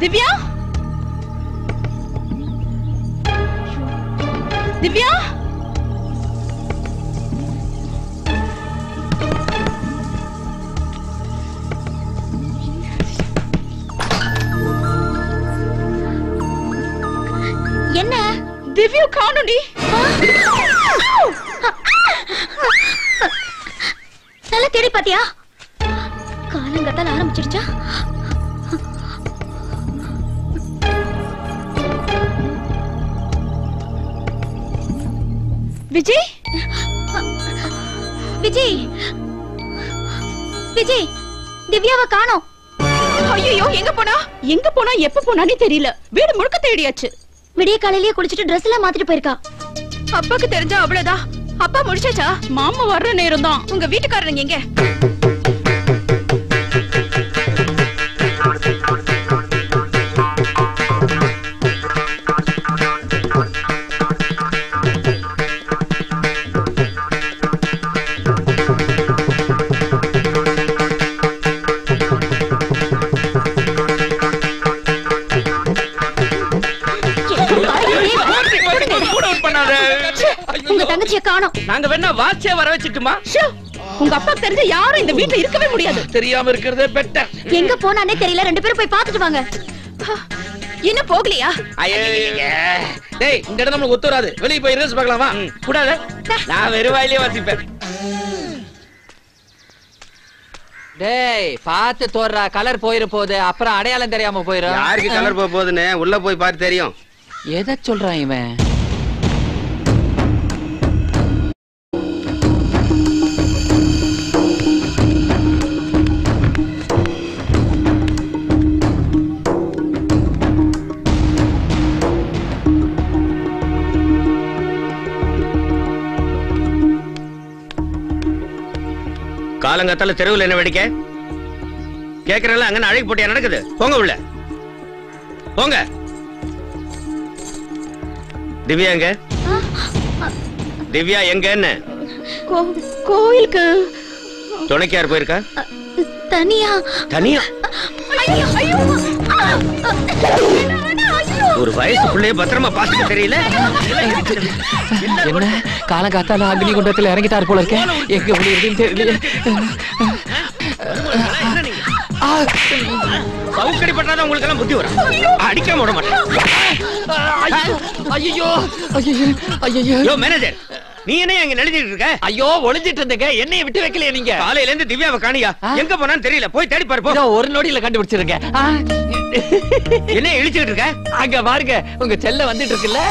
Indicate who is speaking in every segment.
Speaker 1: திவ்யா திவ்யா
Speaker 2: என்ன
Speaker 1: திவ்யா காணும்டி
Speaker 2: நல்லா தேடி பாத்தியா காலங்கத்தால ஆரம்பிச்சிருச்சா
Speaker 1: விஜய்
Speaker 2: விஜய் விஜய் திவ்யாவை காணோம்
Speaker 1: ஐயோ எங்க போனா எங்க போனா எப்ப போனானே தெரியல வீடு முழுக்க தேடியாச்சு
Speaker 2: விடிய காலையிலேயே குளிச்சிட்டு Dress எல்லாம் மாத்திட்டு போயிருக்கா
Speaker 1: அப்பாக்கு தெரிஞ்சா அவ்வளவுதான் அப்பா முடிச்சாச்சா மாமா வர்ற நேரம் தான் உங்க வீட்டுக்காரங்க எங்க
Speaker 2: உங்க தங்கச்சியை காணோம்
Speaker 3: நாங்க வேணா வாட்சே வர வச்சுட்டுமா
Speaker 1: ஷோ, உங்க அப்பாக்கு தெரிஞ்ச யாரும் இந்த வீட்டுல இருக்கவே முடியாது
Speaker 3: தெரியாம இருக்கிறதே பெட்டர்
Speaker 2: எங்க போனானே தெரியல ரெண்டு பேரும் போய் பாத்துட்டு வாங்க
Speaker 1: என்ன போகலையா
Speaker 3: டேய் இந்த இடம் நம்மளுக்கு ஒத்து வராது வெளிய போய் ரீல்ஸ் பார்க்கலாமா கூடாது நான் வெறும் வாயிலே வாசிப்பேன்
Speaker 4: டேய் பார்த்து தோறா கலர் போயிரு போகுது அப்புறம் அடையாளம் தெரியாம போயிரும்
Speaker 5: யாருக்கு கலர் போக போகுதுன்னு உள்ள போய் பார்த்து தெரியும்
Speaker 4: எதை சொல்றான் இவன்
Speaker 5: காலங்காத்தால தெருவில் என்ன வெடிக்க கேக்குறல அங்க அழகு போட்டியா நடக்குது போங்க உள்ள போங்க திவ்யா எங்க திவ்யா எங்கன்னு
Speaker 1: கோ- கோயிலுக்கு
Speaker 5: துணைக்கு யார் போயிருக்கா
Speaker 2: தனியா
Speaker 5: தனியா
Speaker 2: ஐயோ ஐயோ
Speaker 5: ஒரு வயசு பிள்ளைய பத்திரமா பாத்துக்க தெரியல
Speaker 4: என்ன காலங்காத்தால அக்னி குண்டத்துல இறங்கிட்டாரு போல இருக்கேன் எங்க முடியுதுன்னு தெரியல
Speaker 5: சவுக்கடி பட்டாதான் உங்களுக்கு எல்லாம் புத்தி வரும் அடிக்காம விட மாட்டேன்
Speaker 4: ஐயோ ஐயோ ஐயோ
Speaker 5: யோ மேனேஜர் நீ என்ன அங்க எழுதிட்டு இருக்க
Speaker 4: ஐயோ ஒளிஞ்சிட்டு இருந்தீங்க என்னைய விட்டு வைக்கலையே நீங்க
Speaker 5: காலையில இருந்து திவ்யாவை காணியா எங்க போனான்னு தெரியல போய் தேடி பாரு போ
Speaker 4: இதோ ஒரு நொடியில கண்டுபிடிச்சிருங்க ஆ.
Speaker 5: என்ன இழிச்சுக்கிட்டு இருக்க
Speaker 4: அங்க பாருங்க உங்க செல்ல வந்துட்டு இருக்குல்ல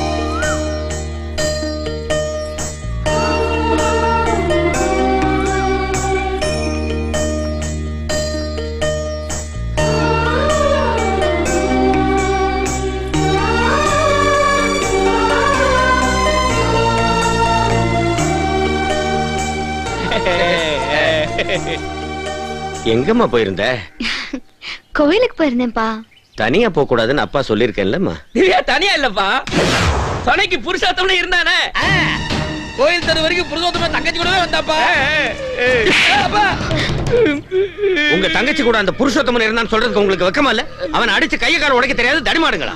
Speaker 5: எங்கம்மா போயிருந்த
Speaker 2: கோயிலுக்கு போயிருந்தேன்ப்பா
Speaker 5: தனியா போக கூடாதுன்னு அப்பா சொல்லிருக்கேன்லம்மா
Speaker 3: திவ்யா தனியா இல்லப்பா துணைக்கு புருஷாத்தம்னு இருந்தானே கோயில் தெரு வரைக்கும் புருஷோத்தம தங்கச்சி கூடவே வந்தாப்பா அப்பா
Speaker 5: உங்க தங்கச்சி கூட அந்த புருஷோத்தமன் இருந்தான்னு சொல்றதுக்கு உங்களுக்கு வெக்கமா இல்ல அவன் அடிச்சு கைய கால உடைக்க தெரியாது தடிமாடுங்களா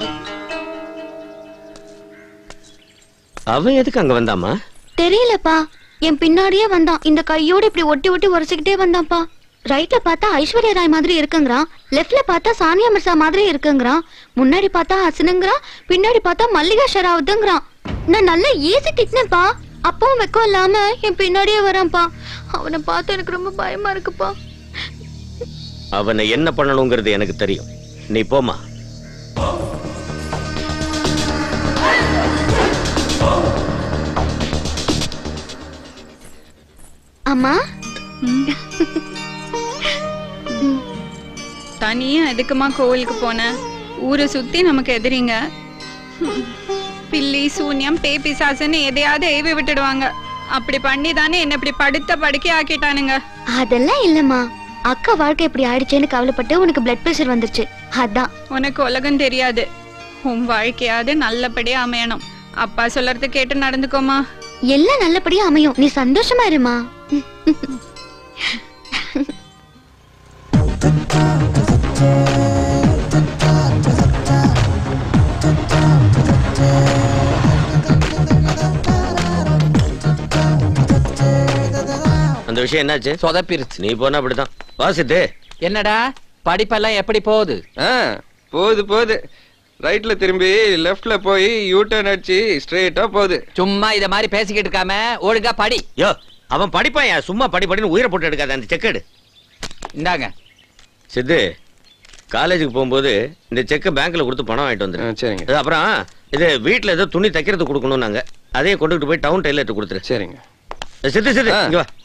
Speaker 5: அவன் எதுக்கு அங்க வந்தாமா
Speaker 2: தெரியலப்பா என் பின்னாடியே வந்தான் இந்த கையோட இப்படி ஒட்டி ஒட்டி உரைச்சுக்கிட்டே வந்தான்ப்பா ரைட்ல பார்த்தா ஐஸ்வர்யா ராய் மாதிரி இருக்குங்கிறான் லெஃப்ட்ல பார்த்தா சானியா மிர்சா மாதிரி இருக்குங்கிறான் முன்னாடி பார்த்தா ஹசனுங்கிறான் பின்னாடி பார்த்தா மல்லிகா ஷராவத்துங்கிறான் நான் நல்லா ஈஸி திட்டினேன்ப்பா அப்பவும் வெக்கம் இல்லாம என் பின்னாடியே வரான்ப்பா அவனை பார்த்து எனக்கு ரொம்ப பயமா இருக்குப்பா
Speaker 5: அவனை என்ன பண்ணணுங்கிறது எனக்கு தெரியும் நீ போமா
Speaker 2: அம்மா
Speaker 6: தனியா எதுக்குமா கோவிலுக்கு போன ஊரை சுத்தி நமக்கு எதிரிங்க பில்லி சூன்யம் பே பிசாசுன்னு எதையாவது ஏவி விட்டுடுவாங்க அப்படி பண்ணி தானே என்ன இப்படி படுத்த படுக்கை ஆக்கிட்டானுங்க
Speaker 2: அதெல்லாம் இல்லம்மா அக்கா வாழ்க்கை இப்படி ஆயிடுச்சேன்னு கவலைப்பட்டு உனக்கு பிளட் பிரஷர் வந்துருச்சு அதான்
Speaker 6: உனக்கு உலகம் தெரியாது உன் வாழ்க்கையாவது நல்லபடியா அமையணும் அப்பா சொல்றத கேட்டு நடந்துக்கோமா
Speaker 2: எல்லாம் நல்லபடியா அமையும் நீ சந்தோஷமா இருமா
Speaker 5: அந்த விஷயம் என்னாச்சு
Speaker 4: சொதப்பிருச்சு
Speaker 5: நீ போனா அப்படிதான் வாசித்து
Speaker 4: என்னடா படிப்பெல்லாம் எப்படி போகுது
Speaker 7: ஆ போகுது போகுது ரைட்ல திரும்பி லெஃப்ட்ல போய் யூ டர்ன் அடிச்சு ஸ்ட்ரெயிட்டா போகுது
Speaker 4: சும்மா இத மாதிரி பேசிக்கிட்டு இருக்காம ஒழுங்கா படி
Speaker 5: யோ அவன் படிப்பான் சும்மா படி படின்னு உயிரை போட்டு எடுக்காத அந்த செக்கெடு
Speaker 4: இந்தாங்க
Speaker 5: சித்து காலேஜுக்கு போகும்போது இந்த செக்கை பேங்க்ல கொடுத்து பணம் வாங்கிட்டு
Speaker 7: ஆ,
Speaker 5: வந்துரு
Speaker 7: சரிங்க
Speaker 5: அது அப்புறம் இது வீட்ல ஏதோ துணி தைக்கிறது கொடுக்கணும்னாங்க அதையும் கொண்டுகிட்டு போய் டவுன் டெய்லர்ட்ட கொடுத்துரு
Speaker 7: சரிங்க
Speaker 5: சித்து சித்து
Speaker 7: ஆ.
Speaker 5: இங்க வா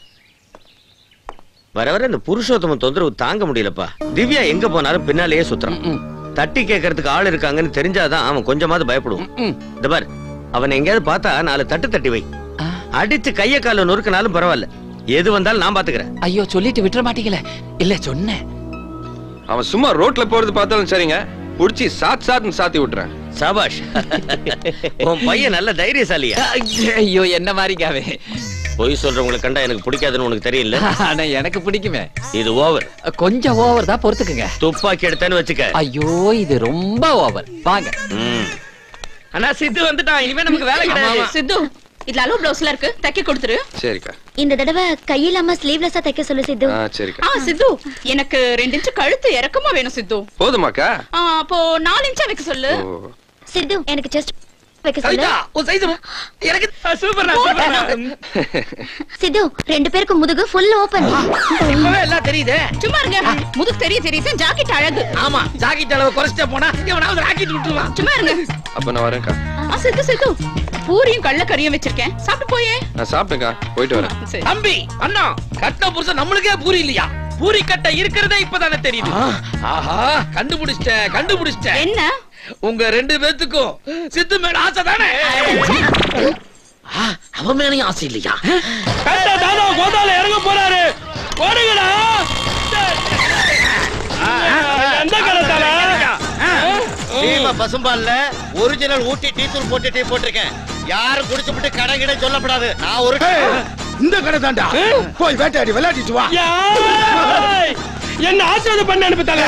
Speaker 5: வர வர இந்த புருஷோத்தம தொந்தரவு தாங்க முடியலப்பா திவ்யா எங்க போனாலும் பின்னாலேயே சுத்துறான்
Speaker 4: ம்,
Speaker 5: தட்டி கேட்கறதுக்கு ஆள் இருக்காங்கன்னு தெரிஞ்சாதான் அவன் கொஞ்சமாவது பயப்படுவான்
Speaker 4: ம்.
Speaker 5: இந்த பார் அவன் எங்கேயாவது பார்த்தா நாலு தட்டு தட்டி வை
Speaker 4: ஆ,
Speaker 5: அடிச்சு கைய கால நொறுக்கினாலும் பரவாயில்ல எது வந்தாலும் நான் பாத்துக்கிறேன்
Speaker 4: ஐயோ சொல்லிட்டு விட்டுற மாட்டீங்களே இல்ல சொன்னேன்
Speaker 7: அவன் சும்மா ரோட்ல போறது பார்த்தாலும் சரிங்க புடிச்சு சாத் சாத்னு சாத்தி விட்டுறேன்
Speaker 5: சபாஷ் உன் பையன் நல்ல தைரியசாலியா
Speaker 4: ஐயோ என்ன மாதிரிக்காவே
Speaker 5: பொய் சொல்றவங்களை கண்டா எனக்கு பிடிக்காதுன்னு உனக்கு தெரியல
Speaker 4: ஆனா எனக்கு பிடிக்குமே
Speaker 5: இது ஓவர்
Speaker 4: கொஞ்சம் ஓவர் தான் பொறுத்துக்குங்க
Speaker 5: துப்பாக்கி எடுத்தேன்னு வச்சுக்க
Speaker 4: ஐயோ இது ரொம்ப ஓவர் வாங்க
Speaker 5: ம்.
Speaker 3: அண்ணா சித்து வந்துட்டான் இனிமே நமக்கு வேலை கிடையாது
Speaker 1: சித்து இதுல அளவு பிளவுஸ்ல இருக்கு தைக்க கொடுத்துரு
Speaker 7: சரிக்கா
Speaker 2: இந்த தடவை கையில்லாம ஸ்லீவ்லெஸ்ஸா தைக்க சொல்லு சித்து
Speaker 7: ஆ சரிக்கா
Speaker 1: ஆ சித்து எனக்கு ரெண்டு இன்ச்சு கழுத்து இறக்கமா வேணும் சித்து
Speaker 7: போதுமாக்கா
Speaker 1: ஆ, அப்போ நாலு இன்ச்சா வைக்க சொல்லு
Speaker 7: ஓ
Speaker 2: சித்து எனக்கு செஸ்ட் வைக்க சொல்லு
Speaker 3: கவிதா உன் சைஸ் எனக்கு சூப்பர்ண்ணா சூப்பர்ண்ணா
Speaker 2: சித்து ரெண்டு பேருக்கு முதுகு ஃபுல் ஓபன்
Speaker 3: இப்பவே எல்லாம் தெரியுதே
Speaker 1: சும்மா இருங்க முதுகு தெரிய தெரியுது ஜாக்கெட் அழகு
Speaker 3: ஆமா ஜாக்கெட் அளவு குறைச்சிட்டே போனா இவனாவது ராக்கெட் விட்டுருவான்
Speaker 1: சும்மா இருங்க
Speaker 7: அப்ப நான் வரேன்க்கா
Speaker 1: ஆ சித்து சித்து பூரியும் கடலக்கறியும் வச்சிருக்கேன் சாப்பிட்டு போயே
Speaker 7: நான் சாப்பிட்டேன்க்கா போயிட்டு வரேன்
Speaker 1: சரி
Speaker 3: தம்பி அண்ணா கட்ட புருஷன் நம்மளுக்கே பூரி இல்லையா பூரி கட்ட இருக்கிறதே இப்பதானே தெரியுது ஆஹா கண்டுபிடிச்சிட்டேன் கண்டுபிடிச்சிட்டேன்
Speaker 1: என்ன
Speaker 3: உங்க ரெண்டு பேத்துக்கும் சித்து மேல ஆசை தானே அவன் மேலையும் ஆசை இல்லையா தானோ கோதால இறங்க போறாரு ஓடுங்கடா எந்த காலத்தால
Speaker 8: சீம பசும்பால்ல ஒரிஜினல் ஊட்டி டீ தூள் போட்டு டீ போட்டிருக்கேன் யாரும் குடிச்சுட்டு கடை கிட சொல்லப்படாது நான் ஒரு
Speaker 9: இந்த கடை தாண்டா போய் வேட்டையாடி விளையாடிட்டு வா
Speaker 3: என்ன ஆசீர்வாதம் பண்ண அனுப்பித்தாங்க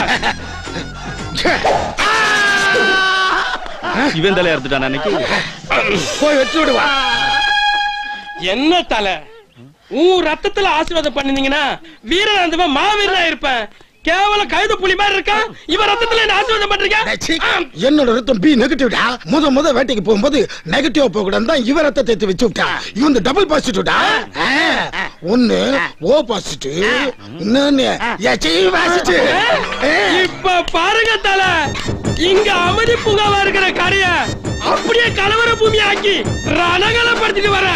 Speaker 10: இவன் தலையா இருந்துட்டான் அன்னைக்கு
Speaker 9: போய் வச்சு விடுவா
Speaker 3: என்ன தலை உன் ரத்தத்துல ஆசீர்வாதம் பண்ணிருந்தீங்கன்னா வீரனாந்தவன் மாவீரனா இருப்பேன் கேவலம் கழுத புலி மாதிரி இருக்கான் இவன் ரத்தத்துல என்ன ஆசீர்வாதம் பண்றீங்க
Speaker 9: ச்சீ, என்னோட ரத்தம் பி நெகட்டிவ்டா முத முத வேட்டைக்கு போகும்போது நெகட்டிவ் போக கூடாது தான் இவ ரத்தத்தை எடுத்து வச்சு விட்டா இவன் டபுள் பாசிட்டிவ்டா ஒன்னு ஓ பாசிட்டிவ் இன்னொன்னு எச்ஐ பாசிட்டிவ்
Speaker 3: இப்ப பாருங்க தல இங்க அமைதி பூங்காவா இருக்கிற கரைய அப்படியே கலவர பூமி ஆக்கி ரணகலப்படுத்திட்டு வர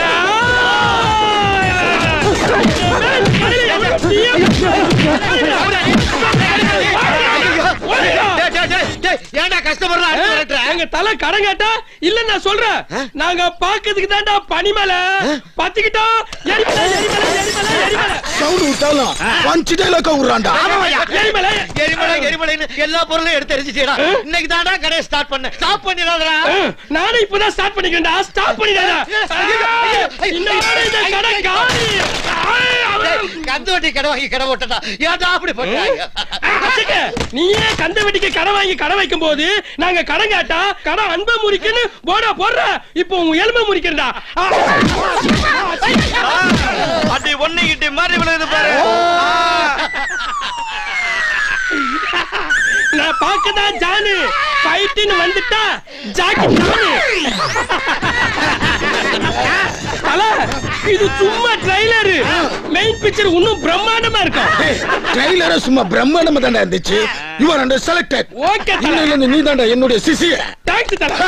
Speaker 8: ஏன்டா கஷ்டப்படுறா
Speaker 3: எங்க தலை கடன் கேட்டா இல்ல நான் சொல்றேன் நாங்க பாக்கிறதுக்கு தான்டா பனிமலை பத்திக்கிட்டோம் எரிமலை எரிமலை எரிமலை எரிமலை
Speaker 9: சவுண்ட் விட்டாலும் பஞ்சு டைலாக்கா விடுறான்டா
Speaker 3: எரிமலை
Speaker 8: எரிமலை எரிமலைன்னு எல்லா பொருளும் எடுத்து எரிஞ்சிட்டேடா இன்னைக்கு தான்டா கடையை ஸ்டார்ட் பண்ண ஸ்டாப் பண்ணிடாதடா
Speaker 3: அஹ், நானும் இப்பதான் ஸ்டார்ட் பண்ணிக்கிறேன்டா ஸ்டாப் பண்ணிடாத இன்னொரு இந்த கடை காலி ஆய், அவன்.
Speaker 8: கந்து வட்டி கடை வாங்கி கடை போட்டா ஏன்டா அப்படி பண்றாங்க
Speaker 3: அச்சக்க, நீயே கந்த வெட்டிக்கு கடை வாங்கி கடை வைக்கும் போது நாங்க கடன் கேட்டா கடை அன்பை முறிக்குன்னு போடா போடுற இப்போ உன் எலும்பை முறிக்கிறா
Speaker 5: அடி ஒண்ணு கிட்டி மாதிரி விழுகுது பாரு
Speaker 3: நான் பார்க்கதான் ஜானு ஃபைட்டுன்னு வந்துட்டா ஜாக்கி ஜானு தல இது சும்மா ட்ரைலரு மெயின் பிக்சர் இன்னும் பிரம்மாண்டமா இருக்கும்
Speaker 9: ட்ரெய்லரே சும்மா பிரம்மாண்டமா தாண்டா இருந்துச்சு you are under selected
Speaker 3: okay தல
Speaker 9: இல்ல இல்ல நீ தாண்டா என்னுடைய சிசிய
Speaker 3: தேங்க்ஸ் தல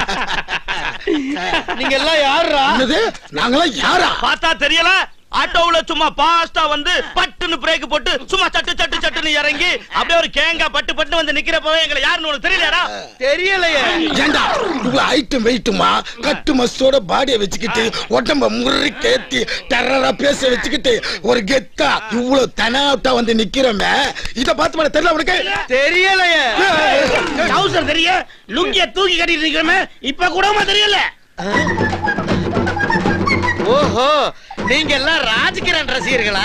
Speaker 8: நீங்க எல்லாம் யாருடா
Speaker 9: என்னது நாங்களாம் யாரா
Speaker 5: பார்த்தா தெரியல ஆட்டோவுல சும்மா பாஸ்டா வந்து பட்டுன்னு பிரேக் போட்டு சும்மா சட்டு சட்டு சட்டுன்னு இறங்கி அப்படியே ஒரு கேங்காய் பட்டு பட்டு வந்து நிக்கிறப்பவே எங்களை யாருன்னு உனக்கு தெரியலையாடா
Speaker 8: தெரியலையே
Speaker 9: ஏண்டா இவ்வளவு ஐட்டம் வெயிட்டுமா கட்டு மஸ்தோட பாடிய வச்சுக்கிட்டு உடம்ப முறி கேத்தி டெரரா பேச வச்சுக்கிட்டு ஒரு கெத்தா இவ்வளவு தனாட்டா வந்து நிக்கிறோமே இத பார்த்து மேல தெரியல உனக்கு
Speaker 8: தெரியலையே
Speaker 5: டவுசர் தெரிய லுங்கிய தூக்கி கட்டிட்டு நிக்கிறமே இப்ப கூடமா தெரியல
Speaker 8: ஓஹோ நீங்க எல்லாம் ராஜ்கிரண் ரசிகர்களா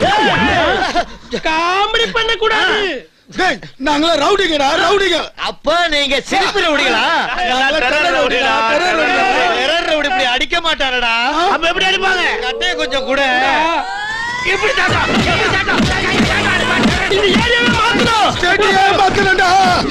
Speaker 3: காமெடி பண்ண கூடாது
Speaker 9: டேய், நாங்களாம் ரவுடிங்கடா ரவுடிங்க
Speaker 8: அப்ப நீங்க சிரிப்பு ரவுடிகளா
Speaker 9: நாங்களாம் terror ரவுடிடா, terror ரவுடிடா.
Speaker 8: டெரர் ரவுடி இப்படி அடிக்க மாட்டாரடா
Speaker 5: அப்ப எப்படி அடிப்பாங்க
Speaker 8: கட்டைய கொஞ்சம் கூட
Speaker 5: எப்படி தாத்தா எப்படி தாத்தா
Speaker 3: இந்த ஏரியாவே மாத்தணும்
Speaker 9: ஸ்டேடியே மாத்தணும்டா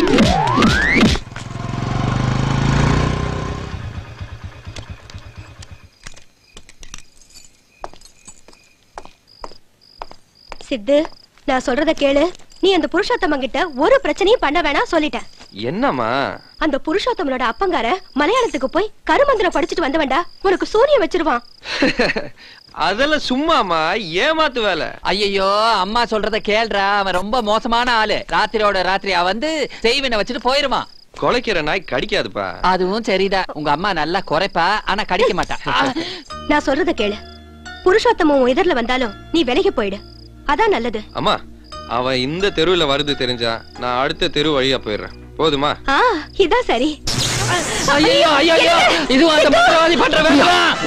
Speaker 1: சித்து நான் சொல்றத கேளு நீ அந்த புருஷோத்தமன் கிட்ட ஒரு பிரச்சனையும் பண்ண வேணாம் சொல்லிட்டேன்
Speaker 7: என்னம்மா
Speaker 1: அந்த புருஷோத்தமனோட அப்பங்கார மலையாளத்துக்கு போய் கருமந்திரம் படிச்சுட்டு வந்தவன்டா உனக்கு சூரியன் வச்சிருவான்
Speaker 7: அதெல்லாம் சும்மாமா ஏமாத்து வேலை
Speaker 4: ஐயோ அம்மா சொல்றத கேள்றா அவன் ரொம்ப மோசமான ஆளு ராத்திரியோட ராத்திரியா வந்து செய்வினை வச்சுட்டு போயிருவான்
Speaker 7: குலைக்கிற நாய் கடிக்காதுப்பா
Speaker 4: அதுவும் சரிதான் உங்க அம்மா நல்லா குறைப்பா ஆனா கடிக்க மாட்டா ஆ,
Speaker 1: நான் சொல்றத கேளு புருஷோத்தமன் உன் எதிரில வந்தாலும் நீ விலகி போயிடு அதான் நல்லது
Speaker 7: அம்மா அவன் இந்த தெருவுல வருது தெரிஞ்சா நான் அடுத்த தெரு வழியா போயிடுறேன் போதுமா
Speaker 1: ஆ இதான் சரி
Speaker 4: ஐயோ ஐயோ ஐயோ இதுவும் அந்த மந்திரவாதி பண்ற வேலை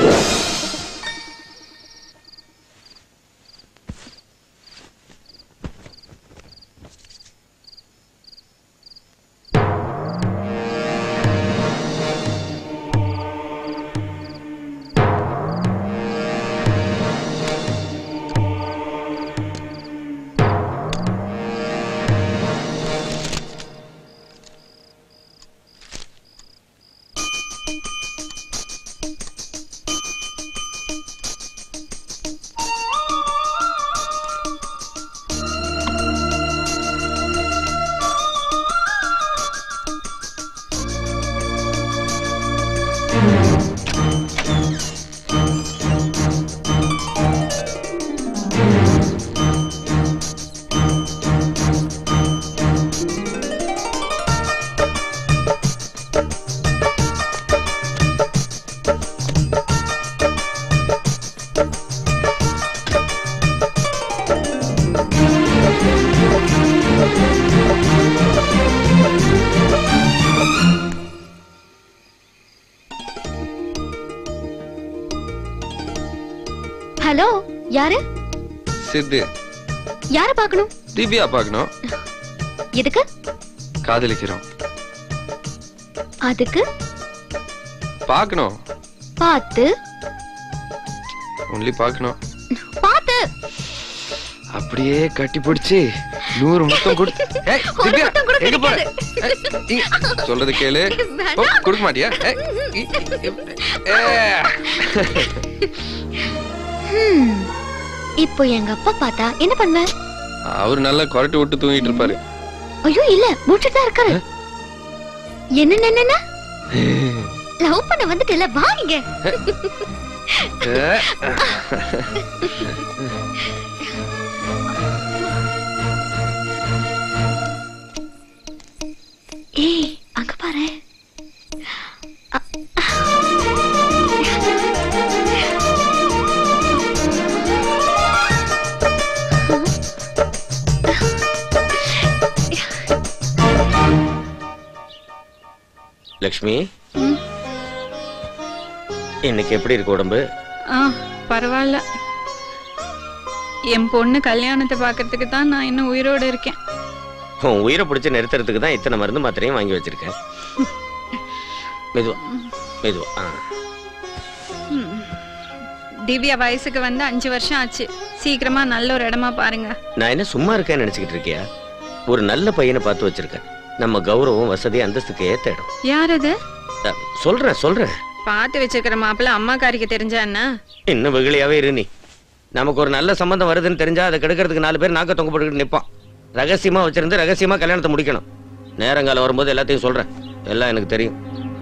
Speaker 2: ஹலோ யாரு
Speaker 7: சித்து
Speaker 2: யார பார்க்கணும்
Speaker 7: திவ்யா பார்க்கணும்
Speaker 2: எதுக்கு
Speaker 7: காதலிக்கிறோம்
Speaker 2: அதுக்கு
Speaker 7: பார்க்கணும்
Speaker 2: பார்த்து
Speaker 7: ஒன்லி பார்க்கணும்
Speaker 2: பார்த்து
Speaker 7: அப்படியே கட்டி பிடிச்சி நூறு முத்தம் கொடு ஏய்,
Speaker 2: ஒரு
Speaker 7: திவ்யா,
Speaker 2: முத்தம் கூட
Speaker 7: எங்க போற?
Speaker 2: கிடைக்காது.
Speaker 7: ஏய், இ- சொல்றது கேளு ஓ, கொடுக்க மாட்டியா ஏய், இ- இ- ஏ.
Speaker 2: ஹம். இப்போ எங்க அப்பா பார்த்தா என்ன பண்ணுவேன்
Speaker 7: அவரு நல்லா கொரட்டை விட்டு தூங்கிட்டு இருப்பாரு
Speaker 2: ஐயோ இல்ல முடிச்சுட்டு தான் இருக்காரு என்ன என்ன லவ் பண்ண வந்துட்டு வாங்க
Speaker 7: ஏ.
Speaker 2: ஏய் அங்க பாரு
Speaker 8: லக்ஷ்மி இன்னைக்கு எப்படி இருக்கு உடம்பு
Speaker 6: ஆ பரவாயில்ல என் பொண்ணு கல்யாணத்தை பார்க்கறதுக்கு தான் நான் இன்னும் உயிரோட இருக்கேன்
Speaker 8: உன் உயிரை பிடிச்சு நிறுத்துறதுக்கு தான் இத்தனை மருந்து மாத்திரையும் வாங்கி வச்சிருக்கேன் மெதுவா மெதுவா ஆ.
Speaker 6: ம். திவ்யா வயசுக்கு வந்து அஞ்சு வருஷம் ஆச்சு சீக்கிரமா நல்ல ஒரு இடமா பாருங்க
Speaker 8: நான் என்ன சும்மா இருக்கேன்னு நினைச்சுக்கிட்டு இருக்கியா ஒரு நல்ல பையனை பார்த்து வச்சிருக்கேன் நம்ம கௌரவம் வசதி அந்தஸ்துக்கு ஏத்த இடம்
Speaker 6: யார் அது
Speaker 8: அ, சொல்றேன் சொல்றேன்
Speaker 6: பார்த்து வச்சிருக்கிற மாப்பிள்ள அம்மாக்காரிக்கு தெரிஞ்சா என்ன
Speaker 8: இன்னும் வெகுளியாவே இரு நீ நமக்கு ஒரு நல்ல சம்பந்தம் வருதுன்னு தெரிஞ்சா அதை கெடுக்கிறதுக்கு நாலு பேர் நாக்க தொங்க போட்டுக்கிட்டு நிப்பான் ரகசியமா வச்சிருந்து ரகசியமா கல்யாணத்தை முடிக்கணும் நேரங்காலம் வரும்போது எல்லாத்தையும் சொல்றேன் எல்லாம் எனக்கு தெரியும்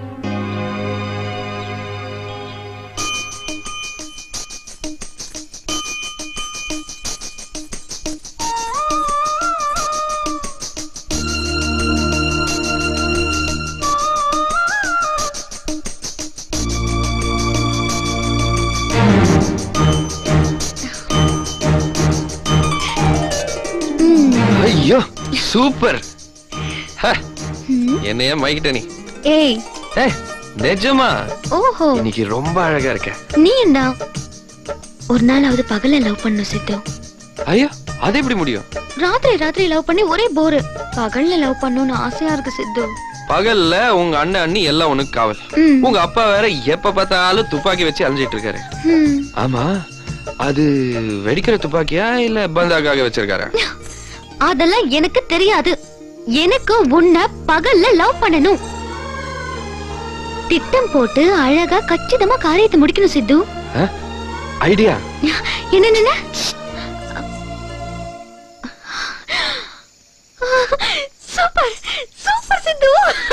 Speaker 7: ஐயோ சூப்பர் ஹ, என்னைய மைக்கிட்ட நீ
Speaker 2: ஏய்
Speaker 7: ஏ நிஜமா
Speaker 2: ஓஹோ
Speaker 7: இன்னைக்கு ரொம்ப அழகா இருக்க
Speaker 2: நீ என்ன ஒரு நாளாவது பகல்ல லவ் பண்ணும் சித்து
Speaker 7: ஐயோ அது எப்படி முடியும்
Speaker 2: ராத்திரி ராத்திரி லவ் பண்ணி ஒரே போரு பகல்ல லவ் பண்ணணும்னு ஆசையா இருக்கு சித்து
Speaker 7: பகல்ல உங்க அண்ணன் அண்ணி எல்லாம் உனக்கு காவல்
Speaker 2: ம்.
Speaker 7: உங்க அப்பா வேற எப்ப பார்த்தாலும் துப்பாக்கி வச்சு அலைஞ்சிட்டு இருக்காரு
Speaker 2: ம்.
Speaker 7: ஆமா அது வெடிக்கிற துப்பாக்கியா இல்ல பந்தாக்காக வச்சிருக்காரா
Speaker 2: அதெல்லாம் எனக்கு தெரியாது எனக்கு உன்னை பகல்ல லவ் பண்ணணும் திட்டம் போட்டு அழகா கச்சிதமா காரியத்தை முடிக்கணும் சித்து
Speaker 7: ஐடியா
Speaker 2: என்ன என்ன சூப்பர் சூப்பர் சித்து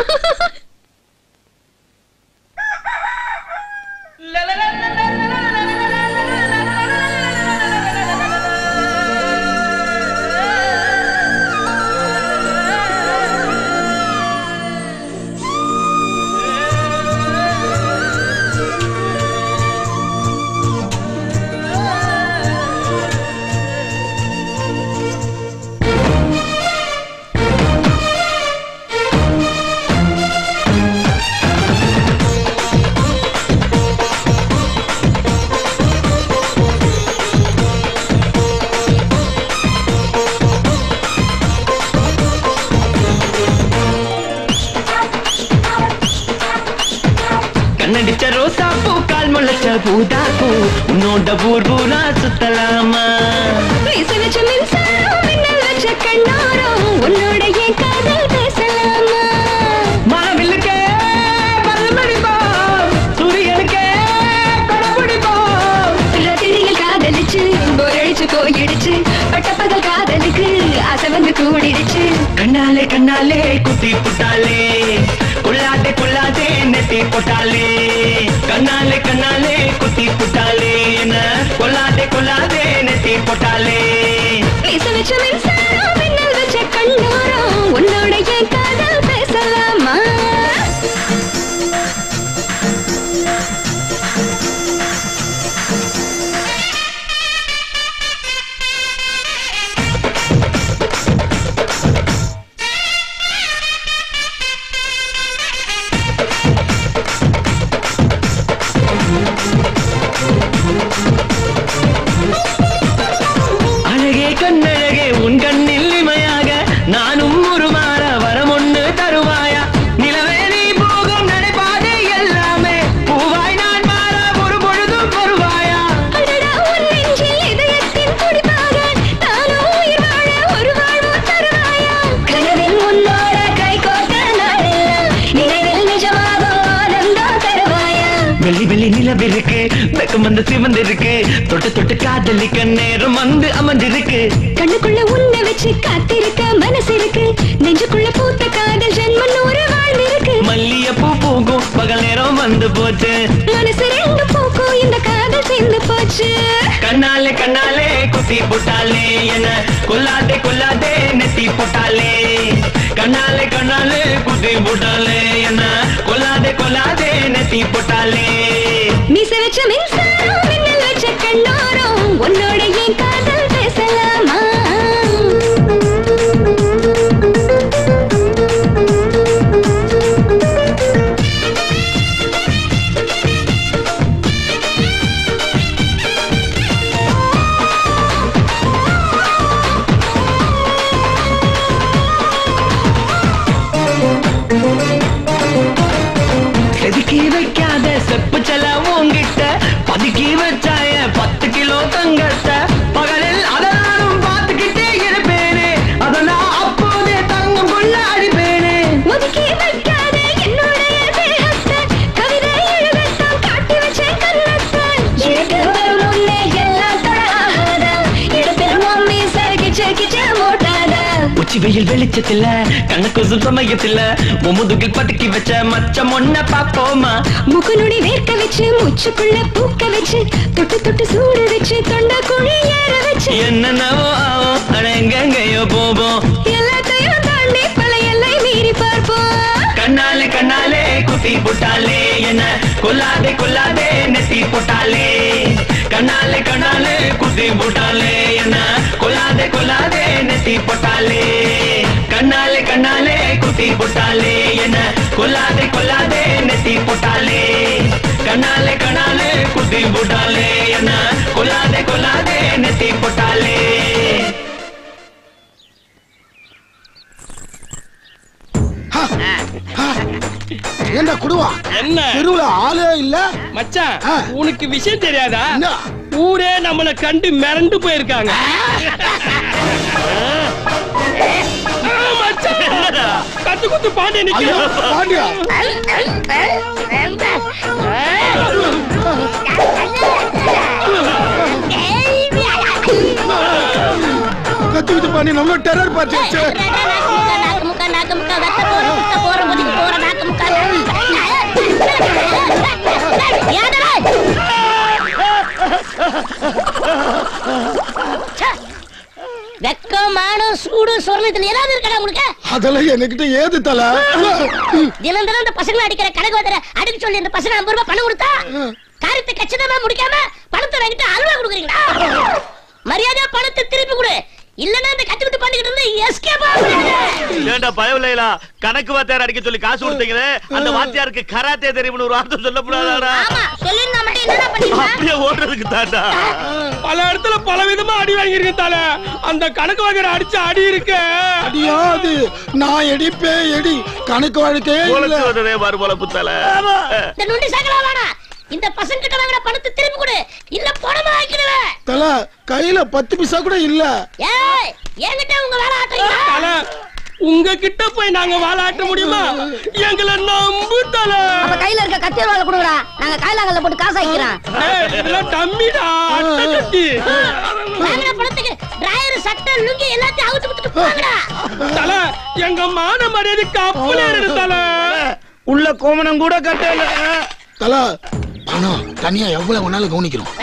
Speaker 10: கண்ணடிச்ச ரோசா பூ கால் முளைச்ச பூதாக்கு உன்னோட ஊர் ஊரா சுத்தலாமா மாவில்லுக்கே பல்மடிப்போம் சூரியனுக்கே கொடபிடிப்போம்
Speaker 1: காதலிச்சு போரடிச்சு போயிடுச்சு பட்டப்பகல் காதலுக்கு ஆசை வந்து கூடிடுச்சு
Speaker 10: கண்ணாலே கண்ணாலே குத்தி புட்டாலே குள்ளாதே குள்ளாதே நெத்தி போட்டாலே கண்ணாலே கண்ணாலே குத்தி புட்டாலே என்ன கொல்லாதே கொல்லாதே நெத்தி போட்டாலே
Speaker 1: பேச வச்ச மின்சாரம் மின்னல் வச்ச கண்ணோரம் உன்னோட என் காதல் பேசலாமா
Speaker 10: அழகே கண்ணழகே உன் கண்ணில் இமையாக நானும் உருமாற வரம் ஒண்ணு தருவாயா நிலவே நீ போகும் நடைபாதை எல்லாமே பூவாய் நான் மாற ஒரு பொழுதும் வருவாயா
Speaker 1: அடடா உன் நெஞ்சில் இதயத்தின் துடிப்பாக நானும் உயிர் வாழ ஒரு வாழ்வு தருவாயா கனவில் உன்னோட கை கோர்த்த நாளெல்லாம் நினைவில் நிஜமாக ஆனந்தம் தருவாயா
Speaker 10: வெள்ளி வெள்ளி நிலவிருக்கு வெக்கம் வந்து சிவந்திருக்கு தொட்டு தொட்டு காதலிக்க நேரம் வந்து அமர்ந்திருக்கு
Speaker 1: கண்ணுக்குள்ள உன்னை வச்சு காத்திருக்க மனசு இருக்கு நெஞ்சுக்குள்ள பூத்த காதல் ஜென்மம் நூறு வாழ்ந்திருக்கு
Speaker 10: மல்லிய பூ பூக்கும் பகல் நேரம் வந்து போச்சு
Speaker 1: மனசு ரெண்டு போக்கும் இந்த காதல் சேர்ந்து போச்சு
Speaker 10: கண்ணாலே கண்ணாலே குத்தி போட்டாலே என்ன கொல்லாதே கொல்லாதே நெத்தி போட்டாலே கண்ணாலே கண்ணாலே குத்தி போட்டாலே என்ன கொல்லாதே கொல்லாதே நெத்தி போட்டாலே
Speaker 1: மீச வச்ச மின்சாரம் மின்னல் வச்ச கண்ணோரம் உன்னோட என் காதல் பேசலாமா
Speaker 10: செதுக்கி வைக்காத செப்பு செல உங்கிட்ட பதுக்கி வச்சாய பத்து கிலோ தங்கத்தை பகலில் அதனாலும் பார்த்துக்கிட்டே இருப்பேனே அதெல்லாம் அப்போதே தங்கம் கொள்ள அடிப்பேனே
Speaker 1: ஒதுக்கி வைக்காத என்னுடைய தேகத்தை கவிதை எழுதத்தான் காட்டி வச்ச கண்ணத்தை எனக்கு வரும் முன்னே எல்லாம் தடாகாதா இடத்தில் மம்மி சகிச்ச கிச்ச மோட்டாதா
Speaker 10: உச்சி வெயில் வெளிச்சத்துல கண்ணுக்கு சுத்தமயத்துல முதுகில் பதுக்கி வச்ச மச்சம் ஒன்ன பாப்போமா
Speaker 1: முகநுடி வேர்க்க வச்சு மூச்சுக்குள்ள பூக்க வச்சு தொட்டு தொட்டு சூடு வச்சு தொண்டை குழி ஏற வச்சு
Speaker 10: என்னென்னவோ ஆகும் ஆனா எங்கெங்கயோ போவோம்
Speaker 1: எல்லாத்தையும் தாண்டி பல எல்லை மீறி பார்ப்போம்
Speaker 10: கண்ணாலே கண்ணாலே குத்தி போட்டாலே என்ன கொல்லாதே கொல்லாதே நெத்தி போட்டாலே கண்ணாலே கண்ணாலே குத்தி போட்டாலே என்ன கொல்லாதே கொல்லாதே நெத்தி போட்டாலே கண்ணாலே கண்ணாலே குத்தி போட்டாலே என்ன கொல்லாதே கொல்லாதே நெத்தி போட்டாலே கண்ணாலே கண்ணாலே குத்தி போட்டாலே என்ன கொல்லாதே கொல்லாதே நெத்தி போட்டாலே
Speaker 9: ஏண்டா குடுவா
Speaker 3: என்ன
Speaker 9: தெருவுல ஆளே இல்ல
Speaker 3: மச்சான்
Speaker 9: ஆ.
Speaker 3: உனக்கு விஷயம் தெரியாதா
Speaker 9: என்ன?
Speaker 3: ஊரே நம்மள கண்டு மிரண்டு போயிருக்காங்க ஆ, மச்சான். கத்து குத்து பாண்டிய
Speaker 9: ஐயோ,
Speaker 3: நிக்கிறோம்
Speaker 9: பாண்டியா கத்துக்கிட்டு பாண்டி நம்ம டெரர் பார்ட்டி வச்சு
Speaker 11: வெக்கமான சூடு சொர்ணத்துல ஏதாவது இருக்கடா உங்களுக்கு
Speaker 9: அதெல்லாம் என்கிட்ட ஏது தல
Speaker 11: தினம் தினம் இந்த பசங்களை அடிக்கிற கணக்கு வந்துற அடிக்க சொல்லி இந்த பசங்க ஐம்பது ரூபாய் பணம் கொடுத்தா காரியத்தை கச்சிதமா முடிக்காம பணத்தை வாங்கிட்டு அல்வா கொடுக்குறீங்களா மரியாதையா பணத்தை திருப்பி கொடு இல்லன்னா இந்த கத்துக்கிட்டு பண்ணிக்கிட்டு இருந்து எஸ்கேப்
Speaker 5: ஏண்டா பயவில்லைலா கணக்கு வாத்தியார் அடிக்க சொல்லி காசு கொடுத்தீங்களே அந்த வாத்தியாருக்கு கராத்தே தெரியும்னு ஒரு வார்த்தை சொல்லக்கூடாதாடா
Speaker 11: ஆமா சொல்லிருந்தா மட்டும் என்னடா பண்ணிருப்பா
Speaker 5: அப்படியே ஓடுறதுக்கு தாண்டா
Speaker 3: பல இடத்துல பல விதமா அடி வாங்கியிருக்க தல அந்த கணக்கு வாங்குற அடிச்ச அடி இருக்கு
Speaker 9: அடியாது நான் எடிப்பே எடி கணக்கு வாழ்க்கையே இல்ல
Speaker 5: பொழச்சு வந்ததே பாரு போல புத்தால
Speaker 11: இந்த நுண்டி சகலா வேணா இந்த பசங்க கிட்ட வாங்குற பணத்தை திருப்பி கொடு இல்ல பணமா ஆக்கிடுவேன்
Speaker 9: தல கையில பத்து பைசா கூட இல்ல
Speaker 11: ஏய் என்கிட்ட உங்க வேலை ஆட்டுறீங்களா
Speaker 3: தல உங்ககிட்ட போய் நாங்க வாழாட்ட முடியுமா எங்களை நம்பு தல
Speaker 11: அப்ப கையில இருக்க கத்தி வாழ கொடுங்கடா நாங்க கைலாங்கல்ல போட்டு காசு ஆக்கிக்கிறோம்
Speaker 3: ஏய், இதெல்லாம் டம்மிடா அட்டை கட்டி
Speaker 11: வாங்குற பணத்துக்கு டிராயர் சட்டை லுங்கி எல்லாத்தையும் அவுத்து விட்டுட்டு போங்கடா
Speaker 3: தல எங்க மான மரியாதை கப்பலே தல
Speaker 5: உள்ள கோமணம் கூட கட்டல
Speaker 9: தல பணம் தனியா எவ்வளவு வேணாலும் கவனிக்கிறோம்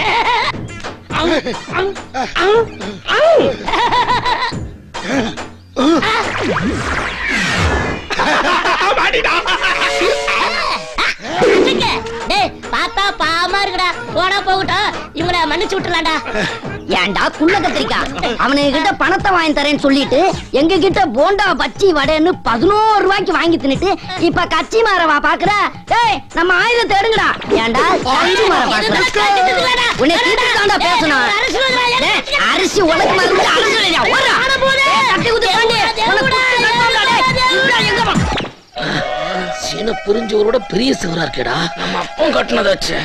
Speaker 11: அடிங்க. டேய் பார்த்தா பாவமா இருக்குடா போடா போகட்டும் இவங்கள மன்னிச்சு விட்டுலாம்டா ஏன்டா குள்ள கத்திரிக்கா அவனுங்க கிட்ட பணத்தை வாங்கி தரேன்னு சொல்லிட்டு எங்க கிட்ட போண்டா பச்சி வடைன்னு பதினோரு ரூபாய்க்கு வாங்கி தின்னுட்டு இப்ப கச்சி மாறவா பாக்குற டேய் நம்ம ஆயுதத்தை எடுங்கடா ஏன்டா கச்சி மாற பாக்குற உன்னை தீர்த்துதான்டா பேசணும் டேய், அரிசி உனக்கு மருந்து அரசு தட்டி குத்து பாண்டி உனக்கு குத்து கட்டணும்டா, டேய். இந்தா, எங்க பா-
Speaker 12: சீன புரிஞ்சவரோட பெரிய சிவரா இருக்கேடா நம்ம அப்பம் கட்டினதாச்சு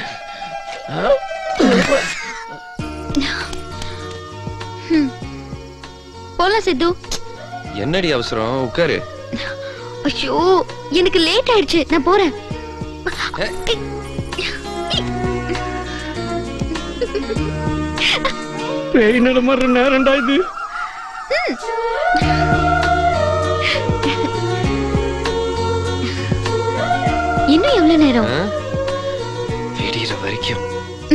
Speaker 2: போலாம் சித்து
Speaker 7: என்னடி அவசரம் உட்காரு
Speaker 2: ஐயோ எனக்கு லேட் ஆயிடுச்சு நான் போறேன்
Speaker 3: பேய் நடமாடுற நேரம்டா இது
Speaker 2: இன்னும் எவ்வளவு நேரம்
Speaker 7: ஆ? விடியற வரைக்கும்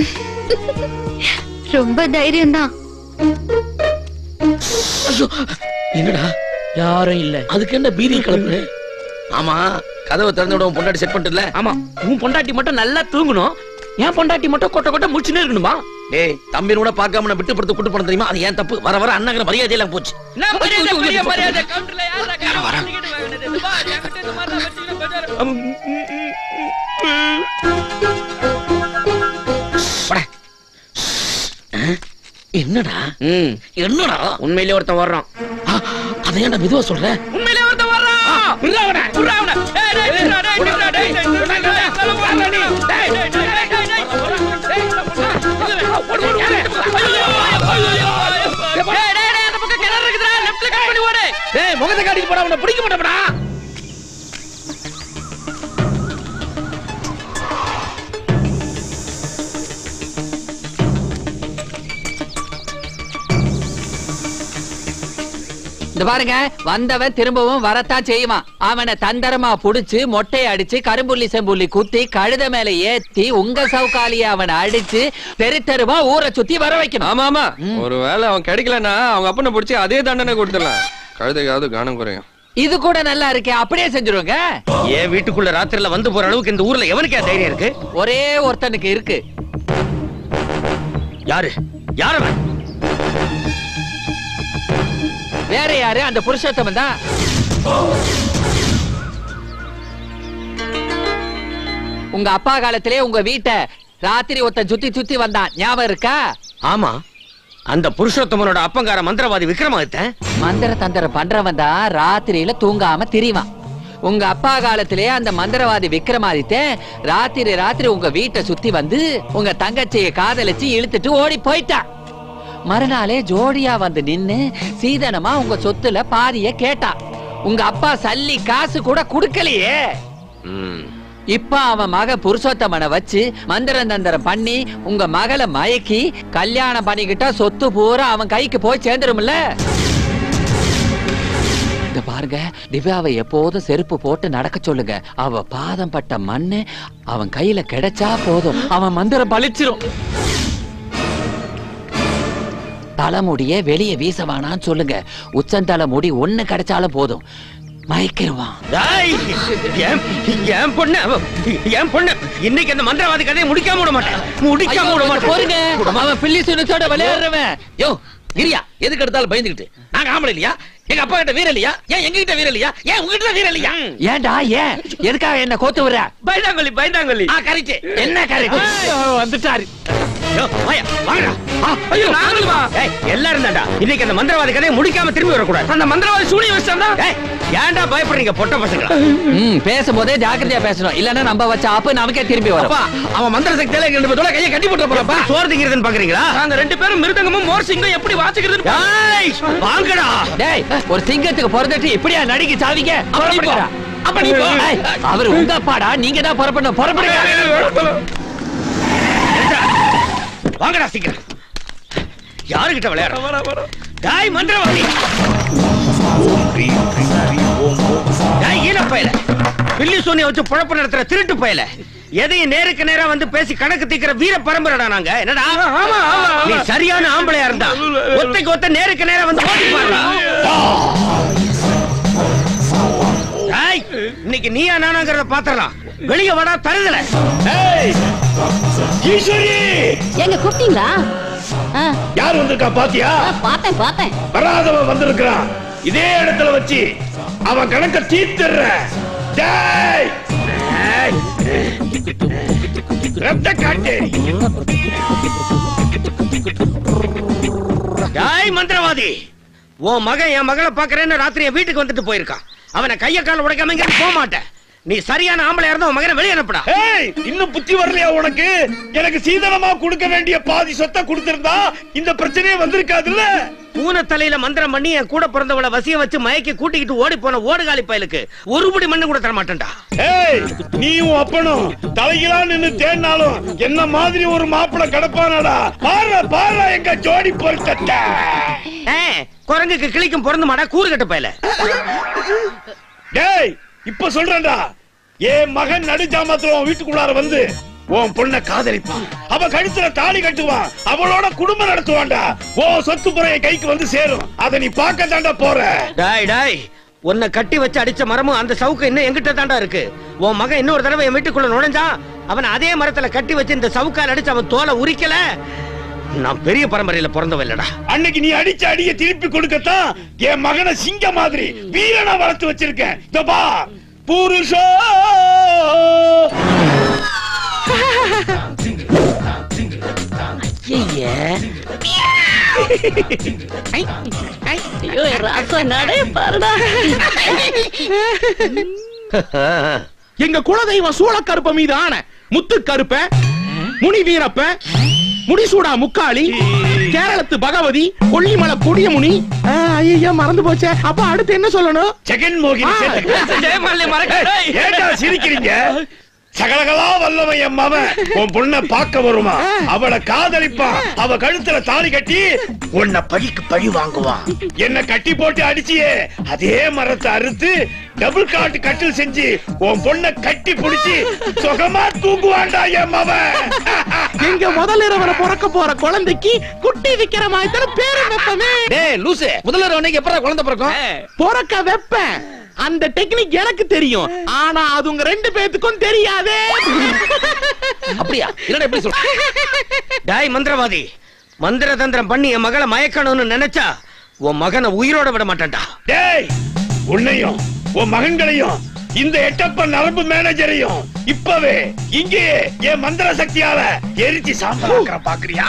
Speaker 2: ரொம்ப தைரியம் தான்
Speaker 12: என்னடா யாரும் இல்ல அதுக்கு என்ன பீதி கிளம்பு
Speaker 8: ஆமா கதவை திறந்து விட பொண்டாடி செட் பண்ணிட்டுல
Speaker 12: ஆமா உன் பொண்டாட்டி மட்டும் நல்லா தூங்கணும் என் பொண்டாட்டி மட்டும் கொட்ட கொட்ட முடிச்சுனே இருக்கணுமா
Speaker 8: டேய் தம்பி கூட பார்க்காம நான் விட்டு படுத்து கூட்டு போன தெரியுமா அது ஏன் தப்பு வர வர அண்ணங்கிற மரியாதை எல்லாம் போச்சு
Speaker 4: நான் மரியாதை, பெரிய மரியாதை. கவுண்டர்ல யார்டா கையில
Speaker 8: வரேன்.
Speaker 4: வாங்கிட்டு வாங்கினது? வா, என்கிட்ட இந்த மாதிரிலாம் வச்சீங்கன்னா பஜார்.
Speaker 8: போடா.
Speaker 12: என்னடா
Speaker 8: ம்
Speaker 12: என்னடா
Speaker 8: உண்மையிலே ஒருத்தன் வர்றான்
Speaker 12: ஆ, அதை ஏன்டா மெதுவா சொல்ற
Speaker 4: உண்மையிலே ஒருத்தன் வர்றான். விட்றா அவனை, விட்றா அவனை. ஏய், டேய், விட்றா, டேய், விட்றா, டேய், டேய், விட்றா, டேய், டேய், சொல்ல போறாங்க நீ. டேய், டேய், டேய், டேய், டேய், டேய். டேய், விட்றா, விட்றா. ஓடு, ஓடு, ஓடு. ஐயோ, ஐயோ, ஐயோ. டேய், டேய், டேய், அந்த பக்கம் கிணறு இருக்குதுடா. leftல cut பண்ணி ஓடு.
Speaker 12: ஏய் முகத்தை காட்டிட்டு போடா உன்னை பிடிக்க மாட்டேடா
Speaker 4: இந்த பாருங்க வந்தவன் திரும்பவும் வரத்தான் செய்வான் அவனை தந்தரமா புடிச்சு மொட்டையை அடிச்சு கரும்புள்ளி செம்புள்ளி குத்தி கழுத மேல ஏத்தி உங்க சவுக்காலிய அவனை அடிச்சு தெருத்தெருவா ஊரை சுத்தி வர வைக்கணும்
Speaker 7: ஆமா ஆமா ஒருவேளை அவன் கிடைக்கலன்னா அவங்க அப்பனை பிடிச்சி அதே தண்டனை கொடுத்துடலாம் கழுதைக்காவது கானம் குறையும்
Speaker 4: இது கூட நல்லா இருக்கே அப்படியே செஞ்சிருவாங்க
Speaker 8: ஏன் வீட்டுக்குள்ள ராத்திரில வந்து போற அளவுக்கு இந்த ஊர்ல எவனுக்கே தைரியம் இருக்கு
Speaker 4: ஒரே ஒருத்தனுக்கு இருக்கு
Speaker 8: யாரு யார் அவன்
Speaker 4: வேற யாரு அந்த புருஷோத்தமன் தான் உங்க அப்பா காலத்திலே உங்க வீட்டை ராத்திரி ஒருத்தன் சுத்தி சுத்தி வந்தான் ஞாபகம் இருக்கா
Speaker 8: ஆமா அந்த புருஷோத்தமனோட அப்பங்கார மந்திரவாதி விக்ரமாதித்தன்
Speaker 4: மந்திர தந்திரம் பண்றவன் தான் ராத்திரியில தூங்காம திரிவான்
Speaker 13: உங்க அப்பா காலத்திலே அந்த மந்திரவாதி விக்ரமாதித்தன் ராத்திரி ராத்திரி உங்க வீட்டை சுத்தி வந்து உங்க தங்கச்சியை காதலிச்சு இழுத்துட்டு ஓடி போயிட்டான் மறுநாளே ஜோடியா வந்து நின்னு சீதனமா உங்க சொத்துல பாதிய கேட்டா உங்க அப்பா சல்லி காசு கூட குடுக்கலையே இப்ப அவன் மக புருஷோத்தமனை வச்சு மந்திரம் தந்திரம் பண்ணி உங்க மகளை மயக்கி கல்யாணம் பண்ணிக்கிட்டா சொத்து பூரா அவன் கைக்கு போய் சேர்ந்துரும்ல இத பாருங்க திவ்யாவை எப்போதும் செருப்பு போட்டு நடக்க சொல்லுங்க அவ பாதம் பட்ட மண்ணு அவன் கையில கிடைச்சா போதும் அவன் மந்திரம் பழிச்சிரும் தலைமுடிய வெளியே வீசவானான்னு சொல்லுங்க உச்சந்தலை முடி ஒண்ணு கிடைச்சாலும் போதும் மயக்கிருவான்
Speaker 8: டேய், என் என் பொண்ணு அவ- என் பொண்ணு இன்னைக்கு அந்த மந்திரவாதி கதையை முடிக்காம விட மாட்டேன் முடிக்காம விட மாட்டேன்
Speaker 13: போருங்க அவன் பில்லி சுனத்தோட விளையாடுறவன்
Speaker 12: யோ இரியா எதுக்கு எடுத்தாலும் பயந்துகிட்டு நாங்க ஆம்பளை இல்லையா எங்க அப்பா கிட்ட வீர இல்லையா ஏன் எங்க கிட்ட வீர இல்லையா ஏன் உங்ககிட்ட வீர இல்லையா
Speaker 13: ஏன்டா ஏன் எதுக்காக என்ன கோத்து விடுற
Speaker 8: பயந்தாங்கொல்லி பயந்தாங்கொல்லி
Speaker 12: ஆ கரெக்ட்
Speaker 13: என்ன கரெக்ட் வந்துட்டாரு
Speaker 8: யோ, வாயா, வாங்கடா. ஆ,
Speaker 4: ஐயோ, நாங்களுமா?
Speaker 8: ஏய், எல்லாரும் தான்டா இன்னைக்கு அந்த மந்திரவாதி கதையை முடிக்காம திரும்பி வரக்கூடாது
Speaker 4: அந்த மந்திரவாதி சூனியம் வச்சிட்டான்டா
Speaker 8: ஏய், ஏன்டா பயப்படுறீங்க பொட்ட பசங்களா
Speaker 13: ம் பேசும்போதே ஜாக்கிரதையா பேசணும் இல்லன்னா நம்ம வச்ச ஆப்பு நமக்கே திரும்பி வரும்
Speaker 12: அப்பா அவன் மந்திர சக்தியால எங்க ரெண்டு பேரோட கையை கட்டி போட்டு போறப்பா
Speaker 8: சோறு திங்கிறதுன்னு பாக்குறீங்களா
Speaker 4: நாங்க ரெண்டு பேரும் மிருதங்கமும் மோர் சிங்கம் எப்படி வாசிக்கிறது
Speaker 8: ஏய், வாங்கடா
Speaker 13: டேய் ஒரு சிங்கத்துக்கு பிறந்துட்டு இப்படியா நடிக்க சாவிங்க
Speaker 12: புறப்படுங்க. அப்ப நீ போ.
Speaker 13: ஏய், அவர் உங்க அப்பாடா நீங்க தான் புறப்படணும் புறப்படுங்க
Speaker 8: வாங்கடா சீக்கிரம் யாருகிட்ட விளையாடுற டாய் மந்திரவாதி டாய் ஈன பயல பில்லி சோனிய வச்சு குழப்பம் நடத்துற திருட்டு பயல எதையும் நேருக்கு நேரா வந்து பேசி கணக்கு தீக்கிற வீர பரம்பரைடா நாங்க என்னடா நீ சரியான ஆம்பளையா இருந்தா ஒத்தைக்கு ஒத்த நேருக்கு நேரா வந்து ஓடி பாருடா டாய் இன்னைக்கு நீயா நானாங்கிறத பாத்திரலாம் வெளிய வாடா தருதல
Speaker 14: ஈஸ்வரி
Speaker 11: எங்க கூப்பிட்டீங்களா ஆ,
Speaker 14: யார் வந்திருக்கா பாத்தியா
Speaker 11: ஆ, பார்த்தேன் பார்த்தேன்
Speaker 14: வராதவன் வந்திருக்கிறான் இதே இடத்துல வச்சு அவன் கணக்க தீர்த்துற டேய் ரத்த காட்டேரி
Speaker 8: டாய் மந்திரவாதி உன் மகன் என் மகளை பாக்குறேன்னு ராத்திரி என் வீட்டுக்கு வந்துட்டு போயிருக்கான் அவனை கைய கால உடைக்காம இங்க போக மாட்டேன் நீ சரியான ஆம்பளை இருந்தா உன் மகனை வெளியே அனுப்புடா
Speaker 14: ஏய் இன்னும் புத்தி வரலையா உனக்கு எனக்கு சீதனமா கொடுக்க வேண்டிய பாதி சொத்தை கொடுத்திருந்தா இந்த பிரச்சனையே வந்திருக்காதுல்ல
Speaker 8: பூனை தலையில மந்திரம் பண்ணி என் கூட பிறந்தவளை வசிய வச்சு மயக்கி கூட்டிக்கிட்டு ஓடி போன ஓடுகாலி பயலுக்கு ஒரு படி மண்ணு கூட தர மாட்டேன்டா
Speaker 14: ஏய் நீயும் அப்பனும் தலையிலா நின்னு தேடினாலும் என்ன மாதிரி ஒரு மாப்பிளை கிடப்பானடா பாரு பாரு எங்க ஜோடி பொருத்தட்ட
Speaker 8: ஏய், குரங்குக்கு கிளிக்கும் பிறந்து மாடா கூறு கட்ட பயல
Speaker 14: டேய் இப்ப சொல்றேன்டா என் மகன் நடுஜாமத்துல உன் வீட்டுக்குள்ளார வந்து உன் பொண்ண காதலிப்பான் அவ கழுத்துல தாலி கட்டுவான் அவளோட குடும்பம் நடத்துவான்டா ஓ சொத்து புறைய கைக்கு வந்து சேரும் அத நீ பார்க்க தாண்டா போற
Speaker 8: டாய் டாய் உன்னை கட்டி வச்சு அடிச்ச மரமும் அந்த சவுக்கு இன்னும் எங்கிட்ட தாண்டா இருக்கு உன் மகன் இன்னொரு தடவை என் வீட்டுக்குள்ள நுழைஞ்சான் அவன் அதே மரத்துல கட்டி வச்சு இந்த சவுக்கால் அடிச்சு அவன் தோலை உரிக்கல நான் பெரிய பரம்பரையில பிறந்தவன் இல்லடா
Speaker 14: அன்னைக்கு நீ அடிச்ச அடிய திருப்பி கொடுக்கத்தான் என் மகனை சிங்க மாதிரி வீரனா வளர்த்து வச்சிருக்கேன் இதோ பா புருஷோ
Speaker 11: ஐயோ ராசா நடே பாருடா
Speaker 4: எங்க குலதெய்வம் சூளக்கருப்ப மீது ஆன முத்து கருப்ப முனி வீரப்ப முடிசூடா முக்காளி கேரளத்து பகவதி கொல்லிமலை கொடியமுனி ஐயா மறந்து போச்சே அப்ப அடுத்து என்ன சொல்லணும்
Speaker 14: ஜெகன் மோகினி
Speaker 4: ஆ,
Speaker 14: சேர்த்து-
Speaker 4: ஜெயமாலினி மறக்க-
Speaker 14: ஏய், ஏன்டா சிரிக்கிறீங்க சகலகலா வல்லவன் என் மவன் உன் பொண்ண பார்க்க வருமா அவளை காதலிப்பான் அவ கழுத்துல தாலி கட்டி உன்னை பழிக்கு பழி வாங்குவான் என்ன கட்டி போட்டு அடிச்சியே அதே மரத்தை அறுத்து டபுள் காட் கட்டில் செஞ்சு உன் பொண்ண கட்டி புடிச்சு சுகமா தூங்குவான்டா என் மவன்
Speaker 4: எங்க முதல் இரவரை பிறக்க போற குழந்தைக்கு குட்டி விக்கிற மாதிரி பேரு வைப்பமே
Speaker 12: டேய் லூசு முதல்ல உனக்கு எப்பறம் குழந்தை பிறக்கும்
Speaker 4: பிறக்க வைப்பேன் அந்த டெக்னிக் எனக்கு தெரியும் ஆனா அது உங்க ரெண்டு பேத்துக்கும் தெரியாதே
Speaker 12: அப்படியா என்னடா எப்படி சொல்ற
Speaker 8: டாய் மந்திரவாதி மந்திர தந்திரம் பண்ணி என் மகளை மயக்கணும்னு நினைச்சா உன் மகனை உயிரோட விட மாட்டேன்டா
Speaker 14: டேய் உன்னையும் உன் மகன்களையும் இந்த எட்டப்ப நரம்பு மேனேஜரையும் இப்பவே இங்கேயே என் மந்திர சக்தியால எரிச்சு சாம்பலாக்கிற பாக்குறியா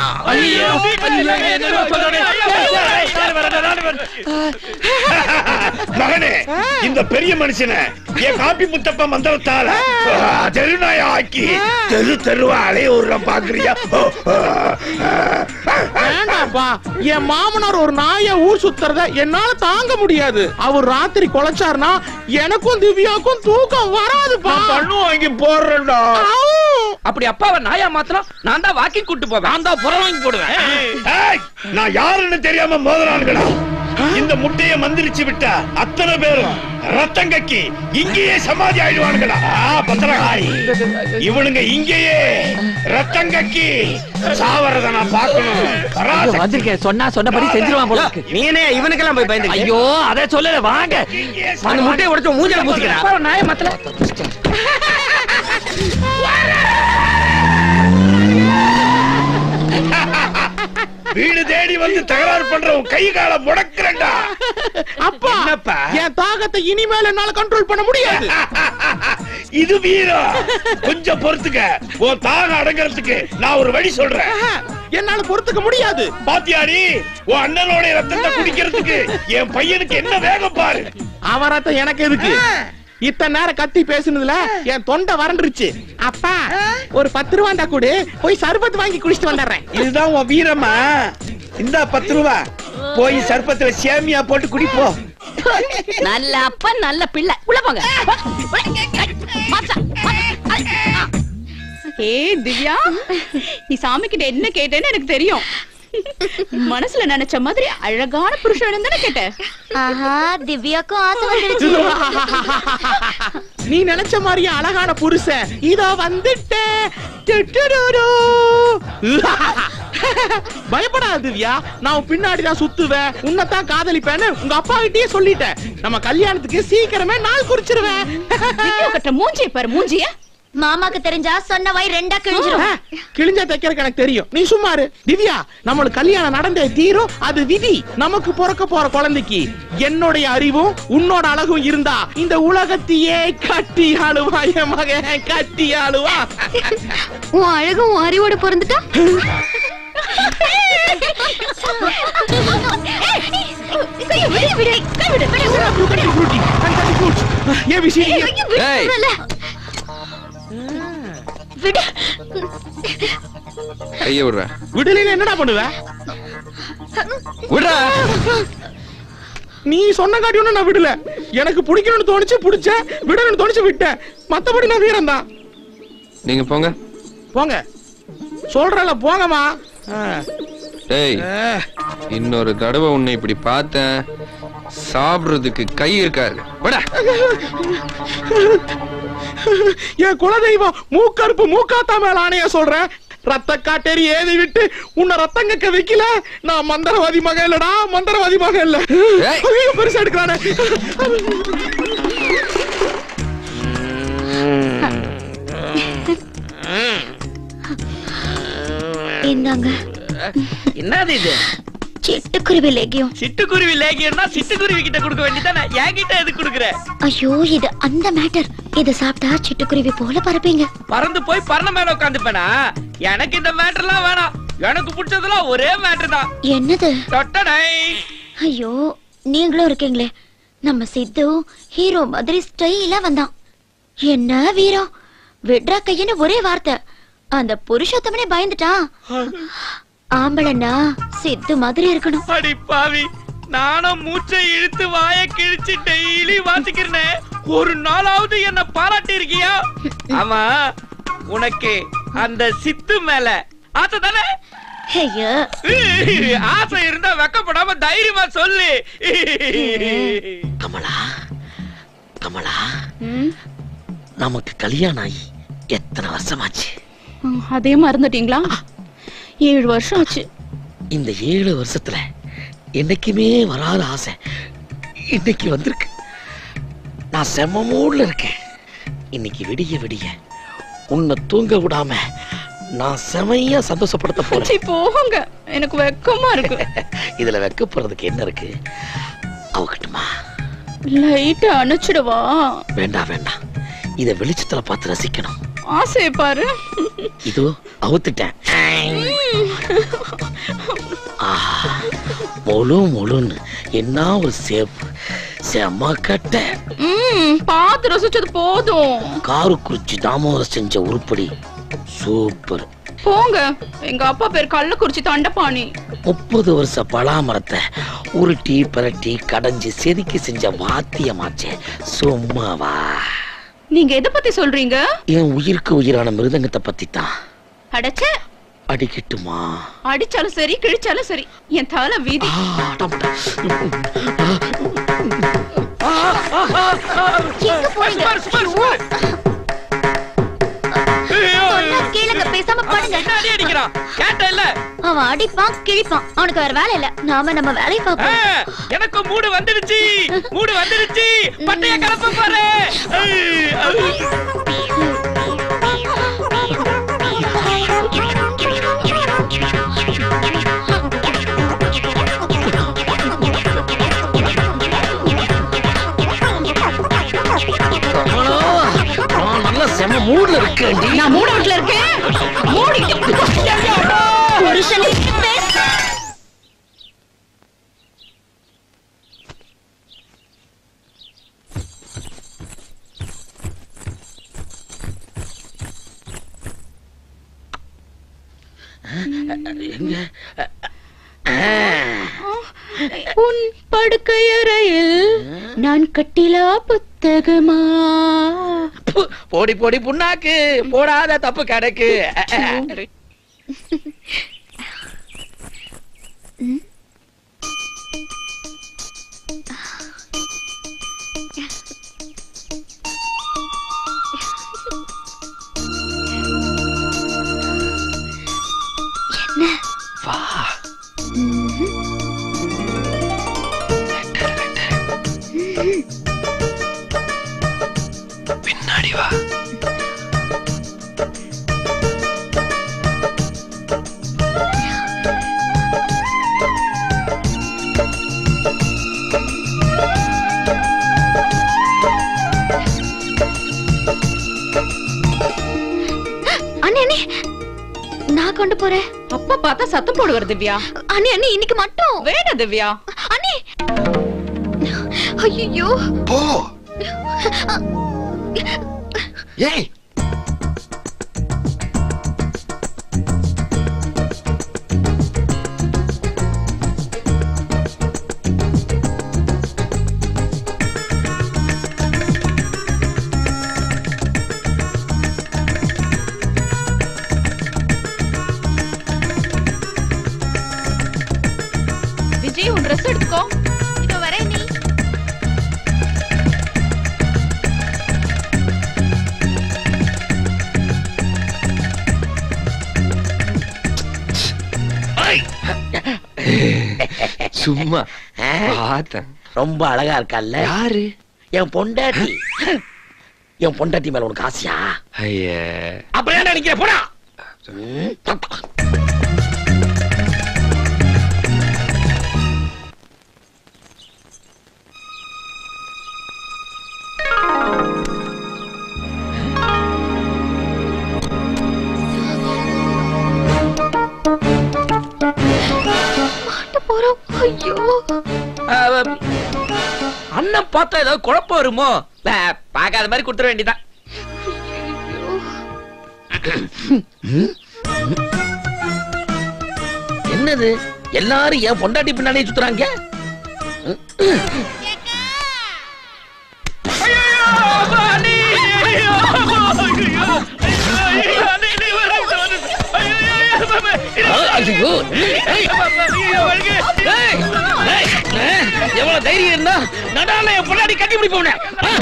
Speaker 14: மகனே இந்த பெரிய மனுஷனை என் காப்பி முத்தப்ப மந்திரத்தால ஆ, தெருநாய ஆக்கி தெரு தெருவா அலைய விடுற பாக்குறியா ஓ, ஆ, ஆ, ஆ.
Speaker 15: வேண்டாப்பா என் மாமனார் ஒரு நாய ஊர் சுத்துறத என்னால தாங்க முடியாது அவர் ராத்திரி கொலைச்சாருன்னா எனக்கும் திவ்யாக்கும் தூக்கம் வராதுப்பா
Speaker 14: பண்ணு வாங்கி போடுறேன்டா
Speaker 12: அப்படி அப்பாவை நாயா மாத்திரம் நான் தான் வாக்கிங் கூட்டு போவேன் நான் தான் புறம் வாங்கி போடுவேன்
Speaker 14: ஏய், நான் யாருன்னு தெரியாம மோதறானுங்களா இந்த முட்டைய மந்திரிச்சு விட்டா அத்தனை பேரும் ரத்தம் கக்கி இங்கேயே சமாதி ஆயிடுவானுங்களா ஆ, பத்திரகாளி இவனுங்க இங்கேயே ரத்தம் கக்கி சாவறத நான் பார்க்கணும் வராசக்தி.
Speaker 13: வந்திருக்கேன் சொன்னா சொன்னபடி செஞ்சிருவான் போல இருக்கு.
Speaker 8: நீ என்ன இவனுக்கெல்லாம் போய் பயந்து
Speaker 13: ஐயோ அதை சொல்லல வாங்க
Speaker 8: அந்த முட்டையை உடைச்சு மூஞ்சில பூசிக்கிறா
Speaker 12: அப்பாவை நாயா மாத்தல
Speaker 14: வீடு தேடி வந்து தகராறு பண்ற உன் கை கால முடக்குறேன்டா
Speaker 15: அப்பா
Speaker 14: என்னப்பா?
Speaker 15: என் தாகத்தை இனிமேல் என்னால கண்ட்ரோல் பண்ண முடியாது
Speaker 14: இது வீரம் கொஞ்சம் பொறுத்துக்க உன் தாக அடங்குறதுக்கு நான் ஒரு வழி சொல்றேன்
Speaker 15: என்னால பொறுத்துக்க முடியாது
Speaker 14: பாத்தியாடி உன் அண்ணனோட ரத்தத்தை குடிக்கிறதுக்கு என் பையனுக்கு என்ன வேகம் பாரு
Speaker 15: அவரத்த எனக்கு எதுக்கு இத்தனை நேரம் கத்தி பேசுனதுல என் தொண்டை வறண்டுருச்சு அப்பா ஒரு பத்து ரூபாண்டா கூடு போய் சர்பத் வாங்கி குடிச்சிட்டு வந்துடுறேன்
Speaker 14: இதுதான் உன் வீரமா இந்த பத்து ரூபா போய் சர்பத்துல சேமியா போட்டு குடிப்போ
Speaker 11: நல்ல அப்பா நல்ல பிள்ளை உள்ள போங்க
Speaker 6: ஏ திவ்யா நீ சாமி கிட்ட என்ன கேட்டேன்னு எனக்கு தெரியும் மனசுல நினைச்ச மாதிரி அழகான புருஷன் தானே கேட்டேன்
Speaker 2: ஆஹா திவ்யாக்கும் ஆசை வந்துருச்சு
Speaker 15: நீ நினைச்ச மாதிரியே அழகான புருஷன் இதோ வந்துட்டேன் டுடுடுடு. பயப்படாத திவ்யா நான் உன் பின்னாடி தான் சுத்துவேன் உன்னைத்தான் காதலிப்பேன்னு உங்க அப்பா கிட்டயே சொல்லிட்டேன் நம்ம கல்யாணத்துக்கு சீக்கிரமே நாள் குறிச்சிருவேன்
Speaker 6: திவ்யா கட்ட மூஞ்சிய பாரு மூஞ்சிய
Speaker 2: மாமாக்கு தெரிஞ்சா சொன்ன வாய் ரெண்டா கிழிஞ்சிரும்
Speaker 15: கிழிஞ்ச தைக்கிறதுக்கு எனக்கு தெரியும் நீ சும்மாரு திவ்யா நம்மளுக்கு கல்யாணம் நடந்தே தீரும் அது விதி நமக்கு பிறக்க போற குழந்தைக்கு என்னுடைய அறிவும் உன்னோட அழகும் இருந்தா இந்த உலகத்தையே கட்டி ஆளுவா என் மகன் கட்டி ஆளுவா
Speaker 2: உன் அழகும் உன் அறிவோட பிறந்துட்டா
Speaker 7: ஏய்
Speaker 2: விடு
Speaker 7: கைய விடுற
Speaker 15: விடலைன்னு என்னடா பண்ணுவ
Speaker 7: விடுறா
Speaker 15: நீ சொன்ன காட்டி ஒண்ணும் நான் விடல எனக்கு பிடிக்கணும்னு தோணுச்சு பிடிச்ச விடணும்னு தோணுச்சு விட்டேன் மத்தபடி நான் வீரம் தான்
Speaker 7: நீங்க போங்க
Speaker 15: போங்க சொல்றல போங்கம்மா ஆ.
Speaker 7: டேய்
Speaker 15: ஆ.
Speaker 7: இன்னொரு தடவை உன்னை இப்படி பார்த்தேன் சாப்பிடுறதுக்கு கை இருக்காரு விடா
Speaker 15: என் குலதெய்வம் மூக்கறுப்பு மூக்காத்தா மேல ஆணைய சொல்றேன் ரத்த காட்டேரி ஏதி விட்டு உன்னை ரத்தம் கக்க வைக்கல நான் மந்திரவாதி மகன் இல்லடா மந்திரவாதி மகன் இல்ல
Speaker 7: ஏய்.
Speaker 15: ஐயோ, பெருசா எடுக்கிறானே
Speaker 2: இந்தாங்க
Speaker 12: என்னது இது
Speaker 2: சிட்டுக்குருவி லேகியம்
Speaker 12: சிட்டுக்குருவி லேகியம்னா சிட்டுக்குருவி கிட்ட கொடுக்க வேண்டியதானே என்கிட்ட எது கொடுக்குற
Speaker 2: ஐயோ இது அந்த மேட்டர் இத சாப்பிட்டா சிட்டுக்குருவி போல பறப்பீங்க
Speaker 12: பறந்து போய் பறந்த மேல உட்காந்துப்பேனா எனக்கு இந்த மேட்டர்லாம் வேணாம் எனக்கு பிடிச்சதெல்லாம் ஒரே மேட்டர் தான்
Speaker 2: என்னது
Speaker 12: தொட்டடை
Speaker 2: ஐயோ நீங்களும் இருக்கீங்களே நம்ம சித்து ஹீரோ மாதிரி ஸ்டைலா வந்தான் என்ன வீரம் விட்றா கையன்னு ஒரே வார்த்தை அந்த புருஷோத்தமனே பயந்துட்டான் ஆம்பளன்னா சித்து மாதிரி இருக்கணும்
Speaker 12: அடி பாவி நானும் மூச்சை இழுத்து வாய கிழிச்சு டெய்லி வாசிக்கிறேனே ஒரு நாளாவது என்ன பாராட்டி இருக்கியா ஆமா உனக்கு அந்த சித்து மேல ஆசை தானே
Speaker 2: ஐயோ
Speaker 12: ஆசை இருந்தா வெக்கப்படாம தைரியமா சொல்லு
Speaker 16: கமலா கமலா நமக்கு கல்யாணம் ஆகி எத்தனை வருஷமாச்சு
Speaker 6: ம், அதே மறந்துட்டீங்களா ஏழு வருஷம் ஆச்சு
Speaker 16: இந்த ஏழு வருஷத்துல என்னைக்குமே வராத ஆசை இன்னைக்கு வந்திருக்கு நான் செம்ம மூட்ல இருக்கேன் இன்னைக்கு விடிய விடிய உன்னை தூங்க விடாம நான் செமையா சந்தோஷப்படுத்த போறேன்
Speaker 6: சீ, போங்க எனக்கு வெக்கமா இருக்கு
Speaker 16: இதுல வைக்க போறதுக்கு என்ன இருக்கு அவகிட்டமா
Speaker 6: லைட்டா அணைச்சிடவா
Speaker 16: வேண்டாம் வேண்டாம் இத வெளிச்சத்துல பார்த்து ரசிக்கணும்
Speaker 6: ஆசையை பாரு
Speaker 16: இதோ அவுத்துட்டேன் ஆஹா, முழு முழுன்னு என்ன ஒரு சேப் செம்ம கட்ட
Speaker 6: ம் பார்த்து ரசிச்சது போதும்
Speaker 16: காருக்குறிச்சி தாமோதர் செஞ்ச உருப்படி சூப்பர்
Speaker 6: போங்க எங்க அப்பா பேர் கள்ளக்குறிச்சி தண்டபாணி
Speaker 16: முப்பது வருஷ பலாமரத்தை உருட்டி பிரட்டி கடைஞ்சு செதுக்கி செஞ்ச வாத்தியமாச்சே சும்மாவா
Speaker 6: நீங்க எதை பத்தி சொல்றீங்க
Speaker 16: என் உயிருக்கு உயிரான மிருதங்கத்தை பத்தி தான்
Speaker 6: அடச்ச
Speaker 16: அடிக்கட்டுமா
Speaker 6: அடிச்சாலும் சரி கிழிச்சாலும் சரி என் தலை வீதி
Speaker 2: எங்க போறீங்க சொன்னா கேளுங்க பேசாம படுங்க
Speaker 12: அடிக்கிறான் கேட்டல
Speaker 2: அவன் அடிப்பான் கிழிப்பான் அவனுக்கு வேற வேலை இல்ல நாம நம்ம வேலையை பார்ப்போம்
Speaker 12: எனக்கு மூடு வந்துடுச்சு மூடு வந்துடுச்சு பட்டைய கலப்ப பாரு ஐய், ஐய்.
Speaker 16: நான் நல்ல செம மூட்ல இருக்கேன்
Speaker 6: நான் மூணு வீட்டுல இருக்கேன் மூடிட்டு
Speaker 2: புருஷனை பேச
Speaker 16: எங்க
Speaker 6: உன் படுக்கையறையில் நான் கட்டிலா புத்தகமா
Speaker 12: போடி போடி புண்ணாக்கு போடாத தப்பு கிடக்கு
Speaker 2: என்ன
Speaker 12: வா பின்னாடி வா
Speaker 2: அண்ணே அண்ணே நான் கொண்டு போறேன்
Speaker 6: அப்பா பார்த்தா சத்தம் போடுவார் திவ்யா
Speaker 2: அண்ணே அண்ணே இன்னைக்கு மட்டும்
Speaker 6: வேணாம் திவ்யா
Speaker 2: அண்ணே ஐயோ
Speaker 14: போ ஏய்
Speaker 6: விஜய் உன் ட்ரெஸ் எடுத்துக்கோ
Speaker 2: இதோ வரேன் நீ
Speaker 8: சும்மா பார்த்தேன்
Speaker 16: ரொம்ப அழகா இருக்கல்ல
Speaker 8: யாரு
Speaker 16: என் பொண்டாட்டி என் பொண்டாட்டி மேல உனக்கு ஆசையா
Speaker 8: ஐயே
Speaker 16: அப்புறம் ஏன்டா நிக்கிற போடா
Speaker 2: மாட்ட போறோம் ஐயோ
Speaker 12: அண்ணன் பார்த்தா ஏதாவது குழப்பம் வருமோ பா- பார்க்காத மாதிரி கொடுத்துட வேண்டியதான்
Speaker 16: என்னது எல்லாரும் என் பொண்டாட்டி பின்னாடியே சுத்துறாங்க ஐயோ எவ்வளவு தைரியம் இருந்தா நடால என் பொண்டாட்டி கட்டி பிடிப்போம்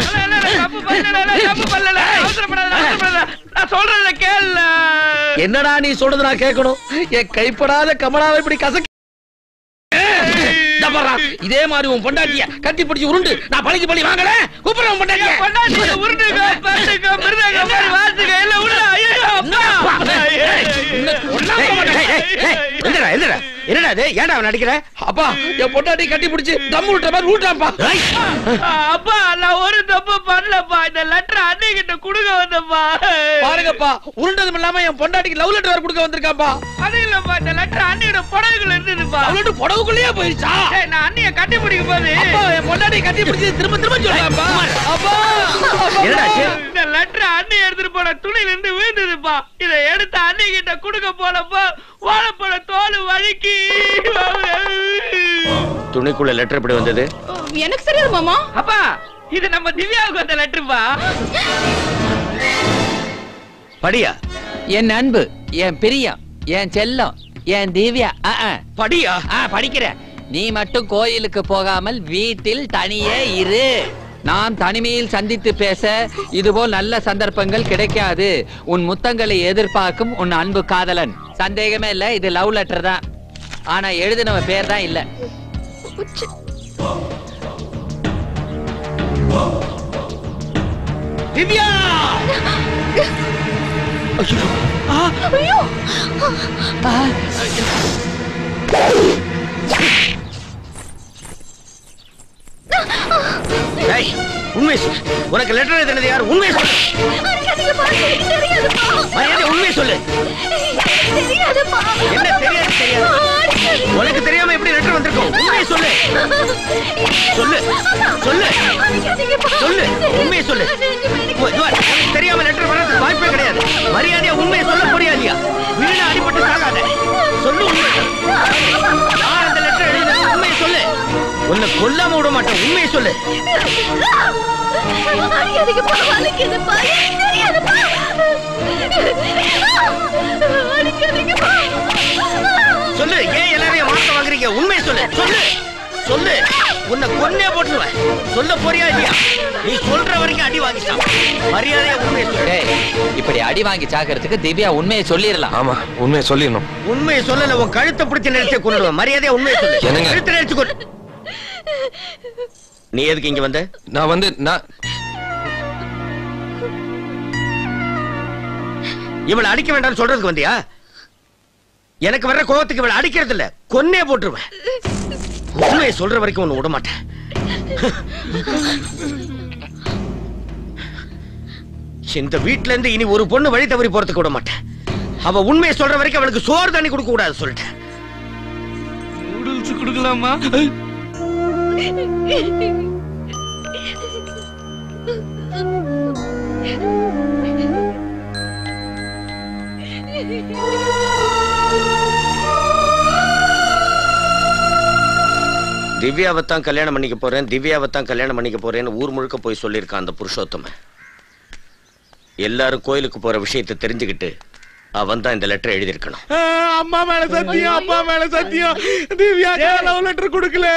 Speaker 12: நான் சொல்றத கேள்ல
Speaker 16: என்னடா நீ சொல்றது நான் கேட்கணும் என் கைப்படாத கமலாவை இப்படி கசக்கி இந்தா பாருடா, இதே மாதிரி உன் பொண்டாட்டிய கட்டி பிடிச்சு உருண்டு நான் பழிக்கு பழி வாங்கல கூப்பிடுறேன் உன் பொண்டாட்டிய
Speaker 12: பொண்டாட்டிய உருண்டுங்க, பருண்டுங்க, மிருதுங்க, மாதிரி வாசுங்க, எல்லாம் உள்ள, ஐயோ, அப்பா.
Speaker 8: என்னடா என்னடா என்னடா இது ஏன்டா அவன் நடிக்கிற
Speaker 16: அப்பா என் பொண்டாட்டி கட்டி பிடிச்சு தம் விட்ட மாதிரி விட்டான்ப்பா
Speaker 12: அப்பா நான் ஒரு தப்பு பண்ணலப்பா இந்த லெட்டர் அன்னைக்கிட்ட குடுக்க வந்தப்பா
Speaker 16: பாருங்கப்பா உருண்டதும் இல்லாம என் பொண்டாட்டிக்கு லவ் லெட்டர் வேற கொடுக்க வந்திருக்காப்பா
Speaker 12: அது இல்லப்பா இந்த லெட்டர் அன்னையோட புடவைகள் இருந்ததுப்பா
Speaker 16: லவ்
Speaker 12: லெட்டர் புடவுக்குள்ளேயே போயிருச்சா நான் அண்ணிய கட்டி பிடிக்கும் போது அப்பா என் பொண்டாட்டி கட்டி பிடிச்சு திரும்ப திரும்ப சொல்றாப்பா அப்பா
Speaker 8: என்னடாச்சு?
Speaker 12: இந்த லெட்டர் அண்ணி எடுத்துட்டு போன துணியில இருந்து விழுந்ததுப்பா இதை எடுத்து அண்ணி கிட்ட குடுக்க போனப்போ வாழைப்பழ தோல் வழுக்கி
Speaker 8: துணிக்குள்ள லெட்டர் எப்படி வந்தது
Speaker 6: எனக்கு தெரியாது மாமா
Speaker 12: அப்பா இது நம்ம திவ்யாவுக்கு வந்த லெட்டருப்பா
Speaker 8: படியா
Speaker 13: என் அன்பு என் பிரியம் என் செல்லம் என் திவ்யா
Speaker 8: படியா
Speaker 13: படிக்கிற நீ மட்டும் கோயிலுக்கு போகாமல் வீட்டில் தனியே இரு நாம் தனிமையில் சந்தித்து பேச இதுபோல் நல்ல சந்தர்ப்பங்கள் கிடைக்காது உன் முத்தங்களை எதிர்பார்க்கும் உன் அன்பு காதலன் சந்தேகமே இல்ல இது லவ் லெட்டர் தான் ஆனா எழுதினவ பேர் தான் இல்ல
Speaker 12: திவ்யா
Speaker 1: ஐயோ
Speaker 8: டேய் உண்மை சொல்லு உனக்கு லெட்டர் எழுதினது யார் உண்மை சொல்லு மரியாதை உண்மை சொல்லு என்ன தெரியாது தெரியாது உனக்கு தெரியாம எப்படி லெட்டர் வந்திருக்கும் உண்மை சொல்லு சொல்லு சொல்லு சொல்லு உண்மையை சொல்லு உ- இது பாரு, உனக்கு தெரியாம லெட்டர் வர்றதுக்கு வாய்ப்பே கிடையாது மரியாதையா உண்மையை சொல்ல முடியாதியா வீணா அடிபட்டு சாகாத சொல்லு உண்மை நான் அந்த லெட்டர் எழுதினது உண்மையை சொல்லு உன்னை கொல்லாம விட மாட்டேன் உண்மையை சொல்லு
Speaker 1: அடிக்காதீங்கப்பா வலிக்குதுப்பா தெரியாதுப்பா அடிக்காதீங்கப்பா
Speaker 8: சொல்லு ஏன் எல்லாரையும் மாத்த வாங்குறீங்க உண்மையை சொல்லு சொல்லு சொல்லு உன்னை கொன்னே போட்டுருவேன் சொல்ல போறியா இல்லையா நீ சொல்ற வரைக்கும் அடி வாங்கிட்டான் மரியாதையா உண்மையை சொல்லு
Speaker 13: டேய், இப்படி அடி வாங்கி சாக்கிறதுக்கு திவ்யா உண்மையை சொல்லிடலாம்
Speaker 7: ஆமா உண்மையை சொல்லிடணும்
Speaker 8: உண்மையை சொல்லல உன் கழுத்தை பிடிச்சு நினைச்சு கொண்டுடுவேன் மரியாதையா உண்மையை சொல்லு
Speaker 7: என்னங்க?
Speaker 8: கழுத்தை நினைச்சு கொண்டு நீ எதுக்கு இங்க வந்த
Speaker 7: நான் வந்து நான்
Speaker 8: இவளை அடிக்க வேண்டாம்னு சொல்றதுக்கு வந்தியா எனக்கு வர்ற கோவத்துக்கு இவளை அடிக்கிறது இல்ல கொன்னே போட்டுருவேன் உண்மையை சொல்ற வரைக்கும் ஒண்ணு விட மாட்டேன் இந்த வீட்ல இருந்து இனி ஒரு பொண்ணு வழி தவறி போறதுக்கு விட மாட்டேன் அவ உண்மையை சொல்ற வரைக்கும் அவளுக்கு சோறு தண்ணி கொடுக்க கூடாது சொல்லிட்டேன்
Speaker 12: நூடுல்ஸ் கொடுக்கலாமா
Speaker 8: திவ்யாவை தான் கல்யாணம் பண்ணிக்க போறேன் திவ்யாவை தான் கல்யாணம் பண்ணிக்க போறேன்னு ஊர் முழுக்க போய் சொல்லியிருக்கான் அந்த புருஷோத்தமன் எல்லாரும் கோயிலுக்கு போற விஷயத்தை தெரிஞ்சுக்கிட்டு அவன் தான் இந்த லெட்டர் எழுதியிருக்கணும்
Speaker 15: அம்மா மேல சத்தியம் அப்பா மேல சத்தியம் திவ்யா லவ் லெட்டர் கொடுக்கல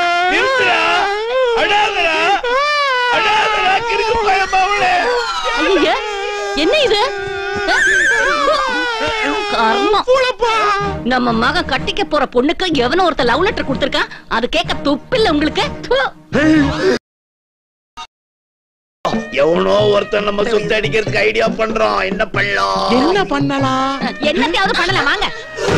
Speaker 14: அடாதடா அடாதடா கிறுக்கு பையன் அவளே
Speaker 11: ஐயா என்ன இது கர்மம் நம்ம மக கட்டிக்க போற பொண்ணுக்கு எவனோ ஒருத்த லவ் லெட்டர் கொடுத்திருக்கான் அது கேட்க துப்பில்ல உங்களுக்கு து.
Speaker 14: எவனோ ஒருத்தன் நம்ம சுத்த அடிக்கிறதுக்கு ஐடியா பண்றான் என்ன பண்ணலாம்
Speaker 15: என்ன பண்ணலாம்
Speaker 11: என்னத்தையாவது பண்ணலாம் வாங்க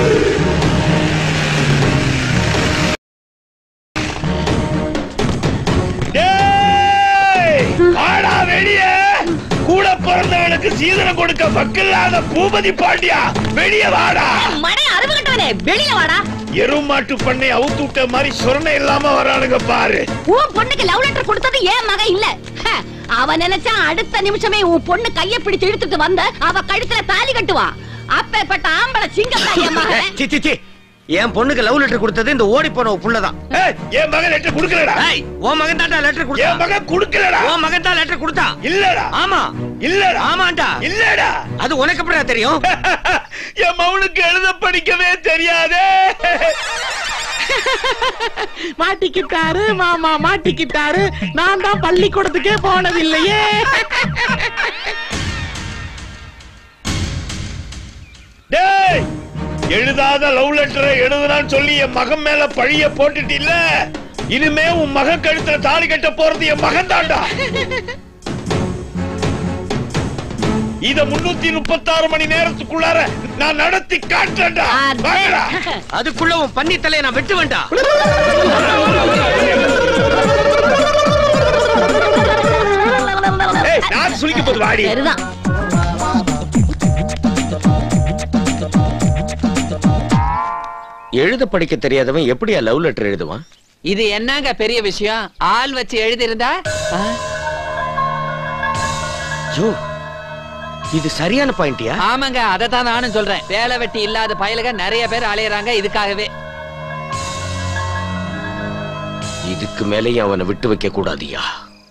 Speaker 14: டேய், வாடா வெளியே கூட பிறந்தவனுக்கு சீதனம் கொடுக்க வக்கில்லாத பூபதி பாண்டியா வெளியே வாடா
Speaker 11: மடை அறுவு கட்டவனே வெளிய வாடா
Speaker 14: எருமாட்டு பண்ணை அவுத்து விட்ட மாதிரி சொரணை இல்லாம வரானுங்க பாரு
Speaker 11: உன் பொண்ணுக்கு லவ் லெட்டர் கொடுத்தது ஏன் மகன் இல்ல ஹ, அவ நினைச்சா அடுத்த நிமிஷமே உன் பொண்ணு கைய பிடிச்சு இழுத்துட்டு வந்த அவ கழுத்துல தாலி கட்டுவா அப்பேற்பட்ட ஆம்பளை சிங்கத்தா என் மகன்
Speaker 8: சி, சி, சி. என் பொண்ணுக்கு லவ் லெட்டர் கொடுத்தது இந்த ஓடி போன புள்ளதான்
Speaker 14: என் மகன் லெட்டர் கொடுக்கலடா
Speaker 8: ஏய், உன் மகன் தான்டா லெட்டர் கொடுத்தா
Speaker 14: என் மகன் கொடுக்கலடா
Speaker 8: உன் மகன் தான் லெட்டர் கொடுத்தா
Speaker 14: இல்லடா
Speaker 8: ஆமா
Speaker 14: இல்லடா
Speaker 8: ஆமாண்டா
Speaker 14: இல்லடா
Speaker 8: அது உனக்கு எப்படிடா தெரியும்
Speaker 14: என் மவனுக்கு எழுத படிக்கவே தெரியாதே
Speaker 15: மாட்டிக்கிட்டாரு மாமா மாட்டிக்கிட்டாரு நான் தான் பள்ளிக்கூடத்துக்கே போனதில்லையே
Speaker 14: டேய் எழுதாத லவ் லெட்டரை எழுதுனான்னு சொல்லி என் மகன் மேல பழிய போட்டுட்டு இல்ல இனிமே உன் மகன் கழுத்துல தாலி கட்ட போறது என் மகன் தாண்டா இத முன்னூத்தி முப்பத்தாறு மணி நேரத்துக்குள்ளார நான் நடத்தி காட்டுறேன்டா வாங்கடா
Speaker 8: அதுக்குள்ள உன் பன்னி தலையை நான் வெட்டு வேண்டாம்
Speaker 14: ஏய், நான் சுழிக்க போது வாடி
Speaker 11: சரிதான்
Speaker 8: எழுத படிக்க தெரியாதவன் எப்படியா லவ் லெட்டர் எழுதுவான்
Speaker 13: இது என்னங்க பெரிய விஷயம் ஆள் வச்சு எழுதியிருந்தா ஆ?
Speaker 8: யோ இது சரியான பாயிண்டியா
Speaker 13: ஆமாங்க அதை தான் நானும் சொல்றேன் வேலை வெட்டி இல்லாத பயலுக நிறைய பேர் அலையறாங்க இதுக்காகவே
Speaker 8: இதுக்கு மேலேயும் அவனை விட்டு வைக்க கூடாதியா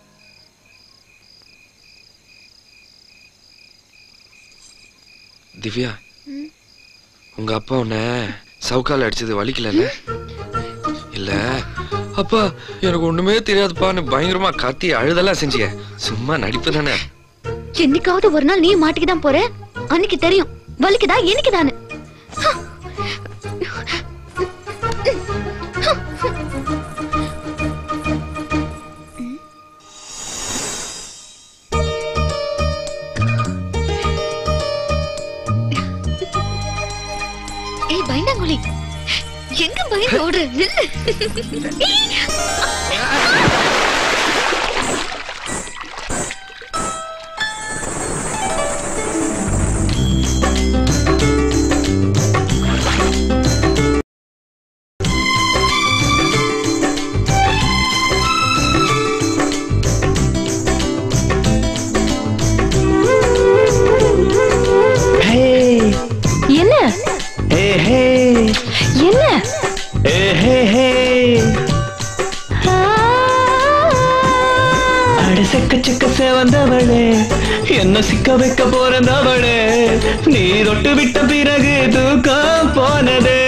Speaker 7: திவ்யா உங்க அப்பா உன்னை சவுக்கால அடிச்சது வலிக்கலல்ல இல்ல அப்பா எனக்கு ஒண்ணுமே தெரியாதுப்பான்னு பயங்கரமா கத்தி அழுதெல்லாம் செஞ்சிய சும்மா நடிப்பு தானே
Speaker 2: என்னைக்காவது ஒரு நாள் நீ மாட்டிக்கு தான் போற அன்னைக்கு தெரியும் வலிக்குதா என்னைக்குதான்னு ஏய் பயந்தாங்குழி எங்க பயந்து ஓடுற நில்லு
Speaker 10: என்ன என்ன
Speaker 17: அட செக்க செக்க சேவந்தவளே என்ன சிக்க வைக்க போறந்தவளே நீ தொட்டு விட்ட பிறகு தூக்கம் போனதே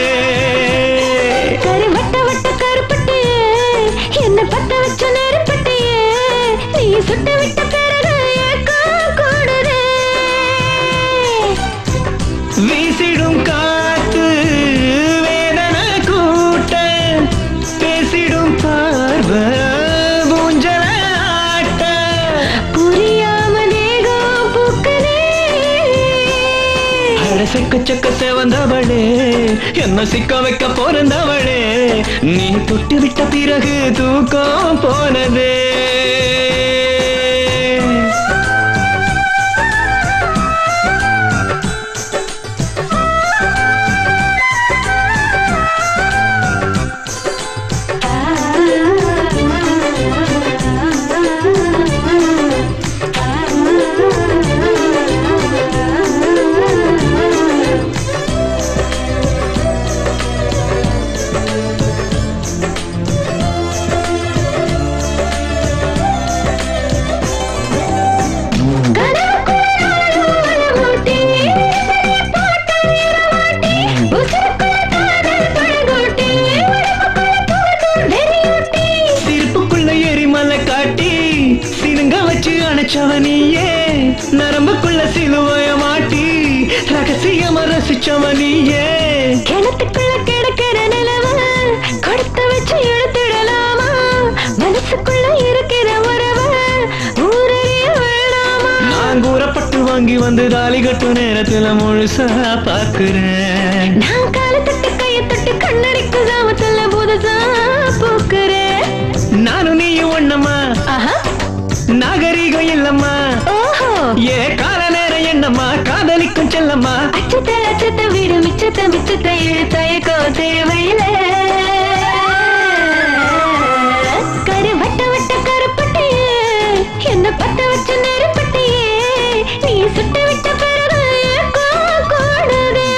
Speaker 10: கரு வட்ட வட்ட கருப்பட்டியே என்ன பத்த வச்ச நெருப்பட்டியே நீ சுட்டு விட்ட பிறகு ஏக்கம் கூடுதே
Speaker 17: வீசிடும் காத்து வேதனை கூட்ட பேசிடும் பார்வை ஊஞ்சல ஆட்ட
Speaker 10: புரியாம தேகம் பூக்குதே
Speaker 17: அட செக்க செக்க சேவந்தவளே என்ன சிக்க வைக்க போறந்தவளே நீ தொட்டு விட்ட பிறகு தூக்கம் போனதே சிரிப்புக்குள்ள எரிமலை காட்டி சினுங்க வச்சு அணைச்சவ நீயே நரம்புக்குள்ள சிலுவைய மாட்டி ரகசியமா ரசிச்சவ நீயே
Speaker 10: கிணத்துக்குள்ள கிடக்கிற நிலவ கொடுத்து வச்சு எடுத்துடலாமா மனசுக்குள்ள இருக்கிற உறவ ஊரறிய வேணாமா
Speaker 17: நான் கூறப்பட்டு வாங்கி வந்து தாலி கட்டும் நேரத்துல முழுசா பாக்குறேன்
Speaker 10: நான் காலை தொட்டு கையை தொட்டு கண்ணடிக்கு சாமத்துல புதுசா பூக்குறேன்
Speaker 17: நானும் நீயும் ஒண்ணம்மா நாகரீகம் இல்லம்மா
Speaker 10: ஓஹோ
Speaker 17: ஏ கால நேரம் என்னம்மா காதலிக்கும் செல்லம்மா
Speaker 10: அச்சத்த அச்சத்த வீடு மிச்சத்த மிச்சத்த இழுத்தயக்கோ தேவையில்லை கரு வட்ட வட்ட கருப்பட்டியே என்ன பத்த வச்ச நெருப்பட்டியே நீ சுட்டு விட்ட பிறகு ஏக்கம் கூடுதே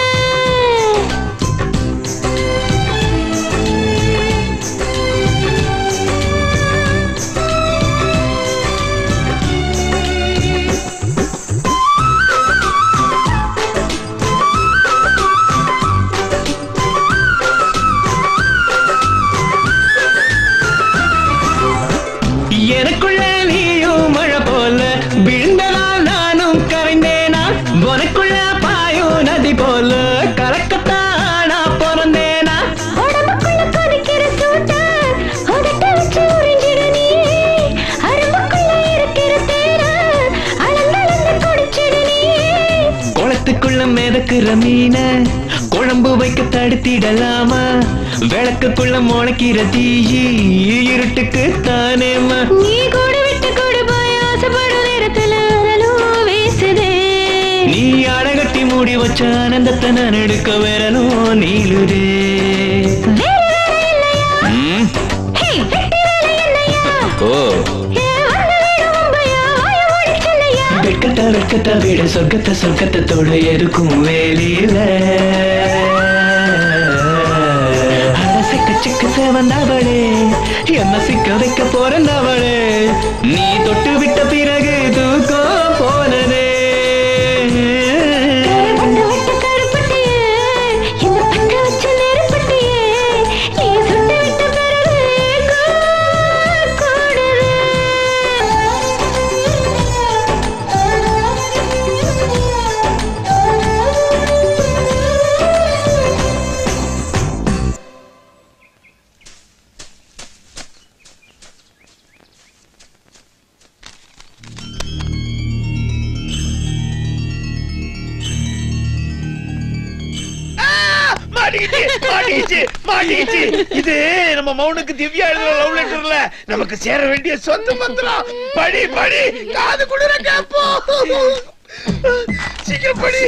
Speaker 17: எனக்குள்ள நீயும் மழை போல விழுந்தனால் நானும் கரைந்தேனா உனக்குள்ள பாயும் நதி போல கலக்கத்தானா பிறந்தேனா
Speaker 10: உடம்புக்குள்ள கொதிக்கிற சூட்ட உதட்ட வச்சு உறிஞ்சிட நீ அரும்புக்குள்ள இருக்கிற தேர அளந்தளந்து குடிச்சிட நீ
Speaker 17: குளத்துக்குள்ள மிதக்குற மீன குழம்பு வைக்க தடுத்திடலாமா விளக்குக்குள்ள முளைக்கிற தீயி இருட்டுக்கு தானேமா
Speaker 10: நீ கூட விட்டு கூட போய் ஆசைப்படும் நேரத்துல அனலும் வீசுதே
Speaker 17: நீ அடகட்டி மூட மூடி வச்ச ஆனந்தத்தை நான் எடுக்க வரணும் நீளுதே ம். ஓ வெட்கத்தா வெட்கத்தா வீடு சொர்க்கத்தை சொர்க்கத்தோட எதுக்கும் வேலையில அட சிக்க சிக்க சேவந்தவளே என்ன சிக்க வைக்க போறந்தவளே நீ தொட்டு விட்ட பிறகு தூக்கம் போனதே
Speaker 14: மாட்டிக்கிச்சு மாட்டிக்கிச்சு மாட்டிக்கிச்சு இது நம்ம மௌனுக்கு திவ்யா எழுதுற லவ் லெட்டர்ல நமக்கு சேர வேண்டிய சொந்த பத்திரம் படி படி காது குளிர கேப்போ சீக்கிரம் படி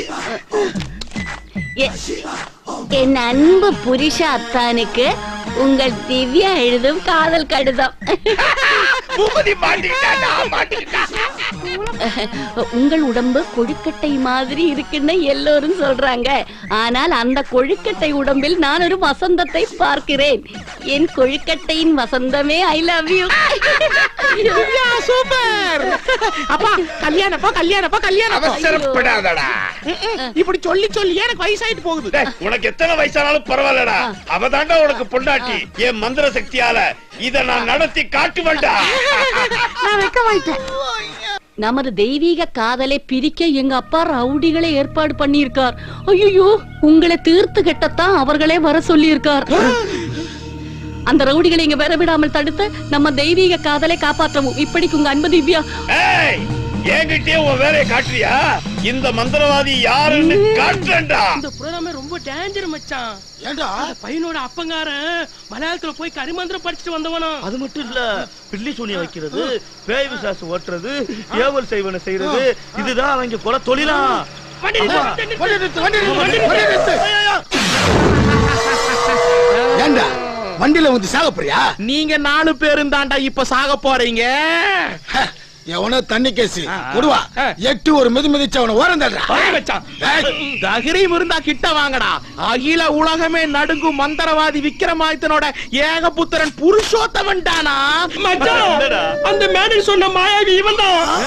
Speaker 18: எ- என் அன்பு புருஷ அத்தானுக்கு உங்கள் திவ்யா எழுதும் காதல் கடிதம்
Speaker 14: பூபதி மாட்டிக்கிட்டா மாட்டிக்கிட்டா
Speaker 18: உங்கள் உடம்பு கொழுக்கட்டை மாதிரி இருக்குன்னு எல்லோரும் சொல்றாங்க ஆனால் அந்த கொழுக்கட்டை உடம்பில் நான் ஒரு வசந்தத்தை பார்க்கிறேன் என் கொழுக்கட்டையின் வசந்தமே I love you
Speaker 15: Divya super அப்பா கல்யாணப்பா கல்யாணப்பா கல்யாணம்
Speaker 14: அவசரப்படாதடா
Speaker 15: இப்படி சொல்லி சொல்லி எனக்கு வயசாயிட்டு போகுது
Speaker 14: டேய், உனக்கு எத்தனை வயசானாலும் பரவாயில்லடா அவதாண்டா உனக்கு பொண்டாட்டி என் மந்திர சக்தியால இத நான் நடத்தி காட்டுவேன்டா
Speaker 18: நான் வெக்க வாயிட்டேன் நமது தெய்வீக காதலை பிரிக்க எங்க அப்பா ரவுடிகளை ஏற்பாடு பண்ணியிருக்கார் ஐயோ உங்களை தீர்த்து கட்டத்தான் அவர்களே வர சொல்லியிருக்கார் அந்த ரவுடிகளை இங்க வர விடாமல் தடுத்து நம்ம தெய்வீக காதலை காப்பாற்றவும் இப்படிக்கு உங்க அன்பு திவ்யா
Speaker 14: ஏய் என்கிட்டயே உன் வேலையை காட்டுறியா இந்த மந்திரவாதி யாருன்னு காட்டுறேன்டா
Speaker 3: இந்த புரோகிராமே ரொம்ப டேஞ்சர் மச்சான் ஏண்டா பையனோட அப்பங்காரன் மலையாளத்துல போய் கரிமந்திரம் படிச்சுட்டு வந்தவனா
Speaker 5: அது மட்டும் இல்ல பில்லி சூனியம் வைக்கிறது பேய் விசாசு ஓட்டுறது ஏவல் செய்வன செய்யறது இதுதான் அவங்க கொலை தொழிலா
Speaker 3: வண்டி
Speaker 5: ஆமா.
Speaker 3: நிறுத்து,
Speaker 9: வண்டி நிறுத்து, வண்டி நிறுத்து, வண்டி நிறுத்து, வண்டி நிறுத்து. ஏண்டா வண்டியில வந்து சாக போறியா
Speaker 15: நீங்க நாலு பேரும் தாண்டா இப்ப சாக போறீங்க
Speaker 9: எவனோ தண்ணி கேசி கொடுவா எட்டு ஒரு மிதி மிதிச்சு அவனை ஓரம் தள்ளுறா
Speaker 15: தகிரியும் இருந்தா கிட்ட வாங்கடா அகில உலகமே நடுங்கும் மந்திரவாதி விக்ரமாதித்தனோட ஏகபுத்திரன் புருஷோத்தமன் தானா
Speaker 3: மச்சான் அந்த மேடல் சொன்ன மாயாவி இவன்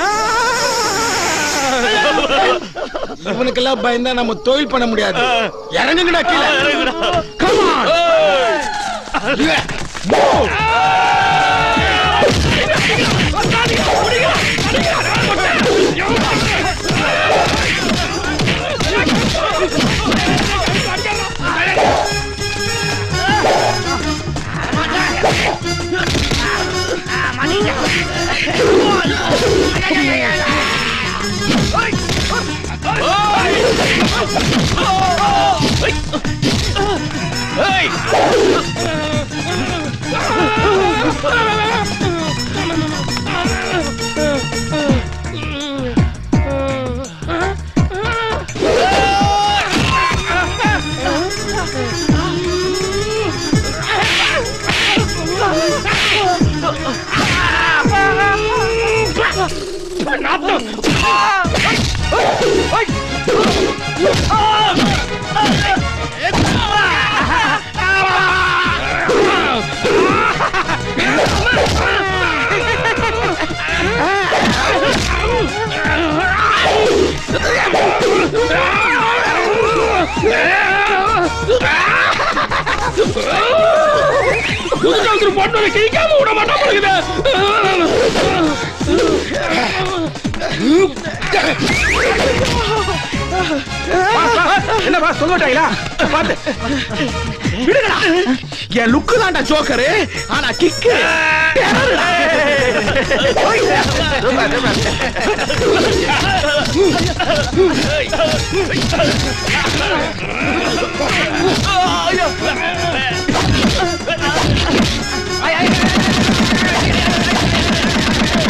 Speaker 9: இவனுக்கெல்லாம் பயந்தா நம்ம தொழில் பண்ண முடியாது இறங்குங்கடா கீழே
Speaker 15: Come on.
Speaker 3: புதுசா ஒருத்தர் பொண்ணு கிழிக்காம விட மாட்டான் போலகுது.
Speaker 15: என்னப்பா சொல்லிட்டாங்களா பாத்து விடுங்கடா என் லுக்கு தான்டா ஜோக்கரு ஆனா கிக்கு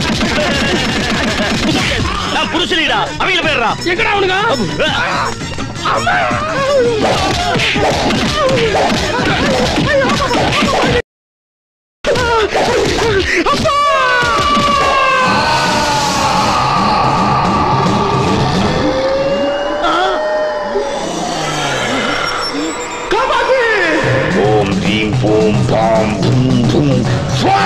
Speaker 5: புருஷனிடா அவங்க போயிடுறா
Speaker 3: எங்கடா அவனுங்க
Speaker 14: ஓம் ரீம் பூம் பாம் பூம் பூம் ஸ்வா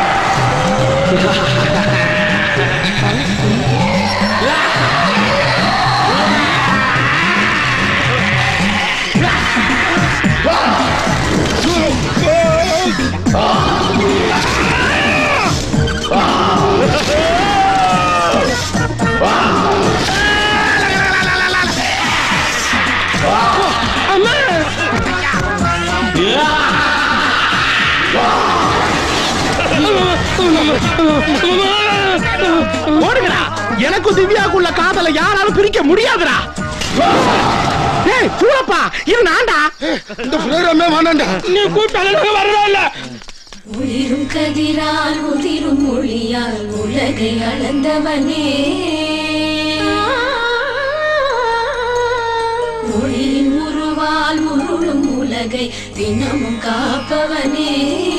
Speaker 15: ஓடுங்கடா எனக்கும் திவ்யாக்குள்ள காதல யாராலும் பிரிக்க முடியாதுடா ஏய் சூழப்பா இது நான்டா
Speaker 9: இந்த ப்ரோகிராமே வேணாண்டா
Speaker 3: நீ கூப்பிட்டாலும் வரவே இல்ல
Speaker 1: உயிரும் கதிரால் உதிரும் மொழியால் உலகை அளந்தவனே ஒளியின் உருவால் உருளும் உலகை தினமும் காப்பவனே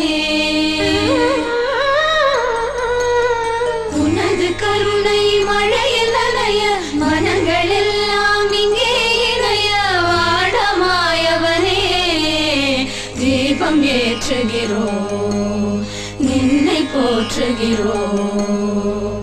Speaker 1: உனது கருணை மழையில் அலைய மனங்கள் எல்லாம் இங்கே இணைய வாடமாயவனே தீபம் ஏற்றுகிறோம் நின்னை போற்றுகிறோம்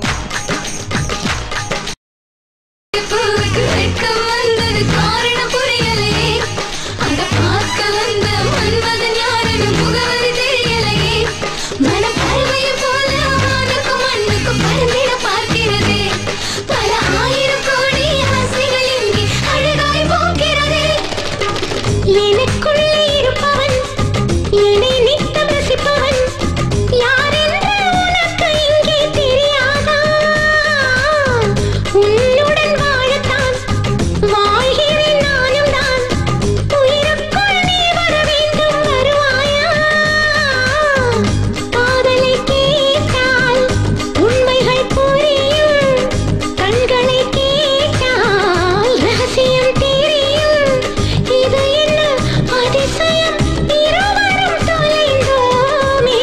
Speaker 1: பூவுக்கு வெட்கம் வந்தது காரணம் புரியலையே அந்த பார்க்க வந்த மன்மதன் யாருன்னு முகவரி தெரியலையே மனம் பறவையும் போல வானுக்கும் மண்ணுக்கும் பறந்திட பார்க்கிறதே பல ஆயிரம் கோடி ஆசைகள் இங்கே அழகாய் போகிறதே எனக்குள்ளே இருப்பவன் என்னை நித்தம் ரசிப்பவன் யார் என்று உனக்கு இங்கே தெரியாதா உன்னுடன் வாழத்தான் வாழ்கிறேன் நானும் தான் உயிருக்குள் நீ வர வேண்டும் வருவாயா காதலை கேட்டால் உண்மைகள் புரியும் கண்களை கேட்டால் ரகசியம் தெரியும் இது என்ன அதிசயம் இருவரும் தொலைந்தோமே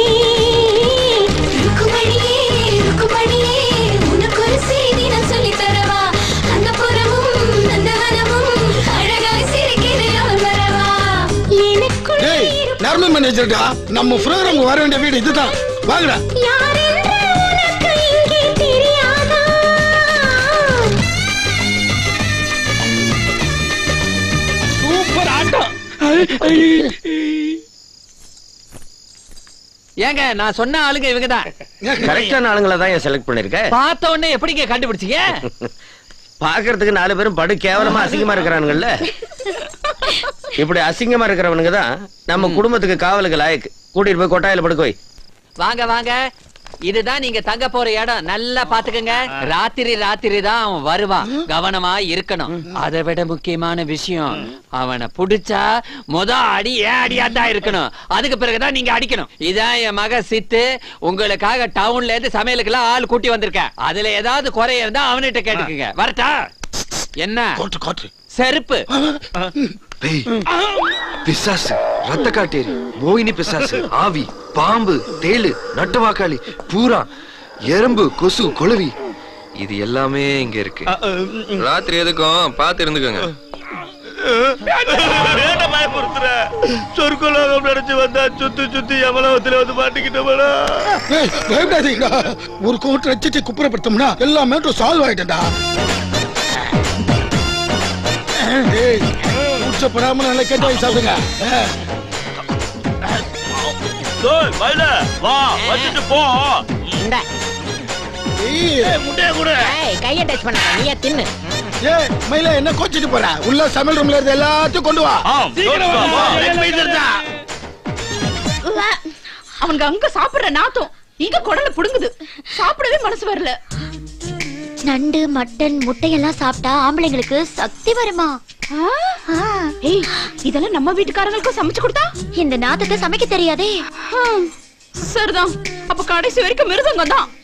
Speaker 1: ருக்குமணியே ருக்குமணியே உனக்கு ஒரு செய்தி நான் சொல்லித் தரவா அந்த புறமும் அந்த வனமும் அழகாய் சிரிக்கிறது அவன் வரவா எனக்குள்
Speaker 9: ஏய் நர்ம மேனேஜர்டா நம்ம ப்ரோகிராம் வர வேண்டிய வீடு இதுதான் வாங்கடா
Speaker 1: யாரென்று உனக்கு இங்கே தெரியாதா
Speaker 3: சூப்பர் ஆட்டம்
Speaker 13: ஏங்க நான் சொன்ன ஆளுங்க இவங்கதான்
Speaker 8: கரெக்டான ஆளுங்களை தான் செலக்ட் பண்ணிருக்க
Speaker 13: பார்த்த உடனே எப்படிங்க கண்டுபிடிச்சீங்க
Speaker 8: பாக்குறதுக்கு நாலு பேரும் படு கேவலமா அசிங்கமா இருக்கிறானுங்கல்ல இப்படி அசிங்கமா இருக்கிறவனுங்க தான் நம்ம குடும்பத்துக்கு காவலுக்கு லாயக்கு கூட்டிட்டு போய் கொட்டாயில படுக்க வை
Speaker 13: வாங்க வாங்க இதுதான் நீங்க தங்க போற இடம் நல்லா பாத்துக்கங்க ராத்திரி ராத்திரி தான் அவன் வருவான் கவனமா இருக்கணும் அதை விட முக்கியமான விஷயம் அவனை புடிச்சா முத அடி ஏன் அடியா தான் இருக்கணும் அதுக்கு பிறகுதான் நீங்க அடிக்கணும் இதான் என் மக சித்து உங்களுக்காக டவுன்ல இருந்து சமையலுக்கெல்லாம் ஆள் கூட்டி வந்திருக்கேன் அதுல ஏதாவது குறை இருந்தா அவன்கிட்ட கேட்டுக்குங்க வரட்டா என்ன செருப்பு
Speaker 7: பேய் பிசாசு ரத்த காட்டேரி மோகினி பிசாசு ஆவி பாம்பு தேளு நட்டுவாக்காளி பூரா எறும்பு கொசு கொழுவி இது எல்லாமே இங்க இருக்கு ராத்திரி எதுக்கும் பார்த்து இருந்துக்கோங்க
Speaker 5: ஏன்டா பயமுறுத்துற சொர்க்கலோகம் நினைச்சு வந்தா சுத்தி சுத்தி யமலோகத்துல வந்து மாட்டிக்கிட்டோம்டா
Speaker 9: ஏய், பயப்படாதீங்கடா ஒரு கோட்டை வச்சுட்டு குப்புறப்படுத்தோம்னா எல்லா மேட்டும் சால்வ் ஆயிட்டா கூச்சப்படாம நல்லா கேட்டு வாங்கி சாப்பிடுங்க ஆ.
Speaker 5: டேய் மயில வா வச்சுட்டு போ
Speaker 11: இந்த
Speaker 9: ஏய்,
Speaker 5: முட்டைய கொடு
Speaker 11: கைய டச் பண்ண நீயே தின்னு
Speaker 9: ஏய் மயில என்ன கோச்சிட்டு போற உள்ள சமையல் ரூம்ல இருந்து எல்லாத்தையும் கொண்டு வா
Speaker 3: சீக்கிரம் வா.
Speaker 6: அவனுக்கு அங்க சாப்பிடுற நாத்தம் இங்க குடல புடுங்குது சாப்பிடவே மனசு வரல
Speaker 2: நண்டு மட்டன் முட்டையெல்லாம் சாப்பிட்டா ஆம்பளைங்களுக்கு சக்தி வருமா
Speaker 6: ஏய் இதெல்லாம் நம்ம வீட்டுக்காரங்களுக்கும் சமைச்சு கொடுத்தா
Speaker 2: இந்த நாத்தத்தை சமைக்க தெரியாதே
Speaker 6: ஹம், சரிதான் அப்ப கடைசி வரைக்கும் மிருதங்கம் தான்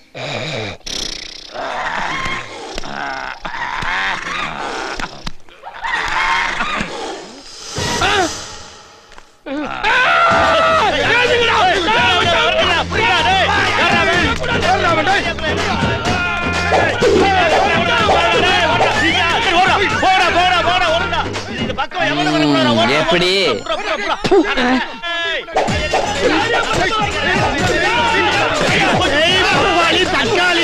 Speaker 13: எப்படி
Speaker 14: தக்காளி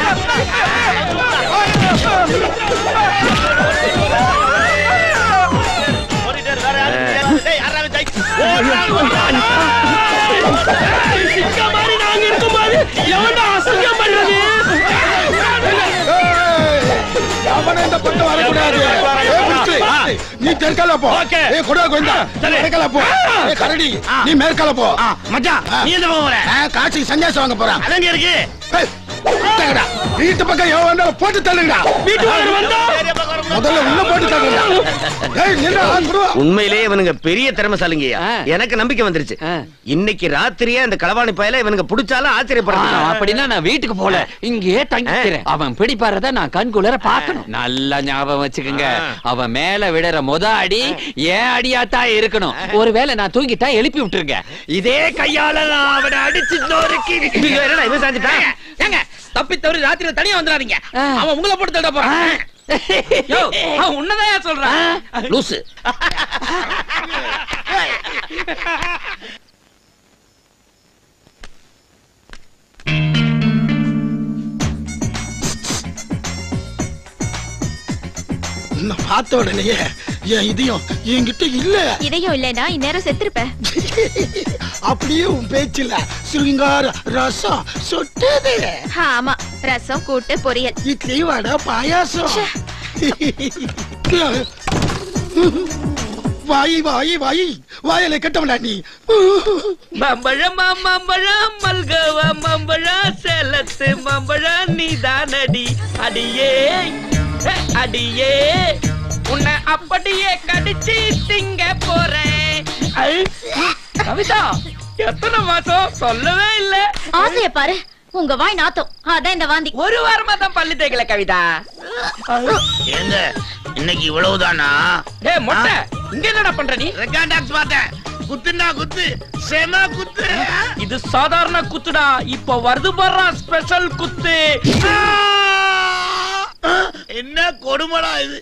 Speaker 3: சிக்க மாதிரி நாங்க இருக்கும்போது எவன்டா அசிங்கம் பண்றது
Speaker 9: அவனை இந்த பக்கம் வரக்கூடாது ஏய், புடிச்சு. நீ தெற்கால போ ஏய் கொடா கோவிந்தா தெற்கால போ ஏய் கரடி நீ மேற்கால போ
Speaker 5: மச்சான் நீ எந்த பக்கம் வர
Speaker 9: காட்சி சன்னியாசம் வாங்க போறான்
Speaker 5: அதங்க இருக்கு
Speaker 9: ஏய், விட்டாங்கடா. வீட்டு பக்கம் எவன் வந்தாலும் போட்டு தள்ளுங்கடா
Speaker 3: வீட்டுக்கு வந்தா
Speaker 9: முதல்ல உள்ள போட்டு தள்ளுங்கடா ஏய் நின்றா குடுவா
Speaker 8: உண்மையிலே இவனுங்க பெரிய திறமைசாலிங்கய்யா எனக்கு நம்பிக்கை வந்துருச்சு இன்னைக்கு ராத்திரியே அந்த களவாணி பயல இவனுங்க புடிச்சாலும்
Speaker 13: ஆ,
Speaker 8: ஆச்சரியப்படுறான்
Speaker 13: அப்படின்னா நான் வீட்டுக்கு போல இங்கேயே தங்கிக்கிறேன் அவன் பிடிப்பாரத நான் கண் குளிர பாக்கணும் நல்லா ஞாபகம் வச்சுக்கோங்க அவன் மேல விடுற முத அடி ஏன் அடியாத்தான் இருக்கணும் ஒருவேளை நான் தூங்கிட்டா எழுப்பி விட்டுருங்க இதே கையால நான் அவனை அடிச்சு நொறுக்கி
Speaker 8: என்னடா இவன் சாஞ்சிட்டான்
Speaker 12: ஏங்க தப்பி தவறி ராத்திரில தனியா வந்துடாதீங்க அவன் உங்களை போட்டு தட போறான் யோ, அவன் உன்னதான் சொல்றான்
Speaker 16: லூசு
Speaker 9: நான் பார்த்த உடனேயே என் இதையும் என்கிட்ட இல்ல
Speaker 2: இதையும் இல்லைன்னா இந்நேரம் செத்துருப்பேன்
Speaker 9: அப்படியே உன் பேச்சுல சுருங்கார ரசம் சொட்டது
Speaker 2: ஆமா ரசம் கூட்டு பொரியல்
Speaker 9: இட்லி வடை பாயாசம் வாய் வாய் வாய் வாயில கட்டவனா நீ
Speaker 12: மம்பழம் மம்பழம் மல்கவ மம்பழம் சேலத்து மம்பழம் நீதானடி அடியே ஏ, அடியே உன்னை அப்படியே கடிச்சு திங்க போறேன் ஐ, கவிதா எத்தனை மாசம் சொல்லவே இல்ல
Speaker 2: ஆசைய பாரு உங்க வாய் நாத்தம் அதான் இந்த வாந்தி
Speaker 12: ஒரு வாரமா தான் பல்லு தேய்க்கல கவிதா
Speaker 5: ஏங்க இன்னைக்கு இவ்வளவுதானா
Speaker 12: டேய் மொட்டை இங்க என்னடா பண்ற நீ
Speaker 5: ரெக்கார்ட் டாக்ஸ் பார்த்தேன் குத்துனா குத்து செம குத்து
Speaker 12: இது சாதாரண குத்துடா இப்போ வருது பாரு ஸ்பெஷல் குத்து
Speaker 5: என்ன கொடுமடா இது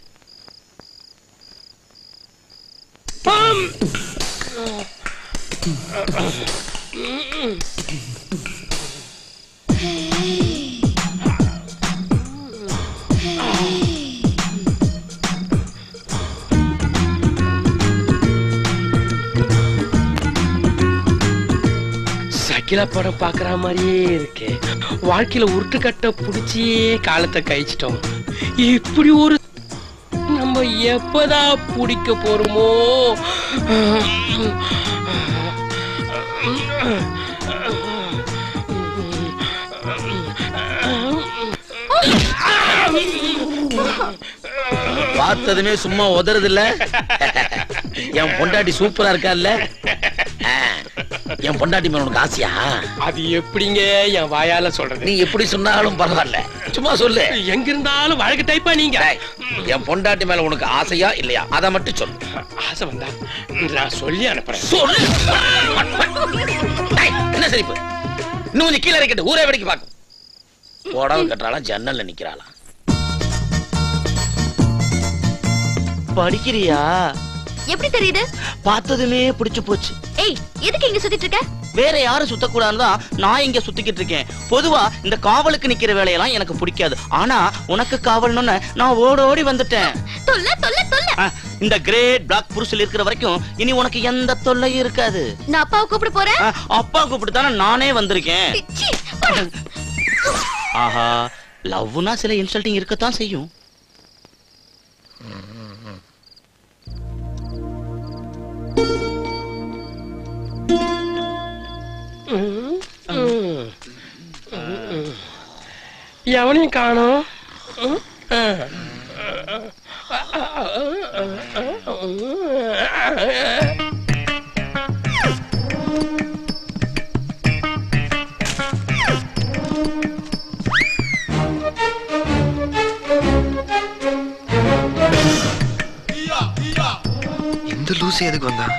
Speaker 3: சகிலா படம் பாக்குற மாதிரியே இருக்கு வாழ்க்கையில உருட்டுக்கட்டை புடிச்சியே காலத்தை கழிச்சிட்டோம் இப்படி ஒரு நம்ம எப்பதான் பிடிக்க போறோமோ
Speaker 16: பார்த்ததுமே சும்மா உதறது இல்ல என் பொண்டாட்டி சூப்பரா இருக்கால்ல ஆ, என் பொண்டாட்டி மேல உனக்கு ஆசையா
Speaker 3: அது எப்படிங்க என் வாயால சொல்றது
Speaker 16: நீ எப்படி சொன்னாலும் பரவாயில்ல சும்மா சொல்லு
Speaker 3: எங்க இருந்தாலும் வழக்கு டைப்பா நீங்க
Speaker 16: என் பொண்டாட்டி மேல உனக்கு ஆசையா இல்லையா அத மட்டும் சொல்லு
Speaker 3: ஆசை வந்தா நான் சொல்லி அனுப்புறேன்
Speaker 16: சொல்லு டேய், என்ன சிரிப்பு இன்னும் கொஞ்சம் கீழே இறக்கிட்டு ஊரே வெடிக்க பாக்கும் புடவை கட்டுறாளாம் ஜன்னல்ல நிக்கிறாளாம்
Speaker 5: படிக்கிறியா
Speaker 2: எப்படி தெரியுது
Speaker 5: பார்த்ததுமே பிடிச்சு போச்சு
Speaker 2: ஏய் எதுக்கு இங்க சுத்திட்டு இருக்க
Speaker 5: வேற யாரும் சுத்தக்கூடாதுன்னு தான் நான் இங்க சுத்திக்கிட்டு இருக்கேன் பொதுவா இந்த காவலுக்கு நிக்கிற வேலையெல்லாம் எனக்கு பிடிக்காது ஆனா உனக்கு காவல்னு நான் ஓட ஓடி வந்துட்டேன்
Speaker 2: தொல்ல தொல்ல தொல்ல
Speaker 5: ஆ, இந்த கிரேட் பிளாக் புருஷல் இருக்கிற வரைக்கும் இனி உனக்கு எந்த தொல்லையும் இருக்காது
Speaker 2: நான் அப்பாவை கூப்பிட போறேன்
Speaker 5: ஆ, அப்பா கூப்பிட்டு தானே நானே வந்திருக்கேன்
Speaker 2: சீ, போடா.
Speaker 5: ஆஹா லவ்னா சில இன்சல்ட்டிங் இருக்கத்தான் செய்யும்
Speaker 3: எவனையும் காணும்
Speaker 7: இந்த லூசு எதுக்கு வந்தா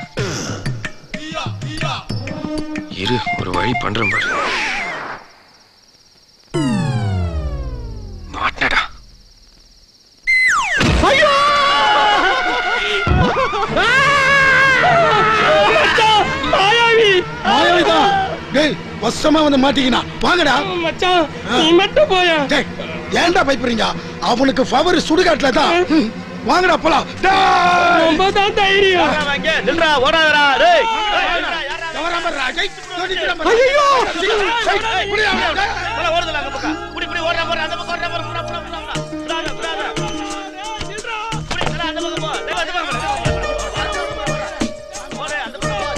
Speaker 7: இரு ஒரு வழி பண்றேன் பாரு மாட்டினடா
Speaker 12: ஐயோ
Speaker 9: டேய் வசமா வந்து மாட்டிக்கினா வாங்கடா
Speaker 3: மச்சான் நீ மட்டும் போயா
Speaker 9: டேய் ஏன்டா பயப்படுறீங்க அவனுக்கு ஃபவர் சுடுகாட்டுல தான் ம், வாங்கடா போலாம் டேய்
Speaker 3: ரொம்ப தான் தைரியம்
Speaker 5: வாங்க நில்றா ஓடாதடா டேய்
Speaker 9: ஐயோ
Speaker 5: போல ஓடுதல அந்த பக்கம் புடி புடி ஓடுறா போற அந்த பக்கம் ஓடுறா போற புடா புடா புடா புடா புடா புடா புடி நில்றா அந்த பக்கம் போ டேய் அந்த பக்கம் ஓடு அந்த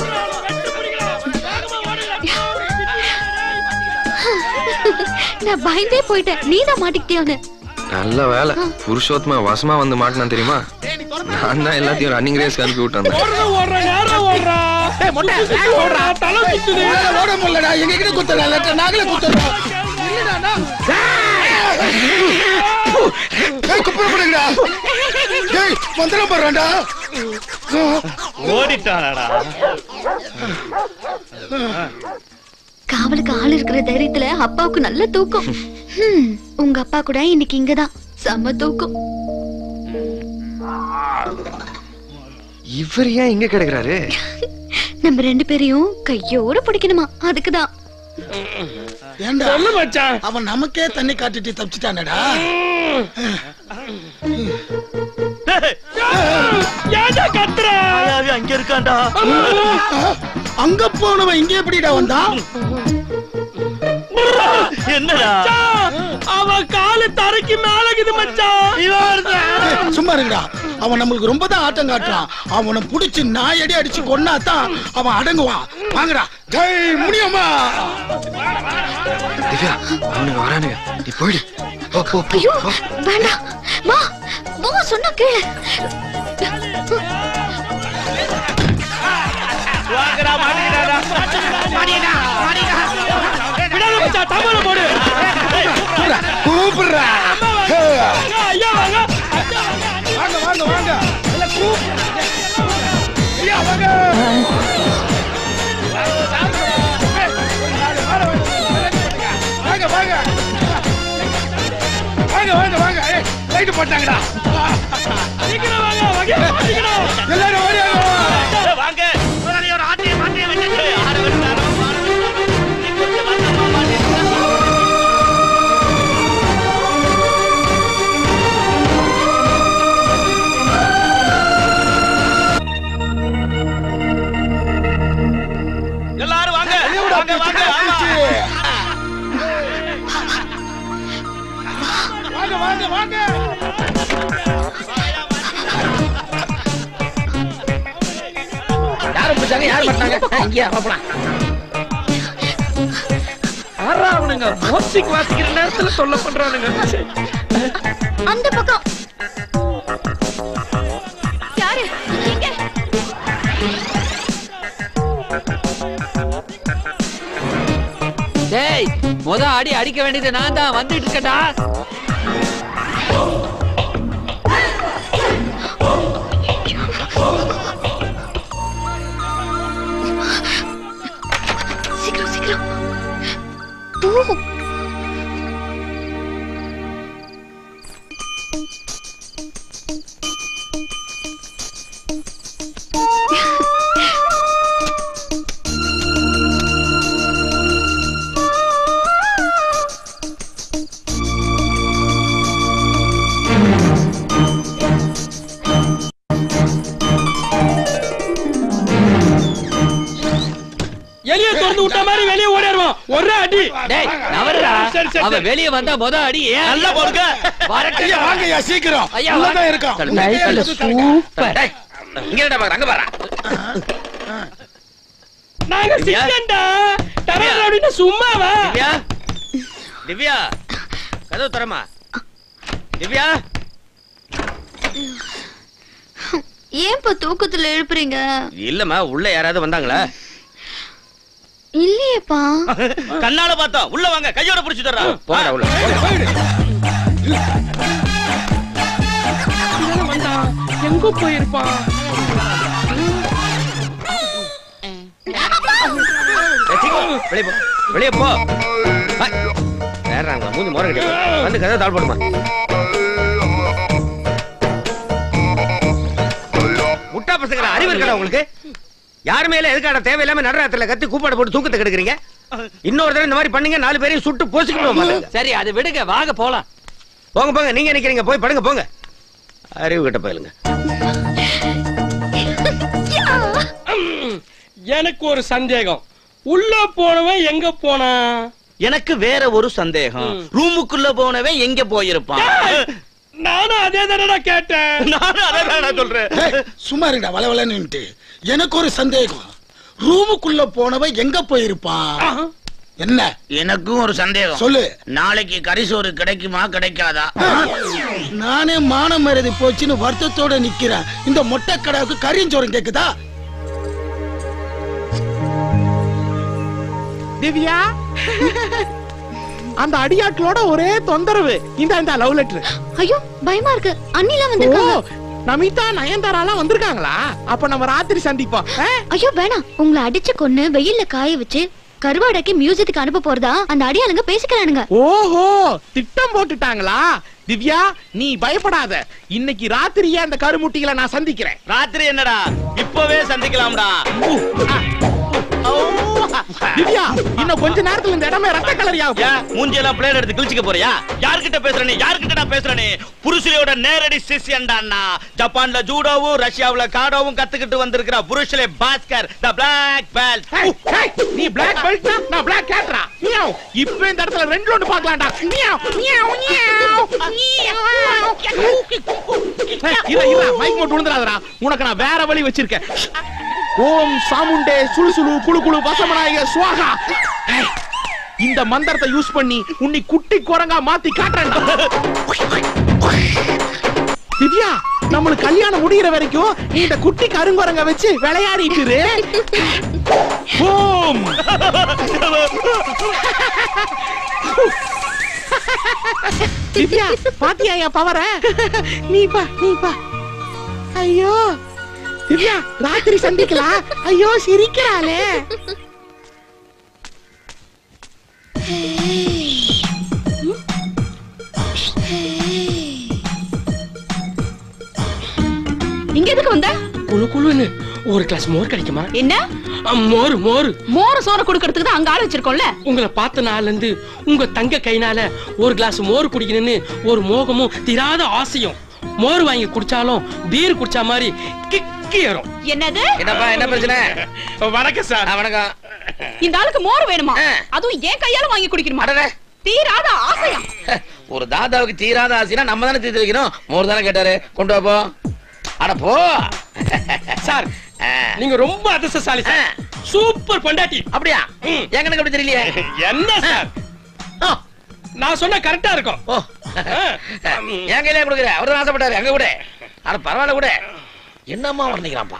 Speaker 2: நான் பயந்தே போயிட்டேன் நீ தான் மாட்டிக்கிட்டியோன்னு
Speaker 7: நல்ல வேலை புருஷோத்தமா வசமா வந்து மாட்டினா தெரியுமா நான் தான் எல்லாத்தையும் ரன்னிங் ரேஸ்க்கு அனுப்பி விட்டேன்
Speaker 3: ஓடுறா ஓடுறா நேரம் ஓடுறா
Speaker 15: டேய் மொட்டை வேக ஓடுறா
Speaker 3: தலை சுத்துது
Speaker 9: உங்களால ஓட முடியலடா எங்க கிட்ட குத்துறா இல்லாட்டா நாங்களே குத்துறோம் இல்லடாடா. ஏய் குப்புற போடுங்கடா டேய் மந்திரம் போடுறான்டா
Speaker 5: ஓடிட்டானடா
Speaker 2: காவலுக்கு ஆள் இருக்கிற தைரியத்துல அப்பாவுக்கு நல்ல தூக்கம் ஹம், உங்க அப்பா கூட இன்னைக்கு இங்கதான் செம்ம தூக்கம்
Speaker 7: இவர் ஏன் இங்க கிடக்குறாரு
Speaker 2: நம்ம ரெண்டு பேரையும் கையோட பிடிக்கணுமா அதுக்குதான்
Speaker 9: ஏன்டா
Speaker 3: சொல்லு மச்சான்
Speaker 9: அவன் நமக்கே தண்ணி காட்டிட்டு தப்பிச்சிட்டானடா
Speaker 3: ஏன்டா கத்துற
Speaker 5: மாயாவி அங்க இருக்கான்டா
Speaker 9: அங்க போனவன் இங்க எப்படிடா வந்தான்
Speaker 5: என்னடா
Speaker 3: மச்சான், அவன் காலு தரைக்கு மேல இருக்குது மச்சான்
Speaker 9: ஏய், சும்மா இருங்கடா அவன் நம்மளுக்கு ரொம்ப தான் ஆட்டம் காட்டுறான் அவனை புடிச்சு நாயடி அடிச்சு கொன்னாதான் அவன் அடங்குவான் வாங்கடா ஜெய் முடியுமா
Speaker 7: திவ்யா அவனுங்க வரானுங்க நீ போயிடு போ போ போ
Speaker 2: ஐயோ
Speaker 7: போ.
Speaker 2: வேண்டாம் வா வா சொன்னா கேளு
Speaker 5: வாங்கடா மாட்டிக்கிட்டாடா
Speaker 15: மாடிடா மாடிடா
Speaker 3: விடாத மச்சான் தபால போடு
Speaker 9: கூப்பிடுறா, கூப்பிடுறா
Speaker 3: ஐயா வாங்க
Speaker 9: வாங்க வாங்க வாங்க எல்லாம் கூப்பிடுறா. ஐயா, வாங்க வாங்க வாங்க வாங்க வாங்க வாங்க ஏய், லைட்டு போட்டாங்கடா
Speaker 3: சீக்கிரம் வாங்க வாங்க சீக்கிரம்
Speaker 9: எல்லாரும் ஓடியாங்க
Speaker 5: ஏய், வாங்க முதலாளியோட ஆட்டையை மாட்டையை வச்சுட்டு ஆட விடுறாரோ, ஆட விடுறாரோ. நீ கொஞ்சம் வந்தமா மாட்டிட்டு எல்லாரும் வாங்க வாங்க வாங்க ஆமா.
Speaker 9: வாங்க வாங்க வாங்க
Speaker 15: யாரும் பிடிச்சாங்க யார் பண்ணாங்க இங்கே போலாம்
Speaker 12: ஆறா அவனுங்க மியூசிக் வாசிக்கிற நேரத்துல சொல்ல பண்றானுங்க
Speaker 2: அந்த பக்கம் யாரு எங்க
Speaker 13: டேய் முத அடி அடிக்க வேண்டியது நான் தான் வந்துட்டு இருக்கேன்டா
Speaker 2: சீக்கிரம் சீக்கிரம் போ
Speaker 3: எலிய திறந்து விட்ட மாதிரி வெளியே ஓடிடுவான் ஒரே அடி
Speaker 13: டேய் நவருடா
Speaker 3: சரி சரி
Speaker 13: அவன்
Speaker 3: சரி.
Speaker 13: வெளிய வந்தா முத அடி ஏன்
Speaker 5: நல்லா போடுங்க
Speaker 13: வரட்டும்.
Speaker 9: ஐயா வாங்க ஐயா சீக்கிரம்
Speaker 13: ஐயா,
Speaker 9: உள்ளதான்
Speaker 13: வாங்க.
Speaker 9: இருக்கான்
Speaker 13: சொல்லு.
Speaker 9: உள்ளே
Speaker 15: நைட்ல
Speaker 9: எடுத்து தரேன்.
Speaker 15: சூப்பர்
Speaker 8: டேய், இங்க என்னடா பாக்குற அங்க பாரா
Speaker 3: நாங்க
Speaker 5: திவ்யா.
Speaker 3: சிக்கன்டா தரேன் அப்படின்னு சும்மாவா
Speaker 5: திவ்யா திவ்யா கதவு தரமா திவ்யா
Speaker 2: ஏன் இப்ப தூக்கத்துல எழுப்புறீங்க
Speaker 5: இல்லம்மா உள்ள யாராவது வந்தாங்களா
Speaker 2: இல்லையேப்பா
Speaker 5: கண்ணால பார்த்தோம் உள்ள வாங்க கையோட புடிச்சு தர்றா
Speaker 8: போங்கடா உள்ள
Speaker 3: இவன் வந்தான் எங்க போயிருப்பான்
Speaker 5: ஏய், சீக்கிரம், வெளிய போ வெளிய போ ஹாய். நேர்றாங்களா மூஞ்சி மோர கட்டி வந்து கதை தாழ் போடுமா முட்டா பசங்களா அறிவு இருக்கடா உங்களுக்கு
Speaker 8: யார் மேல எதுக்காட தேவையில்லாம நடுராத்திரில கத்தி கூப்பாடு போட்டு தூக்கத்தை கெடுக்குறீங்க இன்னொரு தடவை இந்த மாதிரி பண்ணீங்க நாலு பேரையும் சுட்டு போசிக்கிடுவோம்
Speaker 13: சரி அது விடுங்க வாங்க போலாம்
Speaker 8: போங்க போங்க நீங்க நிக்கிறீங்க போய் படுங்க போங்க அறிவு கிட்ட போயிலுங்க
Speaker 3: எனக்கு ஒரு சந்தேகம் உள்ள போனவன் எங்க போனா
Speaker 5: எனக்கு வேற ஒரு சந்தேகம் ரூமுக்குள்ள போனவன் எங்க போயிருப்பான்
Speaker 3: நானும் அதே தானடா கேட்டேன்
Speaker 5: நானும் அதே தானடா சொல்றேன்
Speaker 9: ஏய், சும்மா இருடா வளவலன்னுட்டு எனக்கு ஒரு சந்தேகம் ரூமுக்குள்ள போனவன் எங்க போயிருப்பான் என்ன
Speaker 16: எனக்கும் ஒரு சந்தேகம்
Speaker 9: சொல்லு
Speaker 16: நாளைக்கு கரிசோறு கிடைக்குமா கிடைக்காதா
Speaker 9: நானே மான மரியாதை போச்சுன்னு வருத்தத்தோட நிக்கிறேன் இந்த மொட்டை கடாவுக்கு கரியஞ்சோரம் கேக்குதா
Speaker 15: திவ்யா அந்த அடியாட்களோட ஒரே தொந்தரவு இந்த இந்த லவ் லெட்டர்
Speaker 2: ஐயோ பயமா இருக்கு அண்ணிலாம்
Speaker 15: ஓ
Speaker 2: வந்திருக்காங்க
Speaker 15: நமிதா நயன்தாராலாம் வந்திருக்காங்களா அப்ப நம்ம ராத்திரி சந்திப்போம் ஆ?
Speaker 2: ஐயோ வேணாம் உங்களை அடிச்சு கொன்னு வெயில்ல காய வச்சு கருவாடைக்கு மியூசியத்துக்கு அனுப்ப போறதா அந்த அடியாளுங்க பேசிக்கிறானுங்க
Speaker 15: ஓஹோ திட்டம் போட்டுட்டாங்களா திவ்யா நீ பயப்படாத இன்னைக்கு ராத்திரியே அந்த கருமுட்டிகளை நான் சந்திக்கிறேன்
Speaker 5: ராத்திரி என்னடா இப்பவே சந்திக்கலாம்டா
Speaker 15: திவ்யா இன்னும் கொஞ்ச நேரத்துல இந்த இடமே ரத்த கலரியாக
Speaker 5: ஏன் மூஞ்சியெல்லாம் பிளேட் எடுத்து கிழிச்சுக்க போறியா யார்கிட்ட பேசுற நீ யார்கிட்ட பேசுற நீ புருஷலியோட நேரடி சிஷ்யன்டான்னா ஜப்பான்ல ஜூடோவும் ரஷ்யாவுல காடோவும் கத்துக்கிட்டு வந்திருக்கிற புருஷலே பாஸ்கர் த பிளாக் பெல்ட்
Speaker 15: நீ பிளாக் பெல்ட் நான் பிளாக் கேட்ரா மியாவ் இப்போ இந்த இடத்துல ரெண்டு ஒன்று பார்க்கலாம்டா மியாவ் மியாவ் மியாவ் மியாவ் இரு இரு மைக் மட்டும் விழுந்துறாதடா உனக்கு நான் வேற வழி வச்சிருக்கேன் ஓம் சாமுண்டே சுளு சுளு குளு குளு வசமனாய சுவாகா ஏய், இந்த மந்திரத்தை யூஸ் பண்ணி உன்னை குட்டி குரங்கா மாத்தி காட்டுறேன் திவ்யா நம்மளுக்கு கல்யாணம் முடிகிற வரைக்கும் நீ இந்த குட்டி கருங்குரங்க வச்சு விளையாடிட்டு இரு. ஓம் திவ்யா பாத்தியா என் பவர நீ பா நீ பா ஐயோ திவ்யா ராத்திரி சந்திக்கலாம் ஐயோ சிரிக்கிறாளே
Speaker 6: இங்க எதுக்கு வந்த
Speaker 3: குழு குழுன்னு ஒரு கிளாஸ் மோர் கிடைக்குமா
Speaker 6: என்ன
Speaker 3: அ, மோர் மோர்
Speaker 6: மோர சோற கொடுக்கறதுக்கு தான் அங்க ஆள் வச்சிருக்கோம்ல
Speaker 3: உங்களை பார்த்த நாள்ல இருந்து உங்க தங்க கைனால ஒரு கிளாஸ் மோர் குடிக்கணும்னு ஒரு மோகமும் தீராத ஆசையும் மோர் வாங்கி குடிச்சாலும் பீர் குடிச்ச மாதிரி கிக்கி ஏறும்
Speaker 6: என்னது
Speaker 8: என்னப்பா என்ன பிரச்சனை
Speaker 3: வணக்கம் சார்
Speaker 8: வணக்கம்
Speaker 6: இந்த ஆளுக்கு மோர் வேணுமா அதுவும் ஏன் கையால வாங்கி குடிக்கணுமா தீராத ஆசையா
Speaker 16: ஒரு தாதாவுக்கு தீராத ஆசைனா நம்ம தானே தீர்த்து வைக்கணும் மோர் தானே கேட்டாரு கொண்டு வா போ அட போ
Speaker 3: சார் நீங்க ரொம்ப அதிர்ஷ்டசாலி சார் சூப்பர் பொண்டாட்டி
Speaker 16: அப்படியா எங்க எனக்கு அப்படி தெரியலையே
Speaker 3: என்ன சார் நான் சொன்ன கரெக்டா இருக்கும்
Speaker 16: என் கையிலே கொடுக்குற அவரு ஆசைப்பட்டாரு அங்க கூட அட பரவாயில்ல கூட என்னம்மா வர்ணிக்கிறான்ப்பா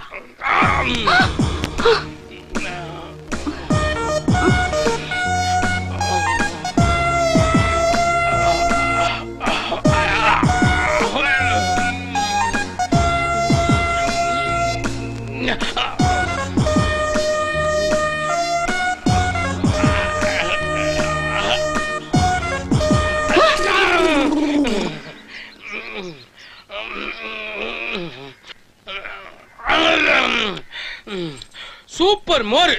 Speaker 3: சூப்பர் மோர்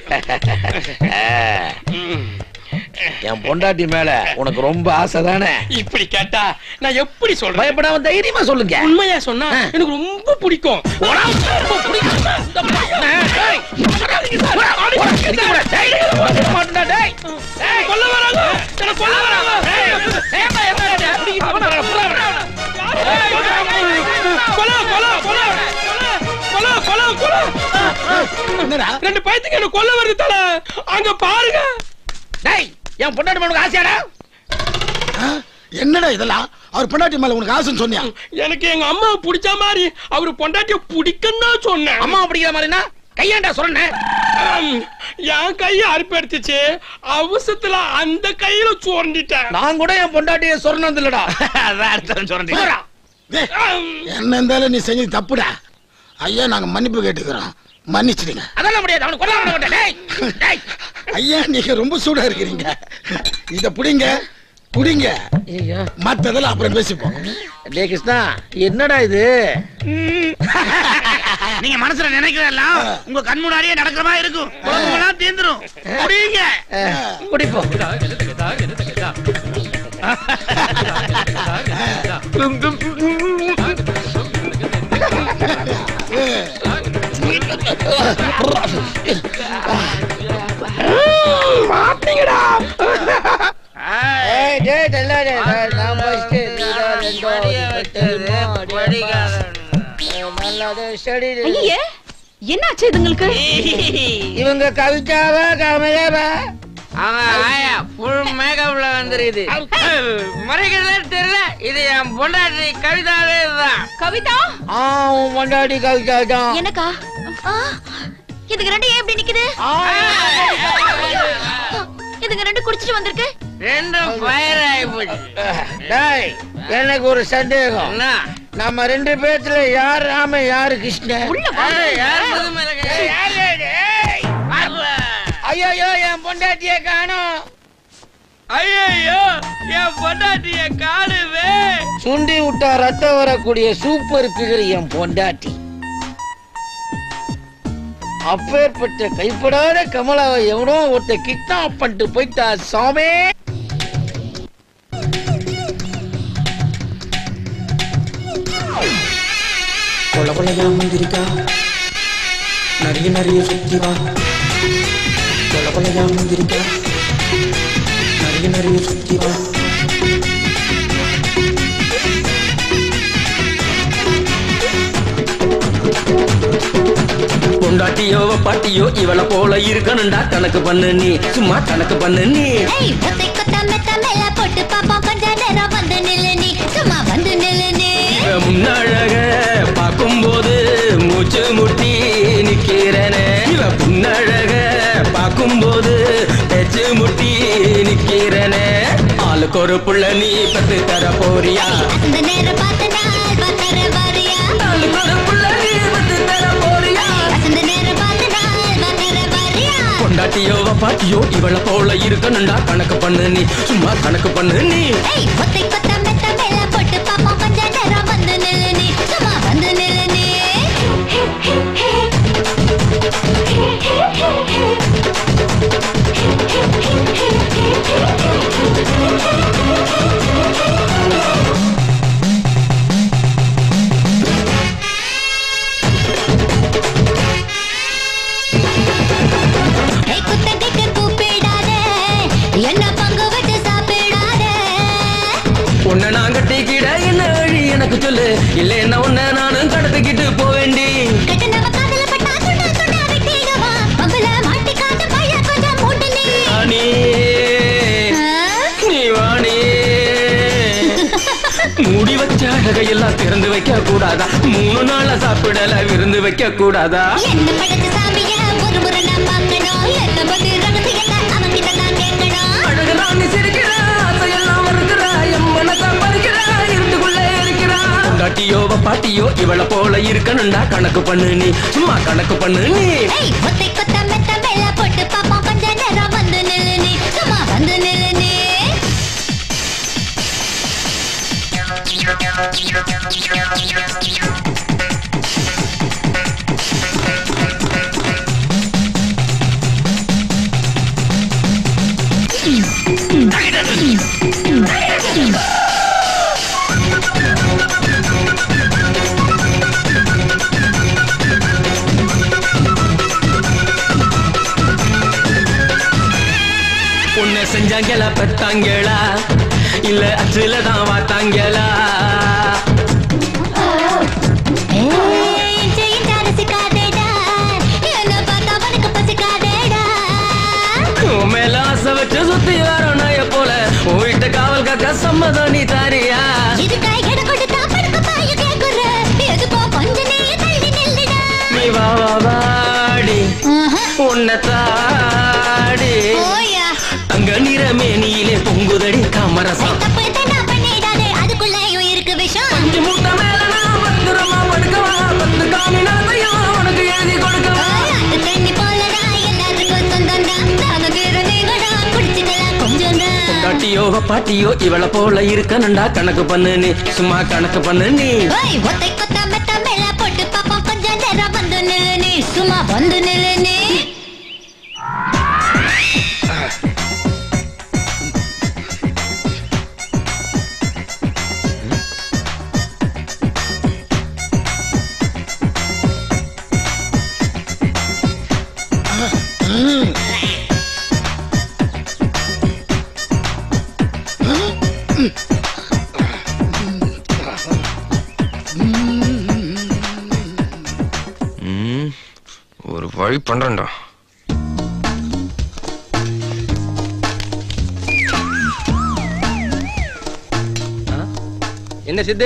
Speaker 16: என் பொண்டாட்டி மேல உனக்கு ரொம்ப ஆசை தானே
Speaker 3: இப்படி கேட்டா நான் எப்படி சொல்றேன்
Speaker 16: பயப்படாம தைரியமா சொல்லுங்க
Speaker 3: உண்மையா சொன்னா எனக்கு ரொம்ப பிடிக்கும் கொல்ல வராங்க என்ன கொல்ல வராங்க கொலை, கொலை, கொலை, கொலை, கொலை, கொலை. ரெண்டு பைத்துக்கு என்ன கொல்ல வருது தல அங்க பாருங்க
Speaker 16: டேய் என் பொண்டாட்டி மேல உனக்கு ஆசையாடா
Speaker 9: என்னடா இதெல்லாம் அவர் பொண்டாட்டி மேல உனக்கு ஆசைன்னு சொன்னியா
Speaker 3: எனக்கு எங்க அம்மா பிடிச்ச மாதிரி அவரு பொண்டாட்டிய பிடிக்கன்னு தான் சொன்னேன்
Speaker 16: அம்மா பிடிக்கிற மாதிரினா கையாண்டா சொன்னேன்
Speaker 3: என் கைய அறுப்பு எடுத்துச்சு அவசரத்துல அந்த கையில சுரண்டிட்டேன்
Speaker 16: நான் கூட என் பொண்டாட்டிய சொன்னது இல்லடா அதான் சொல்றேன்
Speaker 9: டேய், என்ன இருந்தாலும் நீ செஞ்சது தப்புடா ஐயா நாங்க மன்னிப்பு கேட்டுக்கிறோம் மன்னிச்சிடுங்க
Speaker 16: அதெல்லாம் முடியாது அவனுக்கு கொல்ல விட மாட்டேன் டேய், டேய்.
Speaker 9: ஐயா நீங்க ரொம்ப சூடா இருக்கிறீங்க இத புடிங்க புடிங்க மத்ததெல்லாம் அப்புறம் பேசிப்போம்
Speaker 16: டேய் கிருஷ்ணா என்னடா இது
Speaker 8: நீங்க மனசுல நினைக்கிறதெல்லாம் உங்க கண் முன்னாடியே நடக்கிற மாதிரி இருக்கும் குழம்புலாம் தீந்துரும் குடிங்க
Speaker 16: குடிப்போம்
Speaker 15: மாட்டீங்கடா
Speaker 16: ஏய் டேய் டல்லாடே நான் ஃபர்ஸ்ட்
Speaker 6: ஐயே என்னாச்சு இதுங்களுக்கு
Speaker 16: இவங்க கவிதாவா கமலாவா
Speaker 12: அவன் ஆயா ஃபுல் மேக்கப்ல வந்துருக்குது மறைக்கிறதே தெரியல இது என் பொண்டாட்டி கவிதாவே தான்
Speaker 6: கவிதா
Speaker 16: ஆ உன் பொண்டாட்டி கவிதா தான்
Speaker 2: எனக்கா ஆ, இதுங்க ரெண்டு ஏன் இப்படி நிக்குது இதுங்க ரெண்டு குடிச்சிட்டு வந்திருக்கு
Speaker 12: ரெண்டும் ஃபயர் ஆகி போச்சு
Speaker 16: டேய் எனக்கு ஒரு சந்தேகம்
Speaker 12: என்ன
Speaker 16: நம்ம ரெண்டு பேத்துல யார் ராம யாரு கிருஷ்ணன்
Speaker 12: ஏய், யார் புது மேல கை?
Speaker 16: ஐயோ என் பொண்டாட்டிய காணோம்
Speaker 12: ஐயையோ என் பொண்டாட்டிய காணுவே
Speaker 16: சுண்டி விட்டா ரத்தம் வரக்கூடிய சூப்பர் பிகர் என் பொண்டாட்டி அப்பேற்பட்ட கைப்படாத கமலாவை எவனோ ஒருத்த கிட்னாப் பண்ணிட்டு போயிட்டா சாமே
Speaker 19: கொல கொலையா முந்திரிக்கா நிறைய நிறைய சுத்தி வா கொல கொலையா முந்திரிக்கா நிறைய நிறைய சுத்தி வா
Speaker 17: பொண்டாட்டியோ பாட்டியோ இவளை போல இருக்கணும்டா கணக்கு பண்ணு நீ சும்மா கணக்கு பண்ணு நீ
Speaker 1: ஏய் ஒத்தை கொத்த மெத்த மேல போட்டு பாப்போம் கொஞ்ச நேரம் வந்து நில்லு நீ சும்மா வந்து நில்லு நீ
Speaker 17: இவ முன்னழக பார்க்கும்போது மூச்சு முட்டி நிக்கிறனே இவ புன்னழக பார்க்கும்போது பேச்சு முட்டி நிக்கிறனே ஆளுக்கு ஒரு புள்ள நீ பத்து தர போறியா
Speaker 1: அந்த நேரம் பார்த்து நாள் பார்த்தர வாரியா
Speaker 17: ஆளுக்கு ஒரு புள்ள நீ பத்து தர போறியா
Speaker 1: அந்த நேரம் பார்த்து நாள் பார்த்தர வாரியா
Speaker 17: பொண்டாட்டியோ பாட்டியோ இவளை போல இருக்கணும்டா கணக்கு பண்ணு நீ சும்மா கணக்கு பண்ணு நீ
Speaker 1: ஏய் ஒத்தை கொத்த மெத்த மேல போட்டு பாப்போம் கொஞ்ச நேரம் வந்து நில்லு நீ சும்மா வந்து நில்லு நீ ஏய் குத்தகைக்கு கூப்பிடாதே என்ன பங்கு வச்சு சாப்பிடாதே
Speaker 17: உன்னை நான் கட்டிக்கிட என்ன வழி எனக்கு சொல்லு இல்லைன்னா உன்னை நானும் கடத்திக்கிட்டு போவேண்டி
Speaker 1: கட்டணவ காதல பட்டா துண்டா துண்டா வெட்டிடுவா பம்புல மாட்டிக்காத பைய கொஞ்சம் மூடு நீ
Speaker 17: வாணி நீ வாணி மூடி வச்ச அழகையெல்லாம் திறந்து வைக்க கூடாதா மூணு நாளா சாப்பிடல விருந்து வைக்க கூடாதா
Speaker 1: என்ன படைச்ச சாமிய ஒரு முறை நான் பார்க்கணும் என்ன பத்தி ரகசியத்தை அவன்கிட்ட நான் கேட்கணும்
Speaker 17: அழகுதான் நீ சிரிக்கிற ஆசையெல்லாம் வருகிற என் மனசை பறிக்கிற இருட்டுக்குள்ளே இருக்கிற பொண்டாட்டியோ பாட்டியோ இவளை போல இருக்கணும்டா கணக்கு பண்ணு நீ சும்மா கணக்கு பண்ணு நீ
Speaker 1: ஏய் ஒத்தை கொத்த மெத்த மேல போட்டு பாப்போம் கொஞ்ச நேரம் வந்து நில்லு நீ சும்மா வந்து நில்லு நீ
Speaker 17: உன்னை செஞ்சாங்களா பெத்தாங்களா இல்ல அச்சுல தான் வாத்தாங்களா
Speaker 1: ஏய் இஞ்சி இஞ்சி ரசிக்காதேடா என்ன பார்த்தா உனக்கு பசிக்காதேடா
Speaker 17: உன் மேல ஆசை வச்சு சுத்தி வரோம் நாய போல உன் வீட்டு காவல் காக்க சம்மதம் நீ தாரியா
Speaker 1: இதுக்கா இடம் கொடுத்தா படுக்க பாய கேக்குற எதுக்கோ கொஞ்ச நேரம் தள்ளி நில்லுடா
Speaker 17: நீ வா வா வாடி உன்னை தாடி
Speaker 1: ஓயா
Speaker 17: அங்க நிறமேனியிலே பொங்குதடி காமரசம்
Speaker 1: தப்பு தானா பண்ணிடாதே அதுக்குள்ளேயும் இருக்கு விஷம்
Speaker 17: அஞ்சு மூட்டை மேல நான் பத்திரமா படுக்கவா பத்து காமி நடத்தையும் உனக்கு எழுதி கொடுக்கவா
Speaker 1: அந்த தண்ணி போலடா எல்லாருக்கும் சொந்தம் தான் தாங்க நீங்கடா குடிச்சுக்கலாம் கொஞ்சம் தான்
Speaker 17: பாட்டியோ பாட்டியோ இவளை போல இருக்கணும்டா கணக்கு பண்ணு நீ சும்மா கணக்கு பண்ணு நீ
Speaker 1: ஓய் ஒத்தை கொத்த மெத்த மேல போட்டு பாப்போம் கொஞ்ச நேரம் வந்து சும்மா வந்து நில்லு நீ
Speaker 7: ம், ஒரு வழி பண்றேன்டா
Speaker 12: என்ன சித்து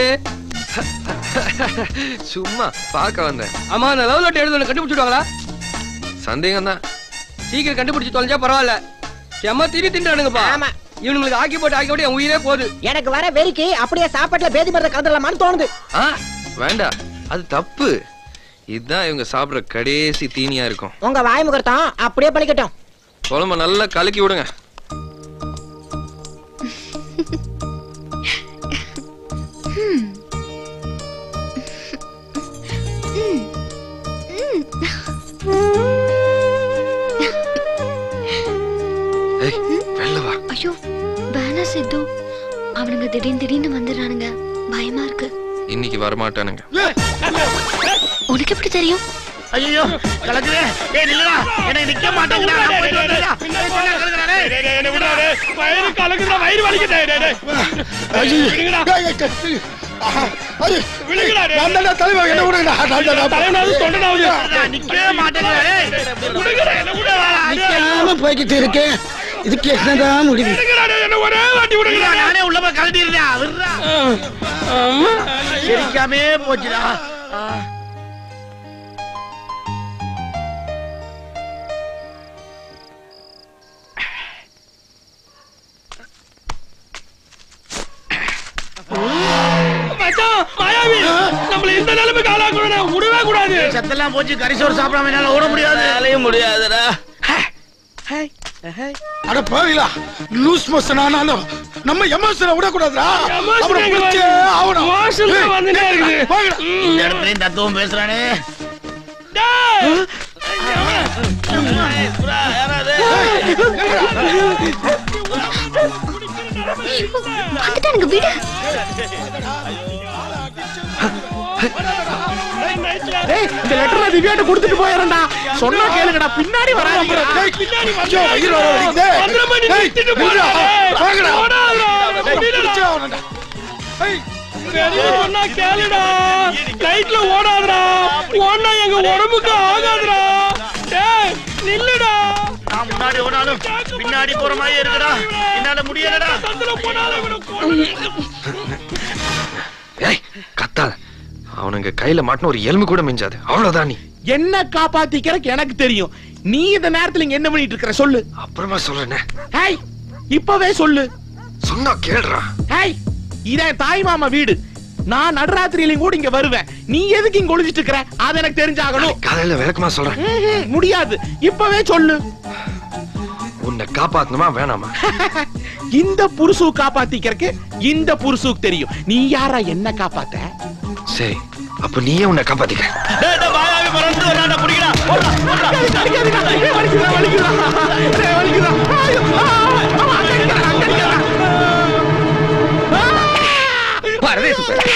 Speaker 7: சும்மா பார்க்க வந்தேன்
Speaker 12: ஆமா அந்த லவ் லெட்டர் எழுதுன கண்டுபிடிச்சிடுவாங்களா
Speaker 7: சந்தேகம் தான்
Speaker 12: சீக்கிரம் கண்டுபிடிச்சு தொலைஞ்சா பரவாயில்ல செம்ம திரி திண்டானுங்கப்பா
Speaker 20: ஆமா.
Speaker 12: இவனுங்களுக்கு ஆக்கி போட்டு ஆக்கி போட்டு என் உயிரே போகுது
Speaker 20: எனக்கு வர வெறிக்கு அப்படியே சாப்பாட்டுல பேதி மரத்தை கலந்துடலாமான்னு தோணுது
Speaker 7: ஆ வேண்டாம் அது தப்பு இதுதான் இவங்க சாப்பிடுற கடைசி தீனியா இருக்கும்
Speaker 20: உங்க வாய் முகர்த்தம் அப்படியே பழிக்கட்டும்
Speaker 7: குழம்ப நல்லா கலக்கி விடுங்க ஏய் வெளில வா
Speaker 2: ஐயோ வேணா சித்து அவனுங்க திடீர்னு திடீர்னு வந்துடுறானுங்க பயமா இருக்கு
Speaker 7: இன்னைக்கு வரமாட்டானுங்க
Speaker 2: உனக்கு எப்படி தெரியும்
Speaker 8: ஐயோ கலக்குதே ஏய் நில்லுடா என்ன நிக்க மாட்டேங்கடா நான் போயிட்டு வரேன்டா. ஏய், சொன்னா கலக்குறா, டேய்.
Speaker 3: வயிறு கலக்குதா வயிறு வலிக்குதா டேய், டேய். விடுங்கடா. விடுங்கடா, டேய்.
Speaker 9: நான் தான் தலைவன் என்ன விடுங்கடா நான் தான்
Speaker 3: தலைவனாவது தொண்டனாவது.
Speaker 8: நான் நிக்கவே மாட்டேங்கிறா, டேய்.
Speaker 3: விடுங்கடா, என்ன விட வேணாம்.
Speaker 9: நிக்காம போய்கிட்டு இருக்கேன் இதுக்கு என்னதான் முடிவு
Speaker 3: விடுங்கடா, டேய், என்ன ஒரே வாட்டி விடுங்கடா.
Speaker 8: இல்ல, நானே உள்ள போய் கழட்டிடுறேன் விடுறா
Speaker 3: ஆமா.
Speaker 8: சிரிக்காமே போச்சுடா ஆ.
Speaker 3: மச்சான், மாயாவி, நம்மள இந்த நிலைமைக்கு ஆளாக்கணும்னு விடவே கூடாது
Speaker 8: சத்தெல்லாம் போச்சு கரிசோறு சாப்பிடாம என்னால ஓட முடியாது
Speaker 5: வேலையும் முடியாதுடா
Speaker 9: அட பாவிலா லூஸ் மோஷன் ஆனாலும் நம்ம எமோஷனை விடக்கூடாதுடா
Speaker 3: Emotion
Speaker 9: அவனை
Speaker 3: எங்க
Speaker 9: பிடிச்சே
Speaker 3: வருது?
Speaker 9: ஆகணும்
Speaker 3: Emotion தான்
Speaker 9: ஏய்,
Speaker 3: வந்துட்டே இருக்குது.
Speaker 9: போங்கடா.
Speaker 8: இந்த இடத்துலயும் தத்துவம் பேசுறானே
Speaker 3: டேய்.
Speaker 2: வந்துட்டானுங்க விடு
Speaker 15: டேய் இந்த லெட்டர் திவ்யாட்ட கொடுத்துட்டு போயிரண்டா சொன்னா கேளுங்கடா பின்னாடி வராதீங்க
Speaker 3: பின்னாடி
Speaker 9: ஐயோ, வயிறு வர வலிக்குதே.
Speaker 3: வந்துடுறா, நீ
Speaker 9: ஏய்,
Speaker 3: நிறுத்திட்டு
Speaker 9: நில்லுடா.
Speaker 3: போடா.
Speaker 9: வாங்கடா.
Speaker 3: போடாதடா.
Speaker 9: அவனை
Speaker 3: விடுடா.
Speaker 9: பிடிச்சே ஆகணும்டா. ஏய்,
Speaker 3: பெரிய சொன்னா கேளுடா லைட்ல ஓடாதடா ஓடனா எங்க உடம்புக்கு ஆகாதுடா டேய் நில்லுடா
Speaker 8: நான் முன்னாடி ஓடாலும் பின்னாடி போற மாதிரி இருக்குடா என்னால முடியலடா
Speaker 3: சந்தில போனாலும் இவனை கொன்னு.
Speaker 7: ஏய் கத்தாத அவனுங்க கையில மாட்டின ஒரு எலும்பு கூட மிஞ்சாது அவ்வளவுதான் நீ
Speaker 15: என்ன காப்பாத்திக்கிறக்கு எனக்கு தெரியும் நீ இந்த நேரத்துல இங்க என்ன பண்ணிட்டு இருக்கிற சொல்லு
Speaker 7: அப்புறமா சொல்றேனே
Speaker 15: ஹேய் இப்பவே சொல்லு
Speaker 7: சொன்னா கேடுறா
Speaker 15: ஹேய் இதான் தாய் மாமா வீடு நான் நடுராத்திரியிலையும் கூட இங்க வருவேன் நீ எதுக்கு இங்க ஒளிஞ்சிட்டு இருக்கிற அது எனக்கு தெரிஞ்சாகணும்
Speaker 7: காலையில விளக்கமா சொல்றேன்
Speaker 15: ம்ஹும், முடியாது இப்பவே சொல்லு
Speaker 7: உன்னை காப்பாத்தணுமா வேணாமா
Speaker 15: இந்த புருஷு காப்பாத்திக்கிறக்கு இந்த புருஷுக்கு தெரியும் நீ யாரா என்ன காப்பாத்த
Speaker 7: சரி அப்ப நீயே உன்னை காப்பாத்திக்க
Speaker 5: டேய், டேய், மாயாவி பறந்து வரான்டா, புடிங்கடா. ஓடுடா, ஓடுடா.
Speaker 15: வலிக்குதா, வலிக்குதா. டேய், வலிக்குதா. ஐயோ, ஆ, ஆ, அங்க அடிக்கிறா, அங்க அடிக்கிறா.
Speaker 8: பரதேசி பயலே.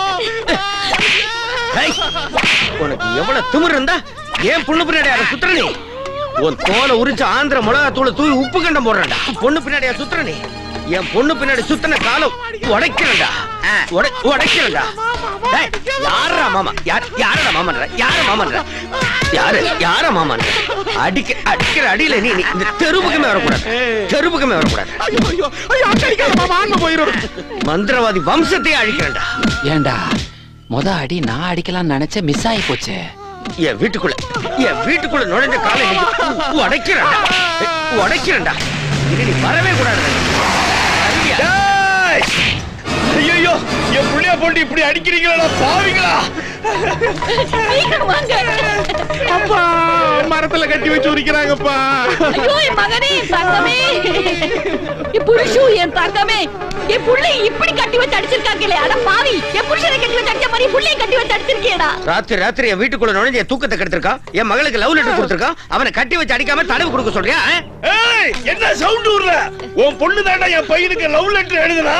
Speaker 8: ஏய், உனக்கு எவ்வளவு திமிரு இருந்தா ஏன் பொண்ணு பின்னாடி அதை சுத்துற நீ உன் தோலை உரிச்சு ஆந்திர மிளகா தூளை தூவி உப்பு கண்டம் போடுறேன்டா பொண்ணு பின்னாடி அதை சுத்துற நீ என் பொண்ணு பின்னாடி சுத்தின காலம் உடைக்கிறேன்டா ஆ, உடை- உடைக்கிறேன்டா டேய், யாருடா மாமா யார் யாரடா மாமன்ற யார மாமன்ற யாரு யார மாமன்ற அடிக்க அடிக்கிற அடியில நீ நீ இந்த தெருவுக்குமே வரக்கூடாது தெருவுக்குமே வரக்கூடாது
Speaker 15: ஐயோ, ஐயோ, ஐயோ, அங்க அடிக்காத மாமா, ஆன்மை போயிரும்.
Speaker 8: மந்திரவாதி வம்சத்தையே அழிக்கிறேன்டா
Speaker 13: ஏண்டா மொத அடி நான் அடிக்கலாம்னு நினைச்ச மிஸ் ஆகி போச்சு
Speaker 8: என் வீட்டுக்குள்ள என் வீட்டுக்குள்ள நுழைஞ்ச காலை இன்னைக்கு உடைக்கிறேன்டா உடைக்கிறேன்டா இனி நீ வரவே கூடாது
Speaker 14: ஐயோ என் புள்ளைய போட்டு இப்படி அடிக்கிறீங்களா பாவிங்களா
Speaker 15: அப்பா மரத்துல கட்டி வச்சு உரிக்கிறாங்கப்பா
Speaker 18: ஐயோ என் மகனே என் தங்கமே என் புருஷு என் தங்கமே என் புள்ளை இப்படி கட்டி வச்சு அடிச்சிருக்காங்களே அட பாவி என் புருஷனை கட்டி வச்சு அடிச்ச மாதிரி புள்ளைய கட்டி வச்சு அடிச்சிருக்கியடா
Speaker 8: ராத்திரி ராத்திரி என் வீட்டுக்குள்ள நுழைஞ்சு என் தூக்கத்தை கெடுத்திருக்கான் என் மகளுக்கு லவ் லெட்டர் கொடுத்திருக்கான் அவனை கட்டி வச்சு அடிக்காம தடவு கொடுக்க சொல்றியா ஆ?
Speaker 14: ஏய் என்ன சவுண்ட் விடுற உன் பொண்ணு தாண்டா என் பையனுக்கு லவ் லெட்டர் எழுதுனா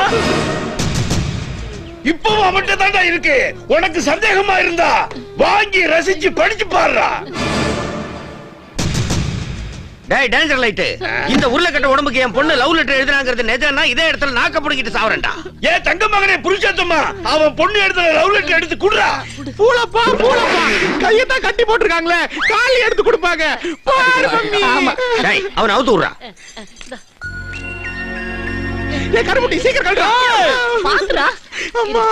Speaker 14: இப்பவும் அவன்கிட்ட தாண்டா இருக்கு உனக்கு சந்தேகமா இருந்தா வாங்கி ரசிச்சு படிச்சு பாருடா
Speaker 8: டேய் டேஞ்சர் லைட் இந்த உருளைக்கட்ட உடம்புக்கு என் பொண்ணு லவ் லெட்டர் எழுதுனாங்கிறது நிஜம்னா இதே இடத்துல நாக்க புடிக்கிட்டு சாவரேன்டா
Speaker 14: ஏன் தங்க மகனே புருஷோத்தமா அவன் பொண்ணு எடுத்த லவ் லெட்டர் எடுத்து குடுறா
Speaker 15: பூலப்பா பூலப்பா கையத்தான் கட்டி போட்டிருக்காங்களே காலி எடுத்து கொடுப்பாங்க பாரு மம்மி
Speaker 8: டேய் அவனை அவுத்து விடுறா
Speaker 15: ஏ கருமுட்டி சீக்கிரம் கழுடா
Speaker 18: பாத்துடா
Speaker 15: அம்மா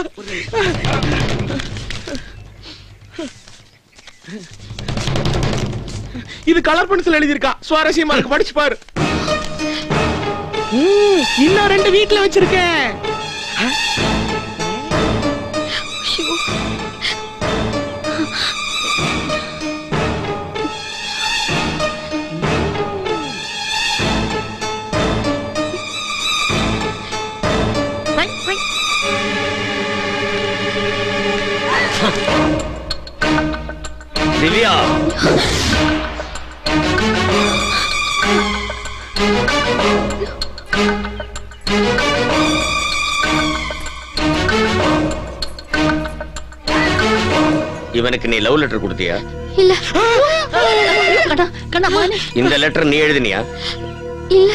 Speaker 15: இது கலர் பென்சில் எழுதியிருக்கா சுவாரஸ்யமா இருக்கு படிச்சு பாரு ம், இன்னும் ரெண்டு வீட்ல வச்சிருக்கேன்
Speaker 8: திவ்யா இவனுக்கு நீ லவ் லெட்டர் கொடுத்தியா
Speaker 2: இல்ல
Speaker 18: கண்ணா கண்ணா மகனே
Speaker 8: இந்த லெட்டர் நீ எழுதினியா
Speaker 2: இல்ல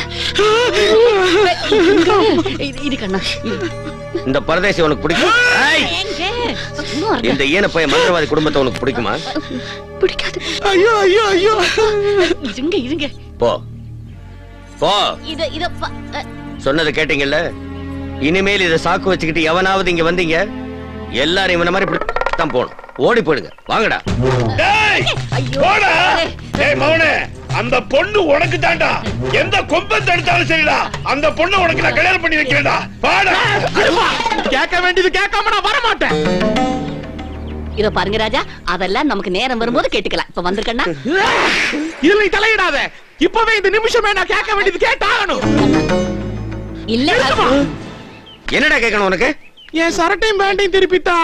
Speaker 18: இது இது கண்ணா இது.
Speaker 8: இந்த பரதேசி உனக்கு பிடிக்கும் ஏய்,
Speaker 18: எங்க? சும்மா இருக்க.
Speaker 8: இந்த ஈன பையன் மந்திரவாதி குடும்பத்தை உனக்கு பிடிக்குமா
Speaker 2: பிடிக்காது
Speaker 15: ஐயோ ஐயோ ஐயோ
Speaker 18: இருங்க இருங்க
Speaker 8: போ போ
Speaker 18: இத இத ப- அ,
Speaker 8: சொன்னதை கேட்டீங்கல்ல இனிமேல் இதை சாக்கு வச்சுக்கிட்டு எவனாவது இங்க வந்தீங்க எல்லாரும் இவன மாதிரி இப்படி தான் போகணும் ஓடி போயிடுங்க வாங்கடா
Speaker 14: டேய் போடா ஏய் மவனே அந்த பொண்ணு உனக்கு தாண்டா எந்த கொம்பத்தை எடுத்தாலும் சரிடா அந்த பொண்ணு உனக்கு நான் கல்யாணம் பண்ணி வைக்கிறேன்டா பாடா
Speaker 15: கேட்க வேண்டியது கேட்காம நான் வர மாட்டேன்
Speaker 18: இத பாருங்க ராஜா அதெல்லாம் நமக்கு நேரம் வரும்போது கேட்டுக்கலாம் இப்ப வந்திருக்கண்ணா
Speaker 15: இதுல நீ தலையிடாத இப்பவே இந்த நிமிஷமே நான் கேட்க வேண்டியது கேட்டாகணும்
Speaker 18: இல்ல
Speaker 8: என்னடா கேட்கணும் உனக்கு
Speaker 15: என் சரட்டையும் பேண்டையும் திருப்பித்தா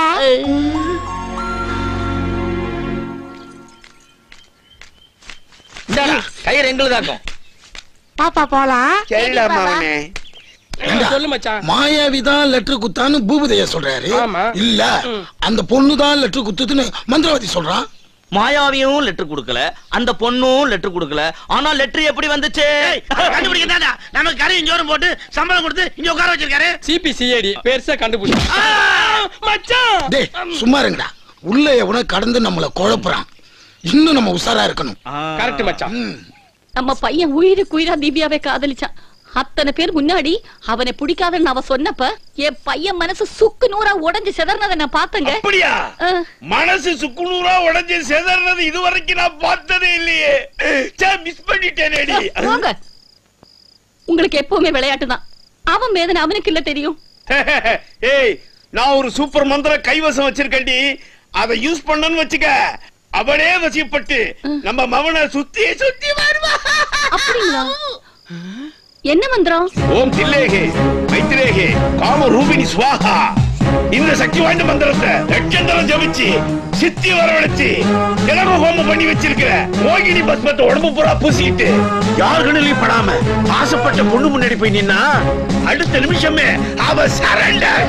Speaker 8: இந்தாடா, கயிறு எங்களுதாக்கும்
Speaker 15: பாப்பா போலாம்
Speaker 14: சரிடா மவனே
Speaker 3: சொல்லு மச்சான்
Speaker 9: மாயாவி தான் லெட்டர் குத்தான்னு பூபதைய சொல்றாரு
Speaker 3: ஆமா.
Speaker 9: இல்ல அந்த பொண்ணு தான் லெட்டர் குத்துதுன்னு மந்திரவாதி சொல்றான்
Speaker 5: மாயாவியும் லெட்டர் கொடுக்கல அந்த பொண்ணும் லெட்டர் கொடுக்கல ஆனா லெட்டர் எப்படி வந்துச்சு
Speaker 8: கண்டுபிடிக்கிறதா நமக்கு கரையும் ஜோரம் போட்டு சம்பளம் கொடுத்து இங்க உட்கார வச்சிருக்காரு
Speaker 3: சிபி சிஐடி பெருசா கண்டுபிடிச்சு மச்சான்
Speaker 9: டேய் சும்மா இருங்கடா உள்ள எவனோ கடந்து நம்மள குழப்புறான் இன்னும் நம்ம உஷாரா இருக்கணும்
Speaker 3: கரெக்ட் மச்சான்
Speaker 18: நம்ம பையன் உயிருக்கு உயிரா தீபியாவை காதலிச்சான் அத்தனை பேர் முன்னாடி அவனை பிடிக்காதுன்னு அவ சொன்னப்ப என் பையன் மனசு சுக்கு நூறா உடைஞ்சு சிதறனதை நான் பார்த்தேங்க
Speaker 14: அப்படியா மனசு சுக்குநூறா உடைஞ்சு செதறது இதுவரைக்கும் நான் பார்த்ததே இல்லையே மிஸ் பண்ணிட்டேனேடி
Speaker 18: போங்க உங்களுக்கு எப்பவுமே விளையாட்டு தான் அவன் வேதனை அவனுக்கு இல்ல தெரியும்
Speaker 14: ஏய் நான் ஒரு சூப்பர் மந்திர கைவசம் வச்சிருக்கேன்டி அதை யூஸ் பண்ணனும் வச்சுக்க அவனே வசியப்பட்டு நம்ம மவனை சுத்தி சுத்தி வருவா
Speaker 18: அப்படிங்களா என்ன மந்திரம்
Speaker 14: ஓம் தில்லேகே மைத்திரேகே காம ரூபிணி ஸ்வாஹா இந்த சக்தி வாய்ந்த மந்திரத்தை லட்சந்தரம் ஜபிச்சு சித்தி வரவழைச்சு கிழமை ஹோமம் பண்ணி வச்சிருக்கிற மோகினி பஸ்மத்தை உடம்பு பூரா பூசிக்கிட்டு யார் கண்ணிலையும் படாம ஆசைப்பட்ட பொண்ணு முன்னாடி போய் நின்னா அடுத்த நிமிஷமே அவ சரண்டர்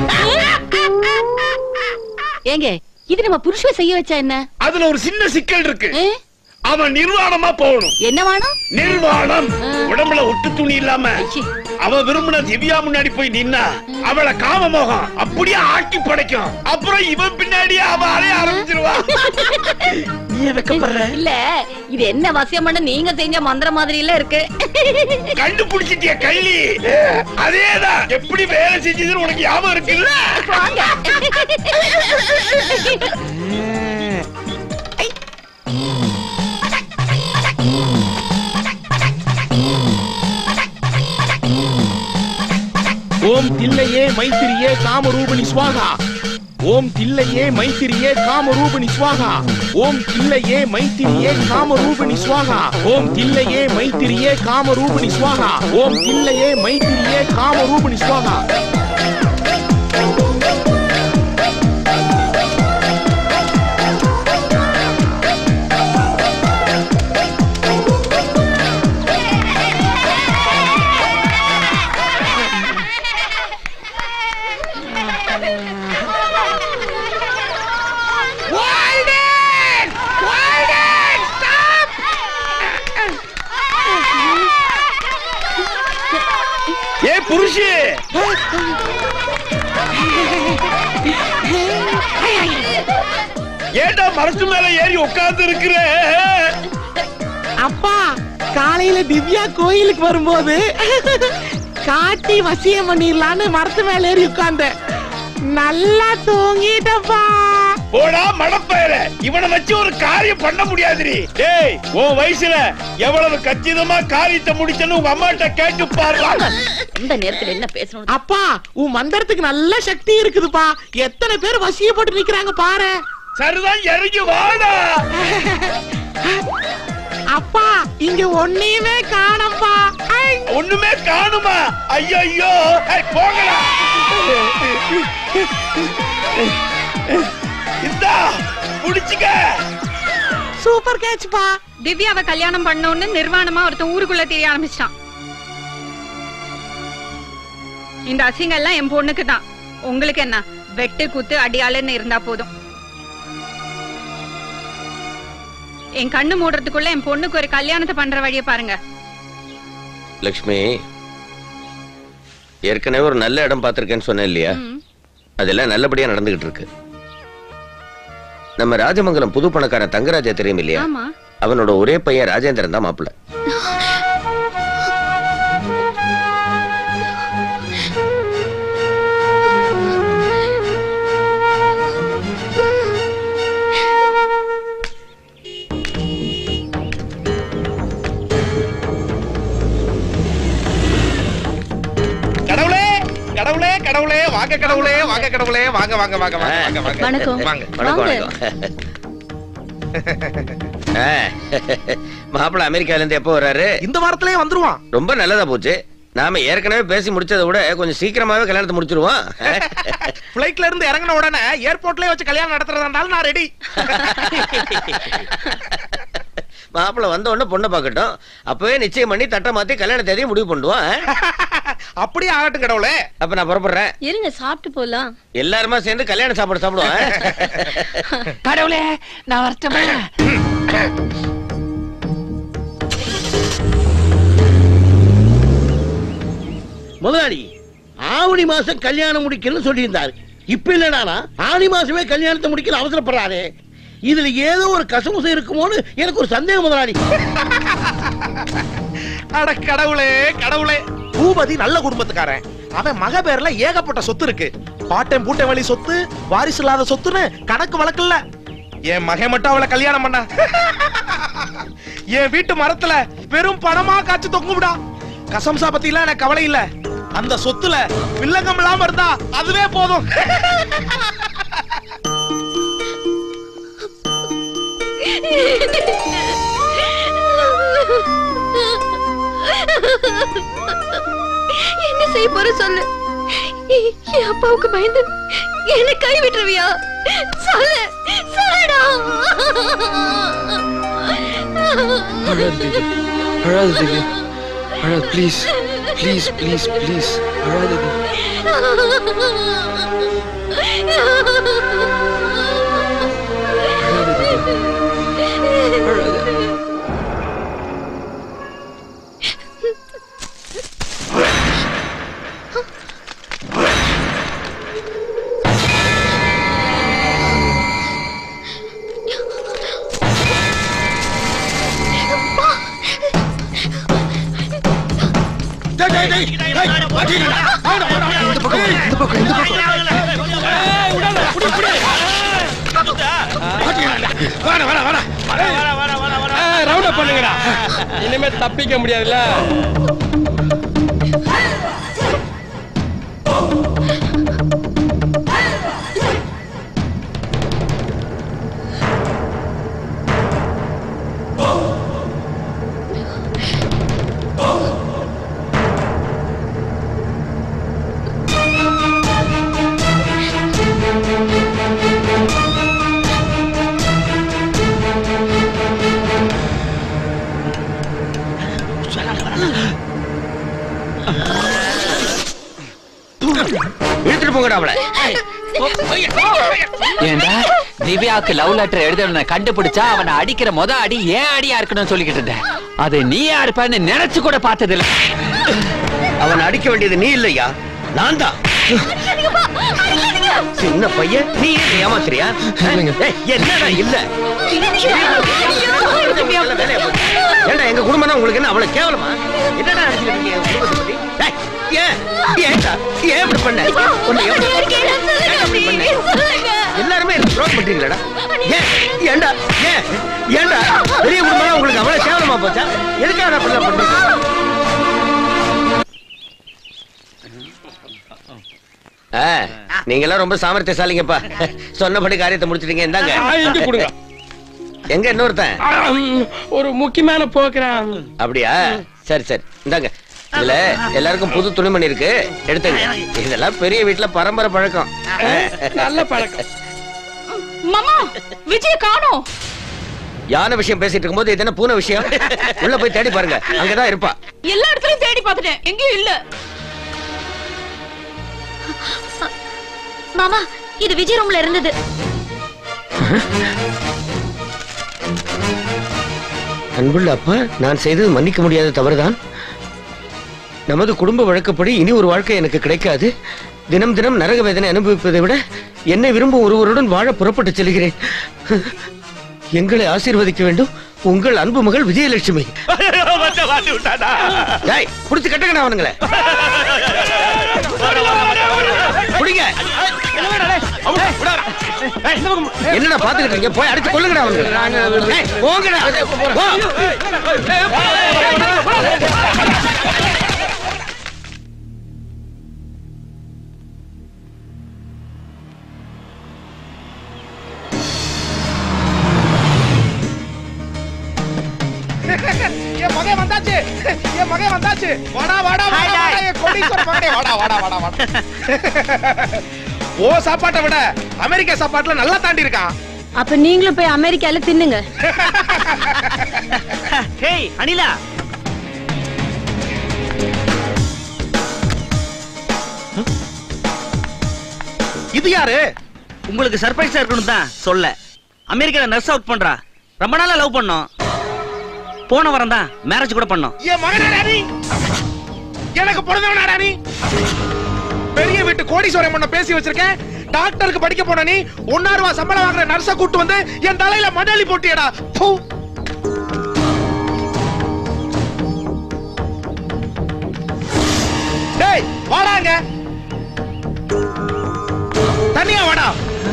Speaker 18: ஏங்க இது நம்ம புருஷ செய்ய வச்சா என்ன
Speaker 14: அதுல ஒரு சின்ன சிக்கல் இருக்கு அவன் நிர்வாணமா போகணும்
Speaker 18: என்ன வேணும்
Speaker 14: நிர்வாணம் உடம்புல ஒட்டு துணி இல்லாம அவ விரும்பின திவ்யா முன்னாடி போய் நின்னா அவளை காம மோகம் அப்படியே ஆட்டி படைக்கும் அப்புறம் இவன் பின்னாடியே அவ அலைய ஆரம்பிச்சிருவா நீ வெக்கப்படுற
Speaker 18: இல்ல இது என்ன வசியம் பண்ண நீங்க செஞ்ச மந்திரம் மாதிரி இல்ல இருக்கு
Speaker 14: கண்டுபிடிச்சிட்டிய கைலி அதேதான் எப்படி வேலை செஞ்சதுன்னு உனக்கு ஞாபகம் இருக்குல்ல
Speaker 15: ஓம் தில்லையே மைத்திரியே காமரூபிணி ஸ்வாகா ஓம் தில்லையே மைத்திரியே காமரூபிணி ஸ்வாகா ஓம் தில்லையே மைத்திரியே காமரூபிணி ஸ்வாகா ஓம் தில்லையே மைத்திரியே காமரூபிணி ஸ்வாகா ஓம் தில்லையே மைத்திரியே காமரூபிணி ஸ்வாகா
Speaker 4: Walden! Walden! Stop!
Speaker 14: ஏ புருஷி ஏண்டா மரத்து மேல ஏறி உட்கார்ந்து இருக்கிற
Speaker 15: அப்பா காலையில திவ்யா கோயிலுக்கு வரும்போது காட்டி வசியம் பண்ணிடலான்னு மரத்து மேல ஏறி உட்கார்ந்தேன் நல்லா தூங்கிட்டப்பா
Speaker 14: போடா மடப்பயல இவனை வச்சு ஒரு காரியம் பண்ண முடியாதுடி டேய் உன் வயசுல எவ்வளவு கச்சிதமா காரியத்தை முடிச்சன்னு உங்க அம்மாட்ட கேட்டு பாரு
Speaker 18: இந்த நேரத்துல என்ன பேசணும்
Speaker 15: அப்பா உன் மந்திரத்துக்கு நல்ல சக்தி இருக்குதுப்பா எத்தனை பேர் வசியப்பட்டு நிக்கிறாங்க பாரு
Speaker 14: சரிதான் இறங்கி வாடா
Speaker 15: அப்பா இங்க ஒன்னையுமே காணப்பா
Speaker 14: ஒண்ணுமே காணுமா ஐயோ போங்கடா இந்தா புடிச்சுக்க
Speaker 15: சூப்பர் கேட்ச்பா
Speaker 6: திவ்யாவை கல்யாணம் பண்ணோன்னு நிர்வாணமா ஒருத்தன் ஊருக்குள்ள தெரிய ஆரம்பிச்சிட்டான் இந்த அசிங்கம் எல்லாம் என் பொண்ணுக்கு தான் உங்களுக்கு என்ன வெட்டு குத்து அடியாளுன்னு இருந்தா போதும் என் கண்ணு மூடுறதுக்குள்ள என் பொண்ணுக்கு ஒரு கல்யாணத்தை பண்ற வழியை பாருங்க
Speaker 8: லக்ஷ்மி ஏற்கனவே ஒரு நல்ல இடம் பார்த்திருக்கேன்னு சொன்னேன் இல்லையா அதெல்லாம் நல்லபடியா நடந்துகிட்டு இருக்கு நம்ம ராஜமங்கலம் புது பணக்காரன் தங்கராஜா தெரியும் இல்லையா
Speaker 6: ஆமா
Speaker 8: அவனோட ஒரே பையன் ராஜேந்திரன் தான் மாப்பிள்ள
Speaker 14: கடவுளே கடவுளே கடவுளே வாங்க கடவுளே வாங்க கடவுளே வாங்க வாங்க வாங்க வாங்க வாங்க வாங்க
Speaker 18: வணக்கம்.
Speaker 14: வாங்க
Speaker 8: வணக்கம்
Speaker 18: வாங்க.
Speaker 8: வணக்கம் ஆ, மாப்பிள்ள அமெரிக்கால இருந்து எப்போ வர்றாரு
Speaker 15: இந்த வாரத்திலே வந்துருவான்
Speaker 8: ரொம்ப நல்லதா போச்சு நாம ஏற்கனவே பேசி முடிச்சதை விட கொஞ்சம் சீக்கிரமாவே கல்யாணத்தை முடிச்சிருவோம்
Speaker 15: பிளைட்ல இருந்து இறங்கின உடனே ஏர்போர்ட்லயே வச்சு கல்யாணம் நடத்துறதாண்டாலும் நான் ரெடி
Speaker 8: மாப்பிள்ள வந்த உடனே பொண்ணை பார்க்கட்டும் அப்பவே நிச்சயம் பண்ணி தட்டை மாத்தி கல்யாண தேதியை முடிவு பண்ணுவோம்
Speaker 15: அப்படியே ஆகட்டும் கடவுளே
Speaker 8: அப்ப நான் புறப்படுறேன்
Speaker 18: இருங்க சாப்பிட்டு போலாம்
Speaker 8: எல்லாருமா சேர்ந்து கல்யாண சாப்பாடு சாப்பிடுவோம்
Speaker 13: கடவுளே நான் வரட்டுமா
Speaker 16: முதலாளி ஆவணி மாசம் கல்யாணம் முடிக்கணும்னு சொல்லியிருந்தாரு இப்ப என்னடானா ஆனி மாசமே கல்யாணத்தை முடிக்கல அவசரப்படுறாரு இதுல ஏதோ ஒரு கசமுசம் இருக்குமோன்னு எனக்கு ஒரு சந்தேகம் முதலாளி
Speaker 15: அட கடவுளே கடவுளே பூபதி நல்ல குடும்பத்துக்காரன் அவன் மக பேர்ல ஏகப்பட்ட சொத்து இருக்கு பாட்டன் பூட்டன் வழி சொத்து வாரிசு இல்லாத சொத்துன்னு கணக்கு வழக்கில்ல என் மகன் மட்டும் அவளை கல்யாணம் பண்ண என் வீட்டு மரத்துல பெரும் பணமா காய்ச்சி தொங்கும்டா கசம்சா பத்தி எல்லாம் எனக்கு கவலை இல்ல அந்த சொத்துல வில்லங்கம் இல்லாம இருந்தா அதுவே போதும்
Speaker 2: என்ன செய்ய போற சொல்லு எ- என் அப்பாவுக்கு பயந்து என்ன கை விட்டுருவியா சொல்லு சொல்லுடா
Speaker 7: அழாது திவ்யா அழாது திவ்யா அழாது ப்ளீஸ் ப்ளீஸ் ப்ளீஸ் ப்ளீஸ் அழாது திவ்யா அழாது திவ்யா அழாது
Speaker 3: ரவுண்ட் அப் பண்ணுங்கடா இனிமே தப்பிக்க முடியாதுல்ல
Speaker 8: இழுத்துட்டு போங்கடா அவளை
Speaker 13: ஏண்டா திவ்யாவுக்கு லவ் லெட்டர் எழுதவனை கண்டுபிடிச்சா அவனை அடிக்கிற முத அடி ஏன் அடியா இருக்கணும்னு சொல்லிக்கிட்டு இருந்தேன் அது நீயா இருப்பேன்னு நினைச்சு கூட பார்த்தது இல்ல
Speaker 8: அவன் அடிக்க வேண்டியது நீ இல்லையா நான் தான் சின்ன பையன் நீ ஏன் ஏமாத்துறியா ஏய், என்னடா இல்ல ஏண்டா எங்க குடும்பம் உங்களுக்கு என்ன அவ்வளவு கேவலமா என்னடா நினைச்சிட்டு இருக்கீங்க எங்க குடும்பத்தை பத்தி ஏய், ஏன் ஏன்டா ஏன் இப்படி பண்ண உன்னை எவ்வளவு- ஏன் இப்படி பண்ண? எல்லாருமே எனக்கு துரோகம் பண்றீங்களா ஏன் ஏன்டா ஏன் ஏன்டா பெரிய குடும்பம் உங்களுக்கு அவ்வளவு கேவலமா போச்சா எதுக்காக அப்படிலாம் பண்றீங்க ஆ, நீங்க எல்லாம் ரொம்ப சாமர்த்தியசாலிங்கப்பா சொன்னபடி காரியத்தை முடிச்சிட்டீங்க இந்தாங்க
Speaker 3: ஆ, இங்க கொடுங்க.
Speaker 8: எங்க இன்னொருத்தன்
Speaker 3: ஆ, ம், ஒரு முக்கியமான போக்குறான்
Speaker 8: அப்படியா சரி சரி இந்தாங்க இதுல எல்லாருக்கும் புது துணிமணி இருக்கு எடுத்துங்க இதெல்லாம் பெரிய வீட்டுல பரம்பரை பழக்கம்
Speaker 3: நல்ல பழக்கம்
Speaker 6: மாமா விஜய காணோம்
Speaker 8: யானை விஷயம் பேசிட்டு இருக்கும்போது இது என்ன பூனை விஷயம் உள்ள போய் தேடி பாருங்க அங்கதான் இருப்பா
Speaker 6: எல்லா இடத்துலயும் தேடி பார்த்துட்டேன் எங்கேயும் இல்ல
Speaker 2: மாமா இது விஜய் ரூம்ல இருந்தது
Speaker 8: அன்புள்ள அப்பா நான் செய்தது மன்னிக்க முடியாத தவறுதான் நமது குடும்ப வழக்கப்படி இனி ஒரு வாழ்க்கை எனக்கு கிடைக்காது தினம் தினம் நரக வேதனை அனுபவிப்பதை விட என்னை விரும்பும் ஒருவருடன் வாழ புறப்பட்டு செல்கிறேன் எங்களை ஆசீர்வதிக்க வேண்டும் உங்கள் அன்பு மகள் விஜயலட்சுமி டேய், புடிச்சு கட்டுங்கடா அவனுங்களே புடிங்க என்னடா பாத்துக்கிட்டு இருக்கீங்க போய் அடிச்சு கொல்லுங்கடா அவனுங்க டேய், போங்கடா போ.
Speaker 15: என் மகன் வந்தாச்சு என் மகன் வந்தாச்சு வாடா வாடா வாடா வாடா என் கோடீஸ்வர மகனே வாடா வாடா வாடா வாடா ஓ சாப்பாட்டை விட அமெரிக்கா சாப்பாட்டுல நல்லா தாண்டி இருக்கான்
Speaker 18: அப்ப நீங்களும் போய் அமெரிக்கால தின்னுங்க
Speaker 5: ஹேய் அனிலா
Speaker 15: இது யாரு
Speaker 5: உங்களுக்கு சர்ப்ரைஸா இருக்கணும் தான் சொல்ல அமெரிக்கால நர்ஸ் அவுட் பண்றா ரொம்ப நாளா லவ் பண்ணோம் போன வாரம் தான் மேரேஜ் கூட பண்ணோம்
Speaker 15: என் மகனாடா நீ எனக்கு பிறந்தவனாடா நீ பெரிய வீட்டு கோடீஸ்வரம் பண்ண பேசி வச்சிருக்கேன் டாக்டருக்கு படிக்க போன நீ ஒன்னா ரூபா சம்பளம் வாங்குற நர்ஸ கூட்டு வந்து என் தலையில மணலி போட்டியடா ஃபு. டேய் வாடாங்க தனியா வாடா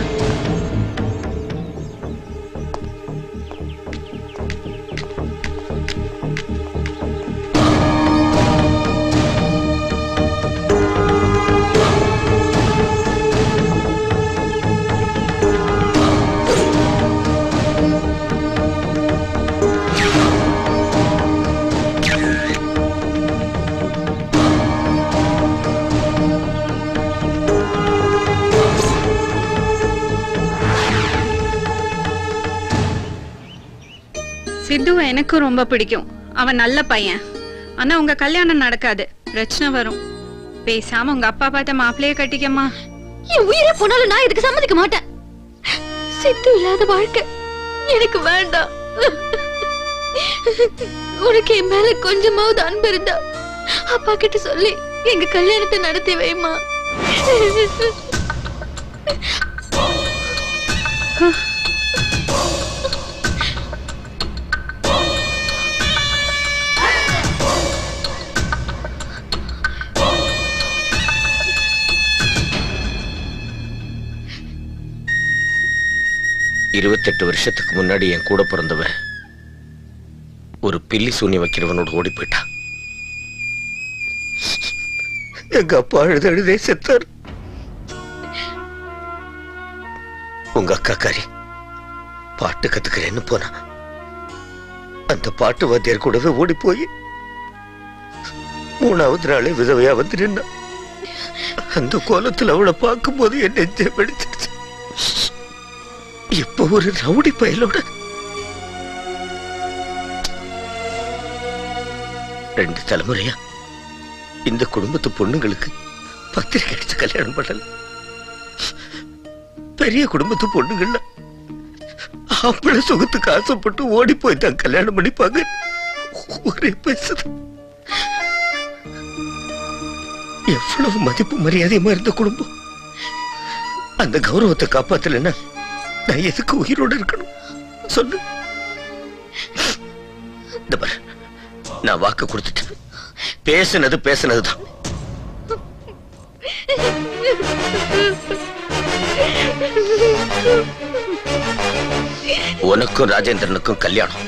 Speaker 21: சித்துவை எனக்கும் ரொம்ப பிடிக்கும் அவன் நல்ல பையன் ஆனா உங்க கல்யாணம் நடக்காது பிரச்சனை வரும் பேசாம உங்க அப்பா பார்த்த மாப்பிளைய கட்டிக்கம்மா
Speaker 2: என் உயிரே போனாலும் நான் இதுக்கு சம்மதிக்க மாட்டேன் சித்து இல்லாத வாழ்க்கை எனக்கு வேண்டாம் உனக்கு என் மேல கொஞ்சமாவது அன்பு இருந்தா அப்பா கிட்ட சொல்லி எங்க கல்யாணத்தை நடத்தி வைமா
Speaker 8: இருபத்தெட்டு வருஷத்துக்கு முன்னாடி என் கூட பிறந்தவ ஒரு பில்லி சூனி வைக்கிறவனோட ஓடி போயிட்டா எங்க அப்பா அழுது அழுதே செத்தார் உங்க அக்கா காரி பாட்டு கத்துக்கிறேன்னு போனா அந்த பாட்டு வாத்தியார் கூடவே ஓடி போய் மூணாவது நாளே விதவையா வந்து நின்னா அந்த கோலத்துல அவளை பார்க்கும்போது என் நெஞ்சே வெடிச்சிருச்சு இப்ப ஒரு ரவுடி பயலோட
Speaker 16: ரெண்டு தலைமுறையா இந்த குடும்பத்து பொண்ணுங்களுக்கு பத்திரிக்கை அடிச்சு கல்யாணம் பண்ணல பெரிய குடும்பத்து பொண்ணுங்கள்ல ஆம்பளை சுகத்துக்கு ஆசைப்பட்டு ஓடி போய் தான் கல்யாணம் பண்ணிப்பாங்க ஒரே பேசுது எவ்வளவு மதிப்பு மரியாதையுமா இருந்த குடும்பம் அந்த கௌரவத்தை காப்பாத்தலைன்னா நான் எதுக்கு உயிரோட இருக்கணும் சொல்லு இந்த பாரு நான் வாக்கு கொடுத்துட்டேன் பேசுனது பேசுனதுதான் உனக்கும் ராஜேந்திரனுக்கும் கல்யாணம்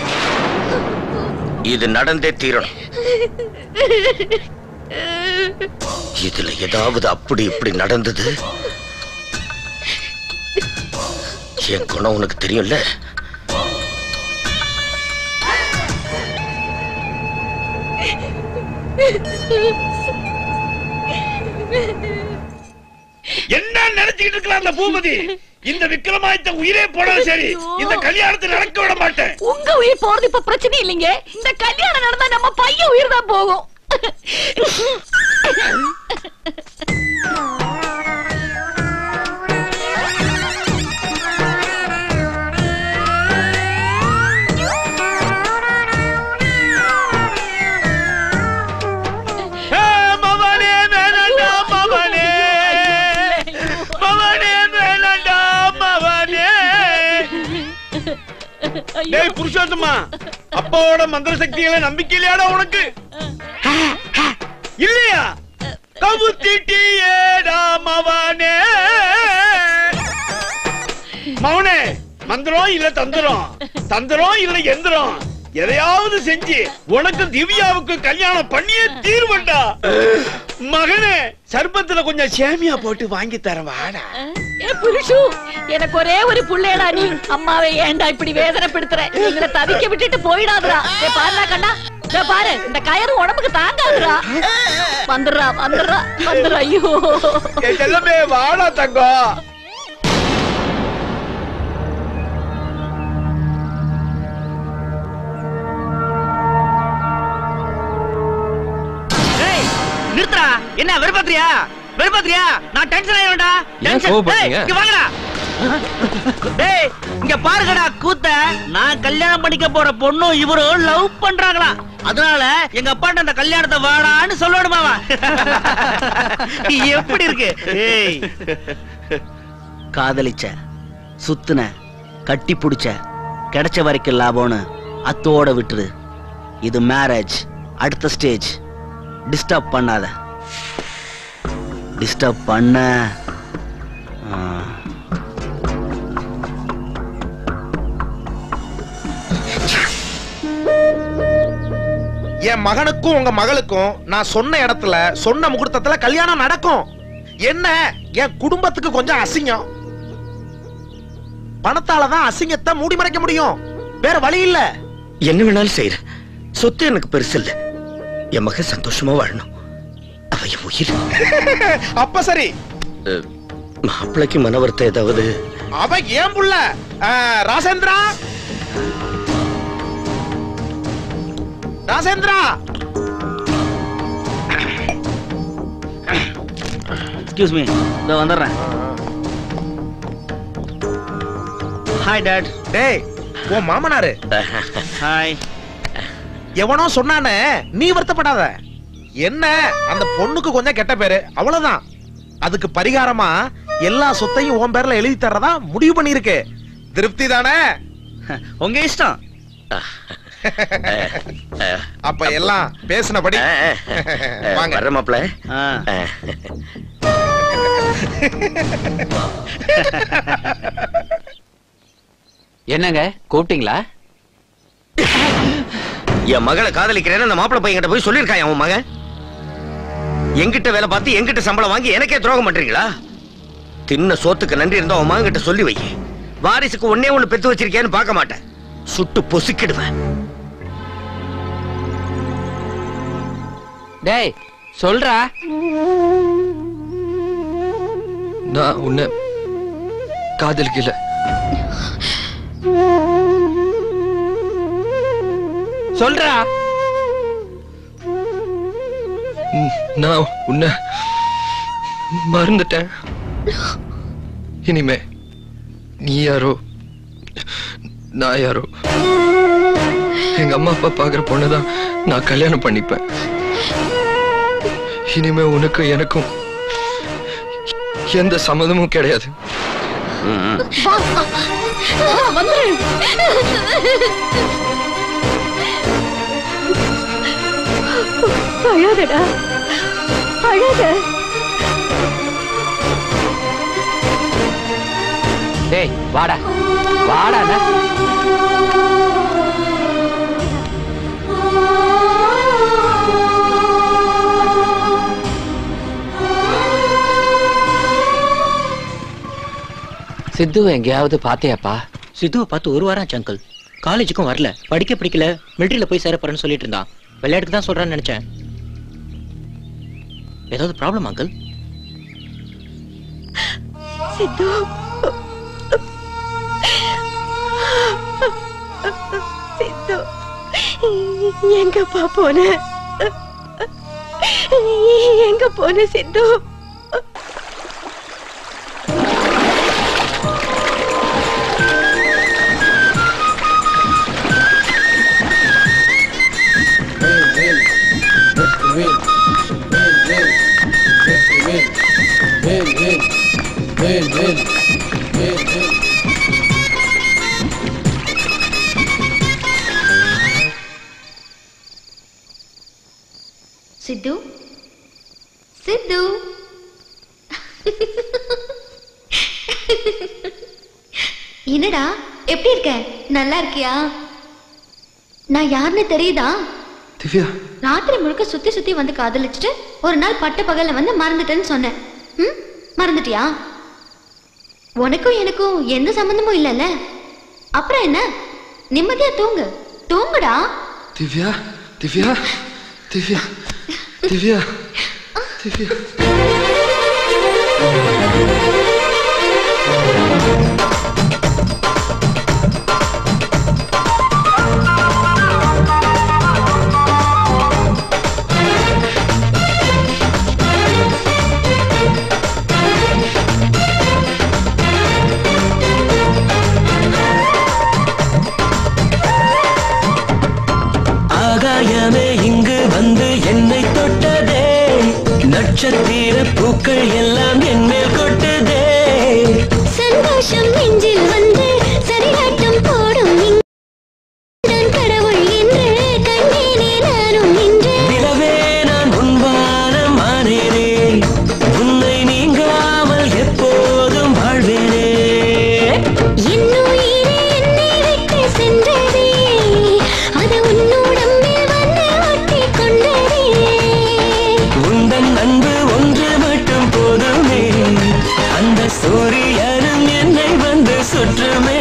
Speaker 16: இது நடந்தே தீரணும் இதுல ஏதாவது அப்படி இப்படி நடந்தது என் குணம் உனக்கு தெரியும்ல
Speaker 14: என்ன நினைச்சுக்கிட்டு இருக்கலாம் அந்த பூபதி இந்த விக்ரமாதித்த உயிரே போனாலும் சரி இந்த கல்யாணத்தை நடக்க விட மாட்டேன்
Speaker 18: உங்க உயிர் போறது இப்ப பிரச்சனை இல்லைங்க இந்த கல்யாணம் நடந்தா நம்ம பையன் உயிர் தான் போகும்
Speaker 14: மவனே வேணாண்டா மவனே மவனே வேணாண்டா மவனே டேய் புருஷோத்தமா அப்பாவோட மந்திர சக்திகளை நம்பிக்கை இல்லையாடா உனக்கு இல்லையா கவுத்திட்டியேடா மவனே மவனே மந்திரம் இல்ல தந்திரம் தந்திரம் இல்ல எந்திரம் எதையாவது செஞ்சு உனக்கு திவ்யாவுக்கு கல்யாணம் பண்ணியே தீர்வண்டா மகனே சர்பத்துல கொஞ்சம் சேமியா போட்டு வாங்கி தரேன் வாடா
Speaker 18: ஏ புருஷு எனக்கு ஒரே ஒரு புள்ளையடா நீ அம்மாவை ஏன்டா இப்படி வேதனைப்படுத்துற எங்களை தவிக்க விட்டுட்டு போயிடாதடா ஏ பாருடா கண்ணா இதோ பாரு இந்த கயறு உடம்புக்கு தாங்காதுடா வந்துடுறா வந்துடுறா வந்துடுறா ஐயோ
Speaker 14: என் செல்லமே வாடா தங்கம்
Speaker 8: டேய், நிறுத்துடா என்ன வெறுப்பாத்திரியா வெறுப்பாத்திரியா நான் டென்ஷன் ஆயிடும்டா
Speaker 7: ஏன்
Speaker 8: டென்ஷன்
Speaker 7: கோவப்படுறீங்க?
Speaker 8: டேய், இங்க வாங்கடா டேய் இங்க பாருங்கடா கூத்த நான் கல்யாணம் பண்ணிக்க போற பொண்ணும் இவரும் லவ் பண்றாங்களா அதனால எங்க அப்பாட்ட அந்த கல்யாணத்தை வாடான்னு சொல்லணுமாவா எப்படி இருக்கு ஏய் காதலிச்ச சுத்துன கட்டி புடிச்ச கிடைச்ச வரைக்கும் லாபம்னு அத்தோட விட்டுரு இது மேரேஜ் அடுத்த ஸ்டேஜ் டிஸ்டர்ப் பண்ணாத டிஸ்டர்ப் பண்ண ஆ.
Speaker 15: என் மகனுக்கும் உங்க மகளுக்கும் நான் சொன்ன இடத்துல சொன்ன முகூர்த்தத்துல கல்யாணம் நடக்கும் என்ன என் குடும்பத்துக்கு கொஞ்சம் அசிங்கம் பணத்தால தான் அசிங்கத்தை மூடி மறைக்க முடியும் வேற வழி இல்ல
Speaker 16: என்ன வேணாலும் செய்யறேன் சொத்து எனக்கு பெருசு இல்ல என் மகன் சந்தோஷமா வாழணும் அவ என் உயிர்
Speaker 15: அப்ப சரி
Speaker 16: அஹ், மாப்பிள்ளைக்கு மன வருத்தம் ஏதாவது
Speaker 15: அவ ஏன் புள்ள ஆ, ராசேந்திரா ராசேந்திரா
Speaker 8: எக்ஸ்கியூஸ் மீ இதோ வந்துடுறேன் ஹாய் டாட்
Speaker 15: டேய் உன் மாமனாரு
Speaker 8: ஹாய்
Speaker 15: எவனோ சொன்னானே நீ வருத்தப்படாத என்ன அந்த பொண்ணுக்கு கொஞ்சம் கெட்ட பேரு அவ்வளவுதான் அதுக்கு பரிகாரமா எல்லா சொத்தையும் உன் பேர்ல எழுதி தர்றதா முடிவு பண்ணிருக்கு திருப்தி தானே
Speaker 8: உங்க இஷ்டம்
Speaker 15: அப்ப எல்லாம் பேசினபடி வாங்க
Speaker 16: வர மாப்பிள்ள
Speaker 13: என்னங்க கூப்பிட்டீங்களா
Speaker 16: என் மகளை காதலிக்கிறேன்னு அந்த மாப்பிள்ளை பையன்கிட்ட போய் சொல்லியிருக்கான் உன் மகன் என்கிட்ட வேலை பார்த்து என்கிட்ட சம்பளம் வாங்கி எனக்கே துரோகம் பண்றீங்களா தின்ன சோத்துக்கு நன்றி இருந்தா உன் மகன் கிட்ட சொல்லி வை வாரிசுக்கு ஒன்னே ஒண்ணு பெத்து வச்சிருக்கேன்னு பார்க்க மாட்டேன் சுட்டு பொசுக்கிடுவேன்
Speaker 13: டேய் சொல்றா
Speaker 7: நான் உன்னை காதலிக்கல
Speaker 13: சொல்றா
Speaker 7: ம், நான் உன்னை மறந்துட்டேன் இனிமே நீ யாரோ நான் யாரோ எங்க அம்மா அப்பா பாக்குற பொண்ணுதான் நான் கல்யாணம் பண்ணிப்பேன் இனிமே உனக்கும் எனக்கும் எந்த சம்மதமும் கிடையாது
Speaker 1: அழாதடா அழாத
Speaker 13: டேய் வாடா வாடா சித்துவை எங்கேயாவது பாத்தியாப்பா
Speaker 10: சித்துவை பார்த்து ஒரு வாரம் ஆச்சு அங்கிள் காலேஜுக்கும் வரல படிக்க பிடிக்கல மிலிட்டரியில போய் சேர போறேன்னு சொல்லிட்டு இருந்தான் விளையாட்டுக்கு தான் சொல்றான்னு நினைச்சேன் ஏதாவது ப்ராப்ளம் அங்கிள்
Speaker 1: சித்து சித்து எங்கப்பா போன எங்க போன சித்து
Speaker 2: சித்து சித்து என்னடா எப்படி இருக்க நல்லா இருக்கியா நான் யாருன்னு தெரியுதா
Speaker 7: திவ்யா
Speaker 2: ராத்திரி முழுக்க சுத்தி சுத்தி வந்து காதலிச்சுட்டு ஒரு நாள் பட்ட பகல்ல வந்து மறந்துட்டேன்னு சொன்னேன் ம் மறந்துட்டியா உனக்கும் எனக்கும் எந்த சம்பந்தமும் இல்லைல்ல அப்புறம் என்ன நிம்மதியா தூங்கு தூங்குடா
Speaker 7: திவ்யா திவ்யா திவ்யா திவ்யா திவ்யா
Speaker 17: ஆகாயமே இங்கு வந்து என்னை தொட்டதே நட்சத்திர பூக்கள் எல்லாம் என் மேல் கொட்டுதே
Speaker 1: சந்தோஷம் நெஞ்சில் வந்து சரியாட்டம் போடும் இங்குதான் கடவுள் என்று கண்டேனே நானும் இன்று
Speaker 17: நிலவே நான் உன்வானம் ஆனேனே உன்னை நீங்காமல் எப்போதும் வாழ்வேனே
Speaker 1: என்னுயிரே என்னை விட்டு சென்றதே அது உன்னுடம்பில் வந்து ஒட்டிக் கொண்டதே
Speaker 17: உந்தன் அன்பு ஒன்று மட்டும் போதுமே அந்த சூரியனும் என்னை வந்து சுற்றுமே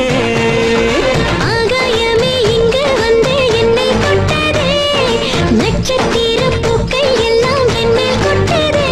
Speaker 1: ஆகாயமே இங்கு வந்து என்னை தொட்டதே நட்சத்திர பூக்கள் எல்லாம் என் மேல் கொட்டதே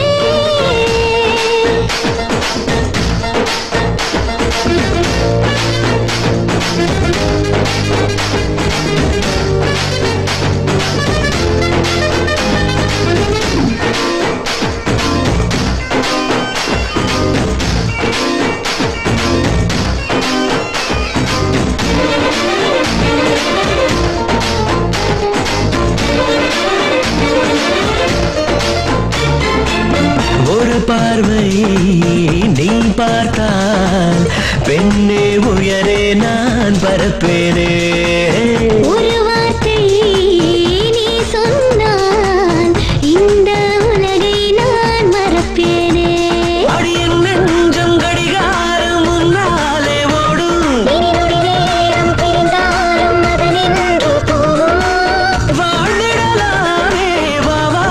Speaker 17: ஒரு பார்வை நீ பார்த்தால் பெண்ணே உயரே நான் பரப்பேனே
Speaker 1: ஒரு வார்த்தை நீ சொன்னால் இந்த உலகை நான் மறப்பேனே
Speaker 17: அடியின் நெஞ்சம் கடிகாரம் முன்னாலே ஓடும்
Speaker 1: இனி நொடி நேரம் பிரிந்தாலும் அதனின்று போகும்
Speaker 17: வாழ்ந்திடலாமே வா வா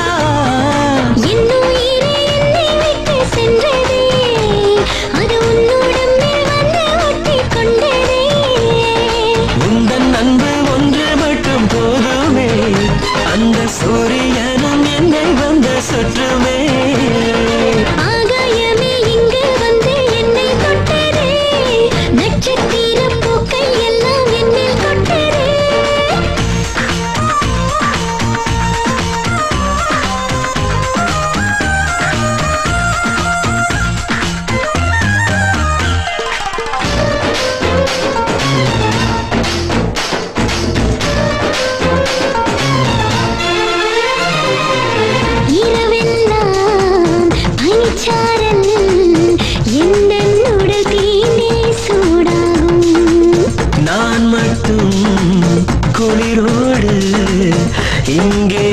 Speaker 1: என்னுயிரே என்னை விட்டு சென்றதே அது உன்னுடம்பில் வந்து ஒட்டிக் கொண்டதே
Speaker 17: உந்தன் அன்பு ஒன்று மட்டும் போதுமே அந்த சூரியனும் என்னை வந்து சுற்றுமே
Speaker 1: ஆகாயமே இங்கு வந்து என்னை தொட்டதே நட்சத்திர பூக்கள் எல்லாம் என் மேல் கொட்டதே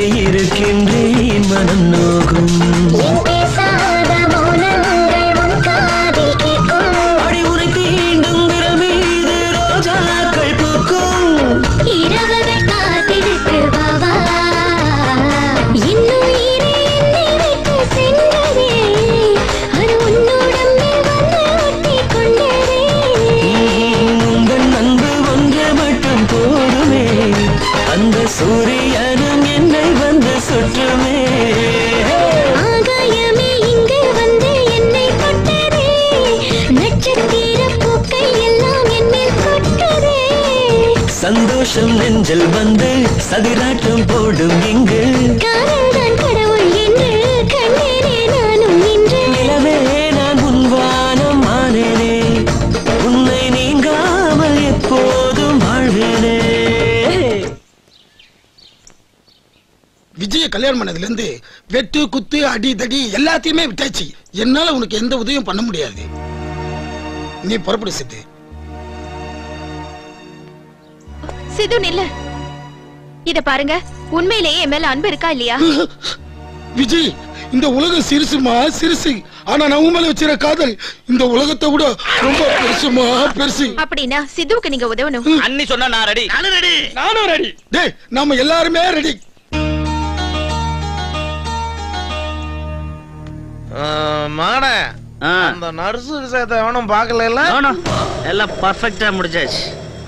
Speaker 17: இருக்கின்றேன் மனம் நோகும் அடி உனை தீண்டும் விரல் மீது ரோஜாக்கள் பூக்கும்
Speaker 1: இரவுகள் காத்திருக்கு வாவா இன்னும் ஈரே என்னை விட்டு சென்றதே அது உன்னுடம்பே வந்து ஒட்டி கொண்டதே
Speaker 17: உங்கள் அன்பு ஒன்று மட்டும் போதுமே அந்த சூரியனும் என்னை வந்து சுற்றுமே
Speaker 1: ஆகாயமே இங்கு வந்து என்னை தொட்டதே நட்சத்திர பூக்கள் எல்லாம் என் மேல் கொட்டதே
Speaker 17: சந்தோஷம் நெஞ்சில் வந்து சதிராட்டம் போடும் இங்கு
Speaker 1: காதல்தான் கடவுள் என்று கண்டேனே நானும் இன்று
Speaker 17: நிலவே நான் உன் வானம் ஆனேனே உன்னை நீங்காமல் எப்போதும் வாழ்வேனே
Speaker 9: விஜய கல்யாணம் பண்ணதுல இருந்து வெட்டு குத்து அடி தடி எல்லாத்தையுமே விட்டாச்சு என்னால உனக்கு எந்த உதவியும் பண்ண முடியாது நீ புறப்படு சித்து
Speaker 2: சிது நில்ல இத பாருங்க உண்மையிலேயே என் மேல அன்பு இருக்கா இல்லையா
Speaker 9: விஜய் இந்த உலகம் சிறுசுமா சிறுசு ஆனா நான் உன் மேல வச்சிருக்க காதல் இந்த உலகத்தை விட ரொம்ப பெருசுமா பெருசு
Speaker 2: அப்படின்னா சித்துவுக்கு நீங்க உதவணும்
Speaker 5: அண்ணி சொன்னா நான் ரெடி நானும் ரெடி
Speaker 3: நானும் ரெடி
Speaker 9: டேய் நாம எல்லாருமே ரெடி
Speaker 8: மாட அந்த நர்ஸு விஷயத்தை எவனும் பார்க்கல
Speaker 5: எல்லாம் பர்ஃபெக்டா முடிஞ்சாச்சு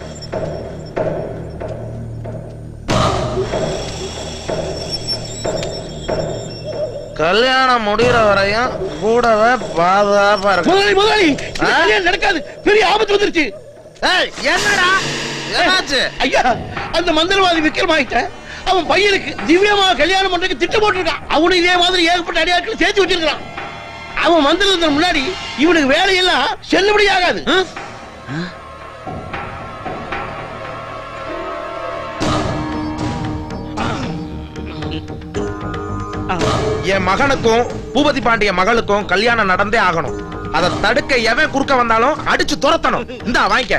Speaker 8: கல்யாணம் முடிகிற வரையும் கூடவே பாதுகாப்பா
Speaker 15: முதலாளி முதலாளி
Speaker 8: இருக்கும்
Speaker 15: இந்த கல்யாணம் நடக்காது பெரிய ஆபத்து வந்துருச்சு
Speaker 8: என்னடா என்னாச்சு
Speaker 15: ஐயா அந்த மந்திரவாதி விக்ரமாயிட்ட அவன் பையனுக்கு திவ்யமா கல்யாணம் பண்றதுக்கு திட்டம் போட்டிருக்கான் அவனும் இதே மாதிரி ஏகப்பட்ட அடியாட்கள் சேர்த்து வச்சிருக்கான் அவன் மந்திரத்துக்கு முன்னாடி இவனுக்கு வேலையெல்லாம் செல்லுபடி ஆகாது
Speaker 8: என் மகனுக்கும் பூபதி பாண்டிய மகளுக்கும் கல்யாணம் நடந்தே ஆகணும் அதை தடுக்க எவன் குறுக்க வந்தாலும் அடிச்சு துரத்தணும் இந்தா வாங்கிக்க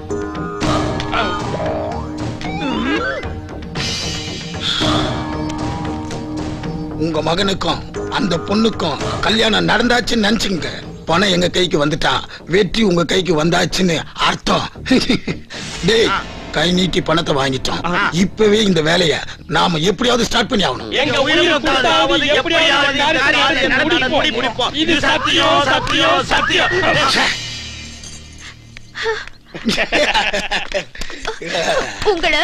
Speaker 9: உங்க மகனுக்கும் அந்த பொண்ணுக்கும் கல்யாணம் நடந்தாச்சுன்னு நினைச்சுங்க பணம் எங்க கைக்கு வந்துட்டா வெற்றி உங்க கைக்கு வந்தாச்சுன்னு அர்த்தம் டேய் கை நீட்டி பணத்தை வாங்கிட்டோம் இப்பவே இந்த வேலைய நாம எப்படியாவது ஸ்டார்ட் பண்ணி ஆகணும்
Speaker 3: எங்க உயிரை கொடுத்தாவது எப்படியாவது இந்த காரியத்தை நடத்தி முடிப்போம். இது சத்தியம் சத்தியம் சத்தியம்
Speaker 2: உங்களை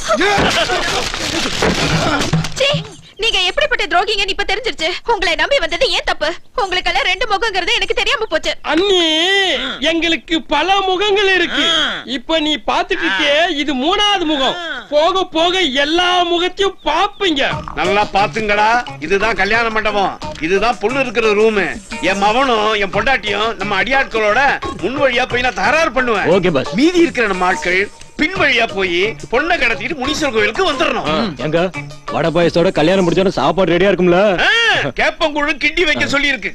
Speaker 2: சீ, நீங்க எப்படிப்பட்ட துரோகிங்கன்னு இப்ப தெரிஞ்சிருச்சு உங்களை நம்பி வந்தது ஏன் தப்பு உங்களுக்கெல்லாம் ரெண்டு முகங்கிறது எனக்கு தெரியாம போச்சு
Speaker 3: அண்ணி எங்களுக்கு பல முகங்கள் இருக்கு இப்ப நீ பாத்துட்டு இருக்கியே இது மூணாவது முகம் போக போக எல்லா முகத்தையும் பாப்பீங்க
Speaker 14: நல்லா பாத்துங்கடா இதுதான் கல்யாண மண்டபம் இதுதான் பொண்ணு இருக்கிற ரூம் என் மவனும் என் பொண்டாட்டியும் நம்ம அடியாட்களோட முன் வழியா போய் நான் தகராறு பண்ணுவேன்
Speaker 10: ஓகே பாஸ்
Speaker 14: மீதி இருக்கிற நம்ம ஆட்கள் பின் வழியா போய் பொண்ணை கடத்திட்டு முனீஸ்வரர் கோயிலுக்கு வந்துடணும்
Speaker 10: எங்க வட பாயசோட கல்யாணம் முடிச்சோட சாப்பாடு ரெடியா இருக்கும்ல
Speaker 14: கேப்பங்குழு கிண்டி வைக்க சொல்லி இருக்கு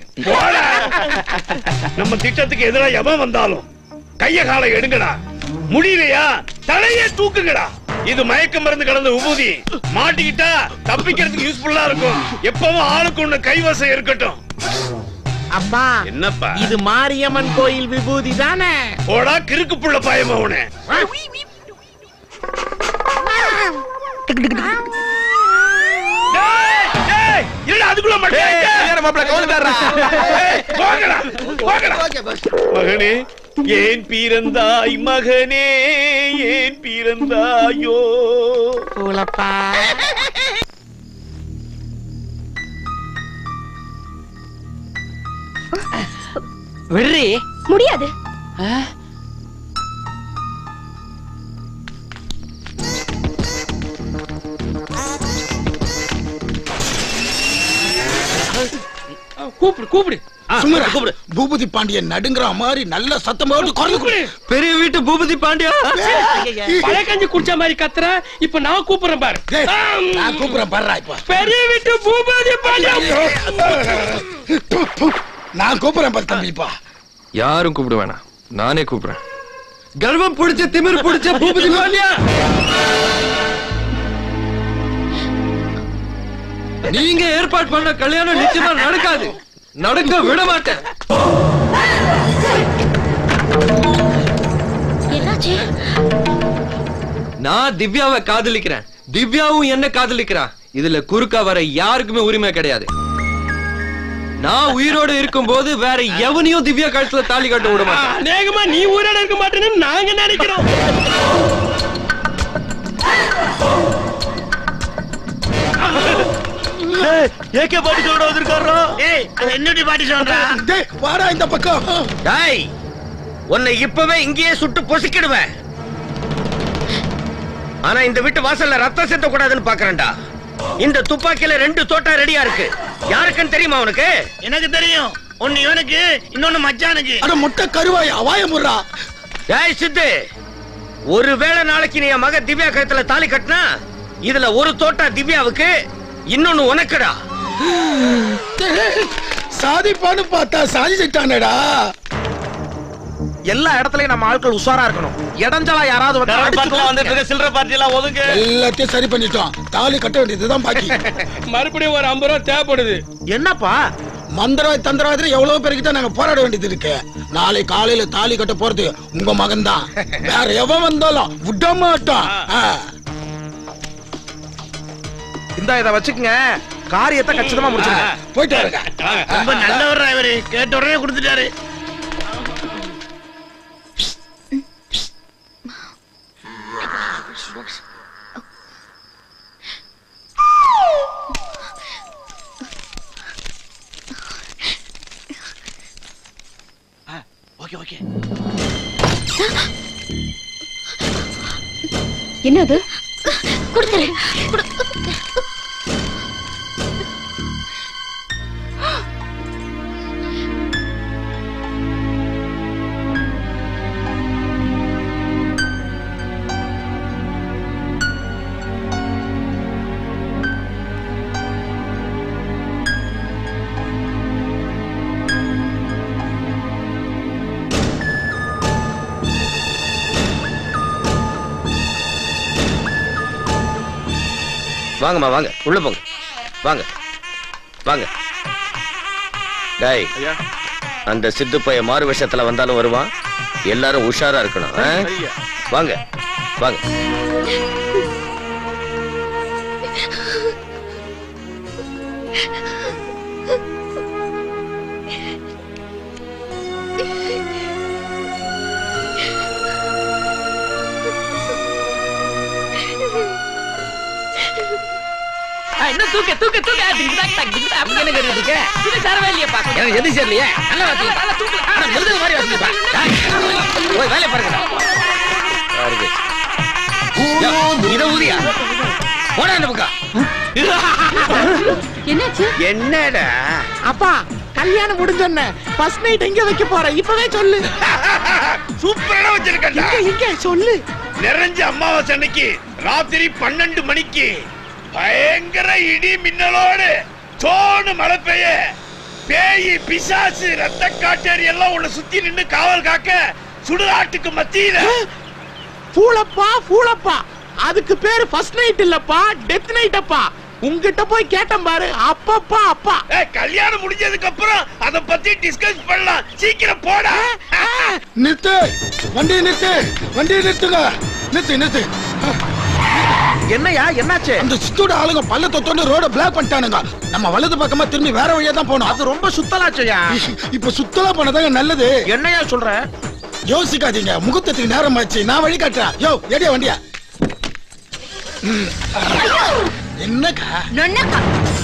Speaker 14: நம்ம திட்டத்துக்கு எதிரா எவன் வந்தாலும் கைய காலை எடுங்கடா முடியலையா தலையே தூக்குங்கடா இது மயக்க மருந்து கலந்த உபூதி மாட்டிக்கிட்டா தப்பிக்கிறதுக்கு யூஸ்ஃபுல்லா இருக்கும் எப்பவும் ஆளுக்கு ஒண்ணு கைவசம் இருக்கட்டும்
Speaker 15: அப்பா
Speaker 14: என்னப்பா
Speaker 15: இது மாரியம்மன் கோயில் விபூதி தானே
Speaker 14: போடா கிறுக்கு புள்ள பாயமா உன அதுக்குள்ள மகனே ஏன் பிறந்தாய் மகனே ஏன் பிறந்தாயோ
Speaker 13: விடுறி
Speaker 2: முடியாது
Speaker 3: கூப்பிடு கூப்பிடு
Speaker 9: சும்மா கூப்பிடு பூபதி பாண்டியன் நடுங்குற மாதிரி நல்ல சத்தமோடு குரல் கொடு
Speaker 3: பெரிய வீட்டு பூபதி பாண்டியா பழைய கஞ்சி குடிச்ச மாதிரி கத்துற இப்ப நான் கூப்பிடுறேன் பாரு
Speaker 9: டேய், நான் கூப்பிடுறேன் பாருடா இப்ப
Speaker 3: பெரிய வீட்டு பூபதி பாண்டியா
Speaker 9: நான் கூப்பிடுறேன் பாரு தம்பி இப்ப
Speaker 7: யாரும் கூப்பிட வேணாம் நானே கூப்பிடுறேன்
Speaker 3: கர்வம் பிடிச்ச திமிர் பிடிச்ச பூபதி பாண்டியா
Speaker 7: நீங்க ஏற்பாடு பண்ண கல்யாணம் நிச்சயமா நடக்காது நடக்க விட மாட்டேன்
Speaker 2: என்னாச்சு
Speaker 7: நான் திவ்யாவை காதலிக்கிறேன் திவ்யாவும் என்ன காதலிக்கிறான் இதுல குறுக்கா வர யாருக்குமே உரிமை கிடையாது நான் உயிரோட இருக்கும்போது வேற எவனையும் திவ்யா கழுத்துல தாலி கட்ட விட மாட்டேன்
Speaker 3: அநேகமா நீ உயிரோட இருக்க மாட்டேன்னு நாங்க நினைக்கிறோம்
Speaker 5: ஏகே பாட்டி சொல்ற வந்திருக்காரோ ஏய் அது என்னடி பாட்டி சொல்றா
Speaker 9: டேய் வாடா இந்த பக்கம்
Speaker 8: டேய் உன்னை இப்பவே இங்கேயே சுட்டு பொசுக்கிடுவேன் ஆனா இந்த வீட்டு வாசல்ல ரத்தம் செத்த கூடாதுன்னு பாக்குறேன்டா இந்த துப்பாக்கியில ரெண்டு தோட்டா ரெடியா இருக்கு யாருக்குன்னு தெரியுமா உனக்கு
Speaker 5: எனக்கு தெரியும் ஒன்னு இவனுக்கு இன்னொன்னு மச்சானுக்கு
Speaker 9: அட முட்டை கருவாய் அவாய முறா
Speaker 8: டேய் சித்து ஒருவேளை நாளைக்கு நீ என் மக திவ்யா கழுத்துல தாலி கட்டினா இதுல ஒரு தோட்டா திவ்யாவுக்கு இன்னொன்னு உனக்குடா
Speaker 9: சாதிப்பான்னு பார்த்தா சாதிச்சிட்டானடா
Speaker 15: எல்லா இடத்துலயும் நம்ம ஆட்கள் உஷாரா இருக்கணும் இடஞ்சலா யாராவது வந்து அடிச்சு
Speaker 5: வந்துட்டு இருக்க சில்லற பார்ட்டி எல்லாம் ஒதுங்க
Speaker 9: எல்லாத்தையும் சரி பண்ணிட்டோம் தாலி கட்ட வேண்டியதுதான் பாக்கி
Speaker 3: மறுபடியும் ஒரு ஐம்பது ரூபா தேவைப்படுது
Speaker 15: என்னப்பா
Speaker 9: மந்திரவாதி தந்திரவாதி எவ்வளவு பேருக்கிட்ட நாங்க போராட வேண்டியது இருக்கு நாளை காலையில தாலி கட்ட போறது உங்க மகன் தான் வேற எவன் வந்தாலும் விட மாட்டான் ஆ.
Speaker 15: இந்த இத வச்சுக்கங்க காரியத்தை கச்சிதமா முடிச்சுங்க
Speaker 9: போயிட்டு வரேங்க
Speaker 5: ரொம்ப நல்லவர் இவரு கேட்ட உடனே கொடுத்துட்டாரு ஓகே ஓகே
Speaker 6: என்னது
Speaker 2: கொடுத்துரு
Speaker 8: வாங்கம்மா வாங்க உள்ள போங்க வாங்க வாங்க டேய் அந்த சித்து பைய மாறு விஷயத்துல வந்தாலும் வருவான் எல்லாரும் உஷாரா இருக்கணும் ஆ? வாங்க வாங்க
Speaker 13: என்ன தூக்க தூக்க தூக்க திக்கு தாக் தாக் திக்கு தாக் அப்படி என்ன கேட்டுட்டு இருக்க இது சரவே இல்லையே பா
Speaker 8: எனக்கு எது சரியில்லையே நல்லா வாசி
Speaker 13: நல்லா தூக்கு
Speaker 8: ஆனா எழுதுற மாதிரி வாசிப்பா போய் வேலையை பாருங்க பாருங்க யா, இத ஊதியா போடா இந்த பக்கம்
Speaker 6: என்னாச்சு
Speaker 8: என்னடா
Speaker 15: அப்பா கல்யாணம் முடிஞ்சோன்ன ஃபர்ஸ்ட் நைட் எங்க வைக்க போற இப்பவே சொல்லு
Speaker 14: சூப்பரா வச்சிருக்கா
Speaker 15: இங்க இங்க சொல்லு
Speaker 14: நிறைஞ்ச அமாவாசை அன்னைக்கு ராத்திரி பன்னெண்டு மணிக்கு பயங்கர இடி மின்னலோடு சோனு மழை பெய்ய பேய் பிசாசு ரத்த காட்டேரி எல்லாம் உன்னை சுத்தி நின்னு காவல் காக்க சுடுகாட்டுக்கு மத்தியில
Speaker 15: பூளப்பா பூளப்பா அதுக்கு பேரு ஃபர்ஸ்ட் நைட் இல்லப்பா டெத் நைட் அப்பா உங்ககிட்ட போய் கேட்டேன் பாரு அப்பப்பா அப்பா
Speaker 14: ஏய், கல்யாணம் முடிஞ்சதுக்கு அப்புறம் அத பத்தி டிஸ்கஸ் பண்ணலாம் சீக்கிரம் போடா
Speaker 9: நிறுத்து வண்டியை நிறுத்து வண்டியை நிறுத்துங்க நிறுத்து நிறுத்து
Speaker 15: என்னையா என்னாச்சு
Speaker 9: அந்த சித்தோட ஆளுங்க பள்ளத்தை தோண்டி ரோட பிளாக் பண்ணிட்டானுங்க நம்ம வலது பக்கமா திரும்பி வேற வழியா தான் போனோம்
Speaker 15: அது ரொம்ப சுத்தலாச்சையா
Speaker 9: இப்ப சுத்தலா பண்ணதாங்க நல்லது
Speaker 15: என்னையா சொல்ற
Speaker 9: யோசிக்காதீங்க முகூர்த்தத்துக்கு நேரம் ஆச்சு நான் வழி காட்டுறேன் யோ எடியா வண்டியா ம். என்னக்கா
Speaker 2: நொன்னக்கா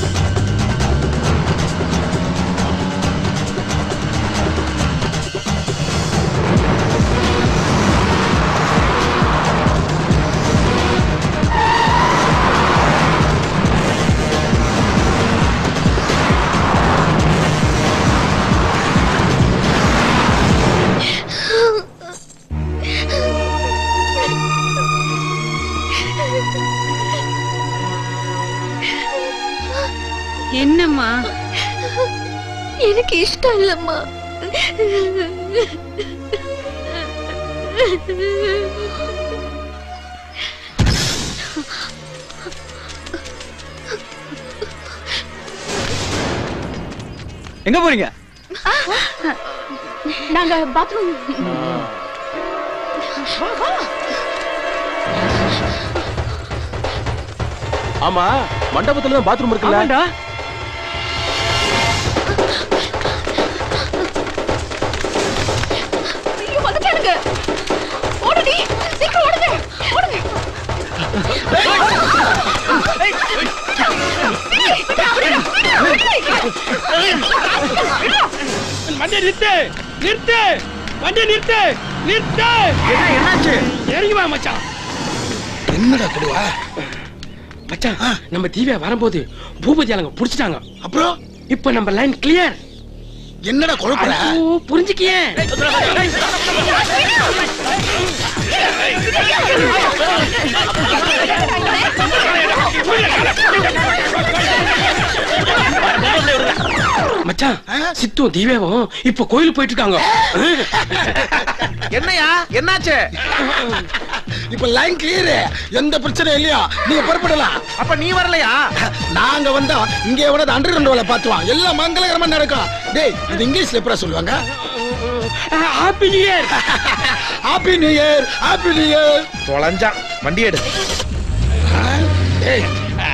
Speaker 21: என்னம்மா
Speaker 2: எனக்கு இஷ்டம் இல்லம்மா
Speaker 10: எங்க போறீங்க
Speaker 6: நாங்க பாத்ரூம்
Speaker 15: ஆமா மண்டபத்துல தான் பாத்ரூம் இருக்குல்ல
Speaker 6: ஐயோ வந்துட்டானுங்க ஓடுடி சீக்கிரம் ஓடுங்க ஓடுங்க
Speaker 3: வண்டியை நிறுத்து நிறுத்து வண்டியை நிறுத்து நிறுத்து
Speaker 9: என்னாச்சு
Speaker 3: இறங்கி வா மச்சான்
Speaker 9: என்னடா கொடுவா
Speaker 3: மச்சான் நம்ம தீவியா வரும்போது பூபதி அலங்க புடிச்சிட்டாங்க
Speaker 9: அப்புறம்
Speaker 3: இப்ப நம்ம லைன் கிளியர்
Speaker 9: என்னடா குழப்பற
Speaker 3: புரிஞ்சுக்கியே மச்சான் சித்தும் தீவேவும் இப்ப கோயில் போயிட்டு இருக்காங்க
Speaker 15: என்னையா என்னாச்சு
Speaker 9: இப்ப லைன் கிளியர் எந்த பிரச்சனையும் இல்லையா நீங்க புறப்படலாம்
Speaker 15: அப்ப நீ வரலையா
Speaker 9: நாங்க வந்தா இங்கே எவனது அண்டர் கிரவுண்ட் வேலை பார்த்துவான் எல்லாம் மங்களகரமா நடக்கும் டேய் இது இங்கிலீஷ்ல எப்படா சொல்லுவாங்க
Speaker 3: happy new year
Speaker 9: happy new year happy new year
Speaker 15: தொலைஞ்சான் வண்டி எடு
Speaker 9: ஏய்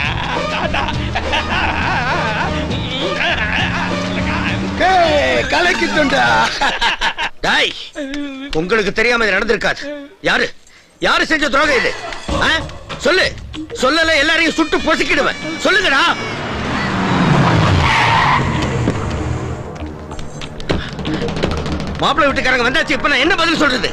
Speaker 9: ஏய் கலக்கிட்டுண்டா
Speaker 8: டாய் உங்களுக்கு தெரியாம இது நடந்திருக்காது யாரு யாரு செஞ்ச துரோகம் இது ஆ? சொல்லு சொல்லல எல்லாரையும் சுட்டு பொசுக்கிடுவேன் சொல்லுங்கடா மாப்பிள்ளை வீட்டுக்காரங்க வந்தாச்சு இப்ப நான் என்ன பதில் சொல்றது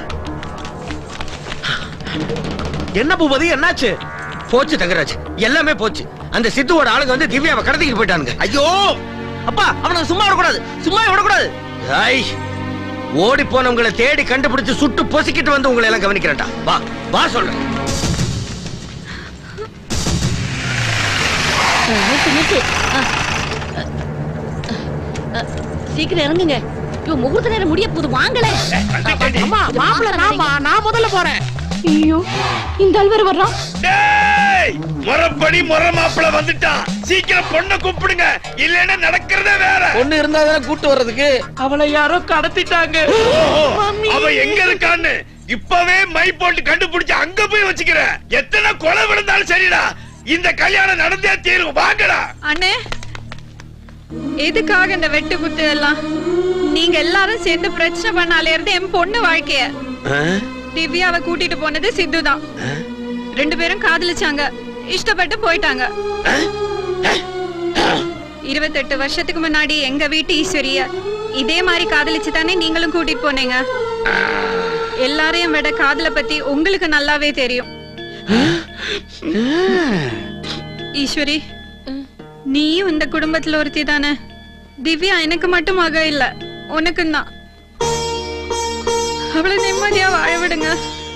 Speaker 15: என்ன பூபதி என்னாச்சு
Speaker 8: போச்சு தங்கராஜ் எல்லாமே போச்சு அந்த சித்துவோட ஆளுங்க வந்து திவ்யாவை கடத்திட்டு போயிட்டானுங்க ஐயோ அப்பா அவனை சும்மா விடக்கூடாது சும்மா விடக்கூடாது ஐய் ஓடி போனவங்களை தேடி கண்டுபிடிச்சு சுட்டு பொசுக்கிட்டு வந்து உங்களை எல்லாம் கவனிக்கிறேன்டா வா வா சொல்றேன்
Speaker 18: நிறுத்து நிறுத்து ஆ. அ, சீக்கிரம் இறங்குங்க ஐயோ முகூர்த்த நேரம் முடிய போகுது வாங்களே
Speaker 15: அம்மா மாப்பிள்ள நாமா நான் முதல்ல போறேன்
Speaker 6: ஐயோ இந்த ஆள் வர்றான்
Speaker 14: டேய் முறப்படி முற மாப்பிள வந்துட்டான் சீக்கிரம் பொண்ணை கூப்பிடுங்க இல்லைன்னா நடக்கிறதே வேற
Speaker 10: பொண்ணு இருந்தா தானே கூட்டு வர்றதுக்கு
Speaker 12: அவளை யாரோ கடத்திட்டாங்க
Speaker 14: ஓஹோ, அவ எங்க இருக்கான்னு இப்பவே மை போட்டு கண்டுபிடிச்சு அங்க போய் வச்சுக்கிற எத்தனை கொலை விழுந்தாலும் சரிடா இந்த கல்யாணம் நடந்தே தீரும் வாங்கடா
Speaker 21: அண்ணே எதுக்காக இந்த வெட்டு குத்து எல்லாம் நீங்க எல்லாரும் சேர்ந்து பிரச்சனை பண்ணாலே இருந்து என் பொண்ணு வாழ்க்கைய திவ்யாவை கூட்டிட்டு போனது சித்து தான் ரெண்டு பேரும் காதலிச்சாங்க இஷ்டப்பட்டு போயிட்டாங்க இருபத்தெட்டு வருஷத்துக்கு முன்னாடி எங்க வீட்டு ஈஸ்வரிய இதே மாதிரி காதலிச்சு தானே நீங்களும் கூட்டிட்டு போனீங்க எல்லாரையும் விட காதலை பத்தி உங்களுக்கு நல்லாவே தெரியும் ஈஸ்வரி நீயும் இந்த குடும்பத்துல ஒருத்தி தானே திவ்யா எனக்கு மட்டும் மக இல்ல உனக்கும் தான் அவளை நிம்மதியா வாழ விடுங்க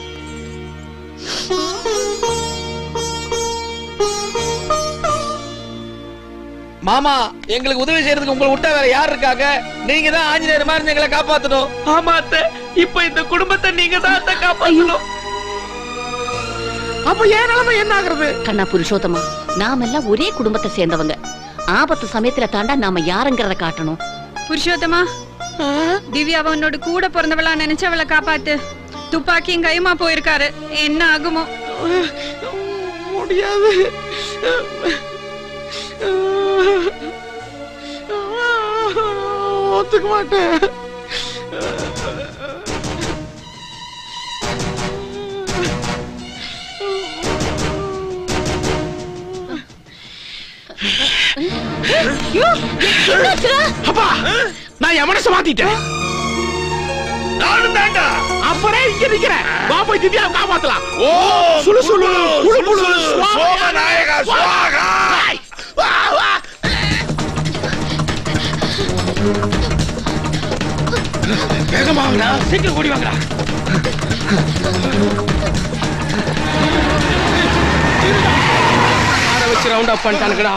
Speaker 10: மாமா எங்களுக்கு உதவி செய்யறதுக்கு உங்களை விட்டா வேற யார் இருக்காங்க நீங்க தான் ஆஞ்சநேயர் மாதிரி இருந்து எங்களை காப்பாத்தணும்
Speaker 12: ஆமா அத்தை இப்ப இந்த குடும்பத்தை நீங்க தான் அத்தை காப்பாத்தணும்
Speaker 15: அப்ப ஏன் நிலைமை என்ன ஆகுறது
Speaker 18: கண்ணா புருஷோத்தமா நாம எல்லாம் ஒரே குடும்பத்தை சேர்ந்தவங்க ஆபத்து சமயத்துல தாண்டா நாம யாருங்கிறத காட்டணும்
Speaker 21: புருஷோத்தமா திவ்யாவை உன்னோட கூட பிறந்தவளா நினைச்சு அவளை காப்பாத்து துப்பாக்கியும் கையுமா போயிருக்காரு என்ன ஆகுமோ
Speaker 15: முடியாது ஒத்துக்க மாட்டேன் அப்பா நான் என் மனசை மாத்திட்டேன்
Speaker 14: நானும் தாண்டா
Speaker 15: அப்புறம் இங்க நிக்கிறேன் வா போய் திவ்யா காப்பாத்தலாம் ஓ சுளு சுளு குளு குளு
Speaker 14: சோமநாயகா சுவாகா
Speaker 15: வா வா
Speaker 3: வேகமா வாங்கடா சீக்கிரம் ஓடி வாங்கடா ஆற வச்சு ரவுண்ட் அப் பண்ணிட்டானுங்கடா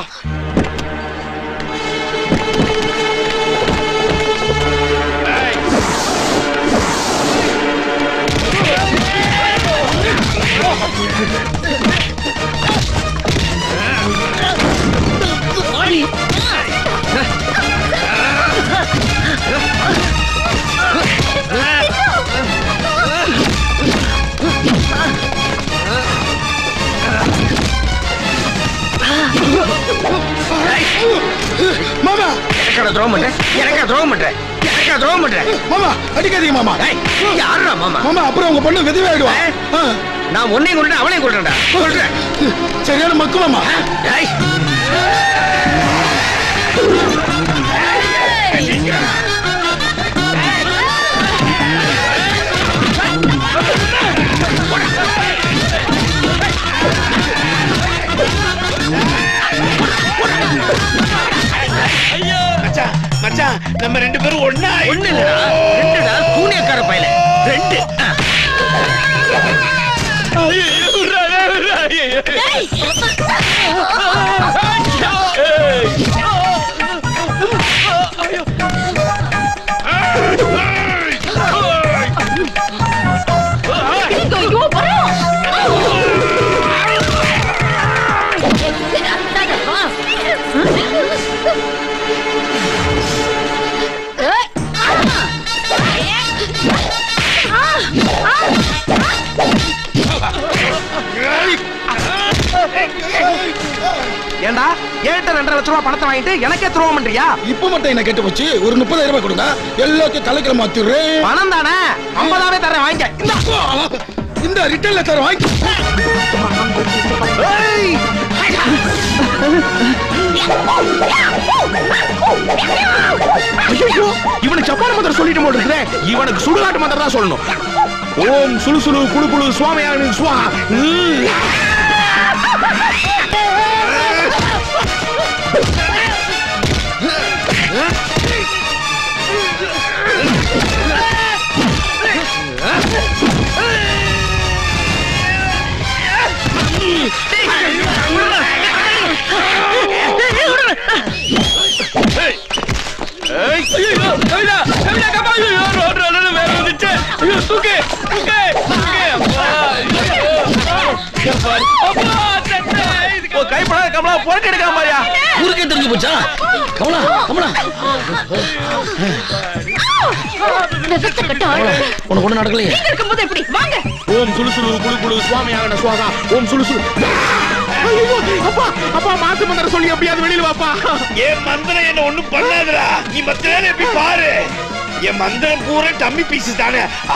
Speaker 9: மாமா
Speaker 8: எனக்கா துரோகம் பண்ற எனக்கா துரோகம் பண்ற எனக்கா துரோகம் பண்ற
Speaker 9: மாமா அடிக்காதீங்க மாமா
Speaker 8: யாருடா மாமா
Speaker 9: மாமா அப்புறம் உங்க பொண்ணு விதவாயிடுவா
Speaker 8: நான் உன்னையும் கொண்டு அவளையும் கொள்றேன்டா கொள்றேன்
Speaker 9: சரியான மக்கு மாமா
Speaker 8: ஏய்
Speaker 14: மச்சான் மச்சான் நம்ம ரெண்டு பேரும் ஒண்ணா
Speaker 8: ஒண்ணு இல்லடா ரெண்டுடா சூனியக்கார பையல ரெண்டு ஆ.
Speaker 15: ஏண்டா ஏன்ட்ட ரெண்டரை லட்ச ரூபாய் பணத்தை வாங்கிட்டு எனக்கே துரோகம் பண்றியா
Speaker 9: இப்ப மட்டும் என்ன கேட்டு போச்சு ஒரு முப்பதாயிரம் ரூபாய் கொடுங்க எல்லாத்தையும் தலைக்கிற மாத்திடுறேன்
Speaker 15: பணம் தானே ஐம்பதாவே தரேன் வாங்கிக்க இந்தா.
Speaker 9: இந்த ரிட்டர்ன்ல தர வாங்கி
Speaker 15: ஏய். ஐயையோ, இவனுக்கு ஜப்பான் மந்திரம் சொல்லிட்டு போல் இருக்குதே இவனுக்கு சுடுகாட்டு மந்திரம் தான் சொல்லணும் ஓம் சுழு சுழு குழு குழு சுவாமியான சுவாஹா ம். கைப்படாத கமலா புரட்டி எடுக்காம பாரியா
Speaker 16: ஊருக்கே தெரிஞ்சு போச்சா கமலா கமலா உனக்கு ஒண்ணு நடக்கலையே
Speaker 6: நீங்க இருக்கும்போது எப்படி வாங்க
Speaker 15: ஓம் சுழு சுழு குழு குழு சுவாமியான சுவாகா ஓம் சுழு சுழு ஐயோ, அப்பா அப்பா மாத்து மந்திரம் சொல்லி எப்படியாவது வெளியில வாப்பா
Speaker 14: என் மந்திரம் என்ன ஒண்ணும் பண்ணாதுடா நீ மத்த வேலையை போய் பாரு என் மந்திரம் பூரா டம்மி பீஸ் தானே ஆ.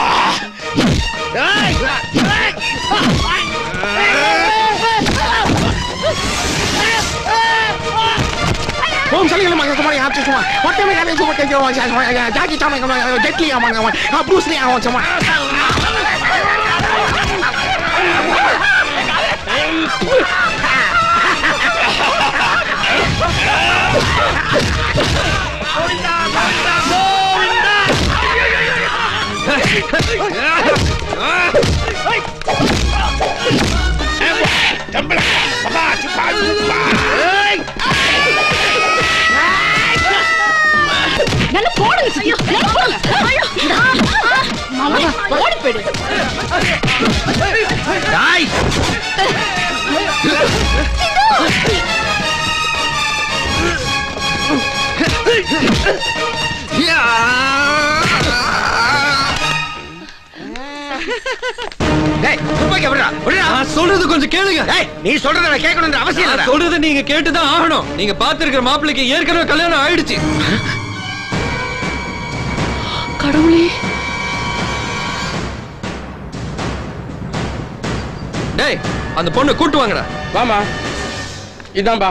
Speaker 15: ஓம் சலிகள மங்க குமாரி ஆச்சு சுமா ஒட்டமே காலே சுமா கேஜோ ஜாக்கி சாமா ஜெட்லி ஆமாங்க ப்ரூஸ்லி ஆகும் சுமா
Speaker 6: நல்லா போடுங்க சித்தி. நல்லா போடுங்க மாமா ஓடி போயிடு
Speaker 8: டாய் டேய் துப்பாக்கி விடுறா விடுறா
Speaker 7: நான் சொல்றது கொஞ்சம் கேளுங்க
Speaker 8: டேய் நீ சொல்றத நான் கேட்கணும்ன்ற அவசியம்
Speaker 7: நான்
Speaker 8: இல்லடா
Speaker 7: சொல்றதை நீங்க கேட்டுதான் ஆகணும் நீங்க பாத்துருக்கிற மாப்பிள்ளைக்கு ஏற்கனவே கல்யாணம் ஆயிடுச்சு
Speaker 6: கடவுளே
Speaker 7: டேய் அந்த பொண்ணை கூட்டு வாங்கடா
Speaker 3: வாமா இதான்பா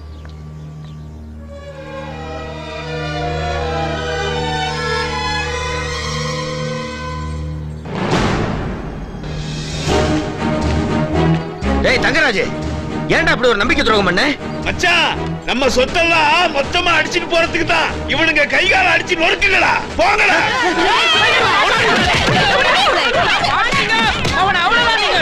Speaker 8: டேய் தங்கராஜ் ஏன்டா அப்படி ஒரு நம்பிக்கை துரோகம் பண்ண
Speaker 14: மச்சான் நம்ம சொத்தெல்லாம் மொத்தமா அடிச்சிட்டு போறதுக்கு தான் இவனுங்க கை கால அடிச்சு நொறுக்குங்கடா போங்கடா
Speaker 12: அவன அவ்வளவுதான் நீங்க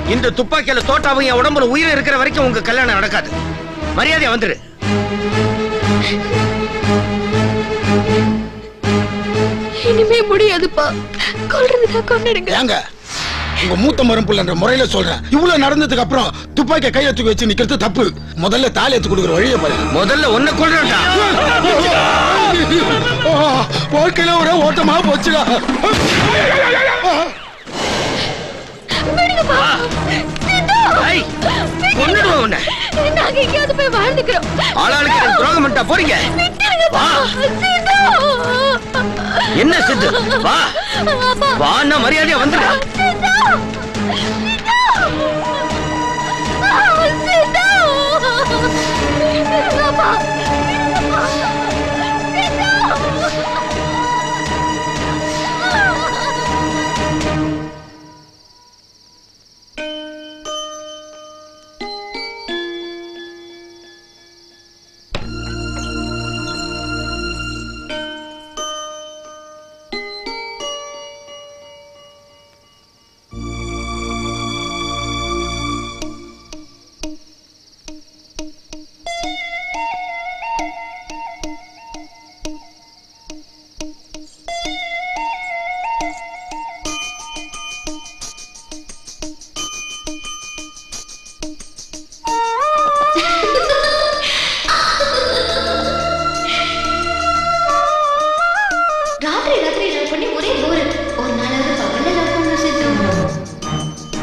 Speaker 8: இந்த துப்பாக்கியில தோட்டாவும் என் உடம்புல உயிர் இருக்கிற வரைக்கும் உங்க கல்யாணம் நடக்காது மரியாதையா வந்துரு
Speaker 1: இனிமே முடியாதுப்பா கொல்றதுக்கா கொண்டுடுங்க
Speaker 9: ஏங்க உங்க மூத்த மரும்புலன்ற முறையில சொல்றேன் இவ்வளவு நடந்ததுக்கு அப்புறம் துப்பாக்கிய கையில தூக்கி வச்சு நிக்கிறது தப்பு முதல்ல தாலி எடுத்து கொடுக்குற வழியை பாருங்க
Speaker 8: முதல்ல ஒன்ன கொள்றா
Speaker 9: வாழ்க்கையில ஒரே ஓட்டமா போச்சுடா
Speaker 1: விடுங்கப்பா சிந்து!
Speaker 8: கொன்னுடுவேன் உன்னை.
Speaker 1: நாங்க எங்கேயாவது போய் வாழ்ந்துக்கிறோம்
Speaker 8: ஆளாளுக்கு எனக்கு துரோகம் பண்ணிட்டா போறீங்க
Speaker 1: விட்டுருங்கப்பா சிந்து!
Speaker 8: என்ன சித்து வா
Speaker 1: அப்பா!
Speaker 8: வான்னா மரியாதையா வந்துடு
Speaker 1: சிந்து! சிந்து! விடுங்கப்பா!
Speaker 2: ராத்திரி ராத்திரி லவ் பண்ணி ஒரே போர் ஒரு நாளாவது பகல்ல லவ் பண்ண சேர்த்து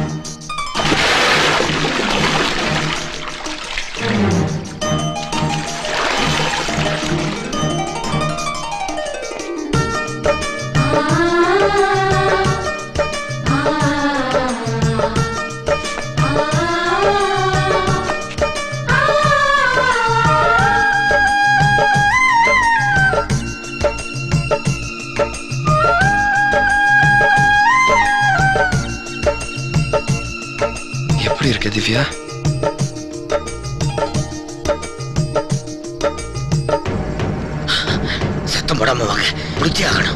Speaker 7: எப்படி இருக்க திவ்யா
Speaker 8: சத்தம் போடாம வாங்க பிடிச்சே ஆகணும்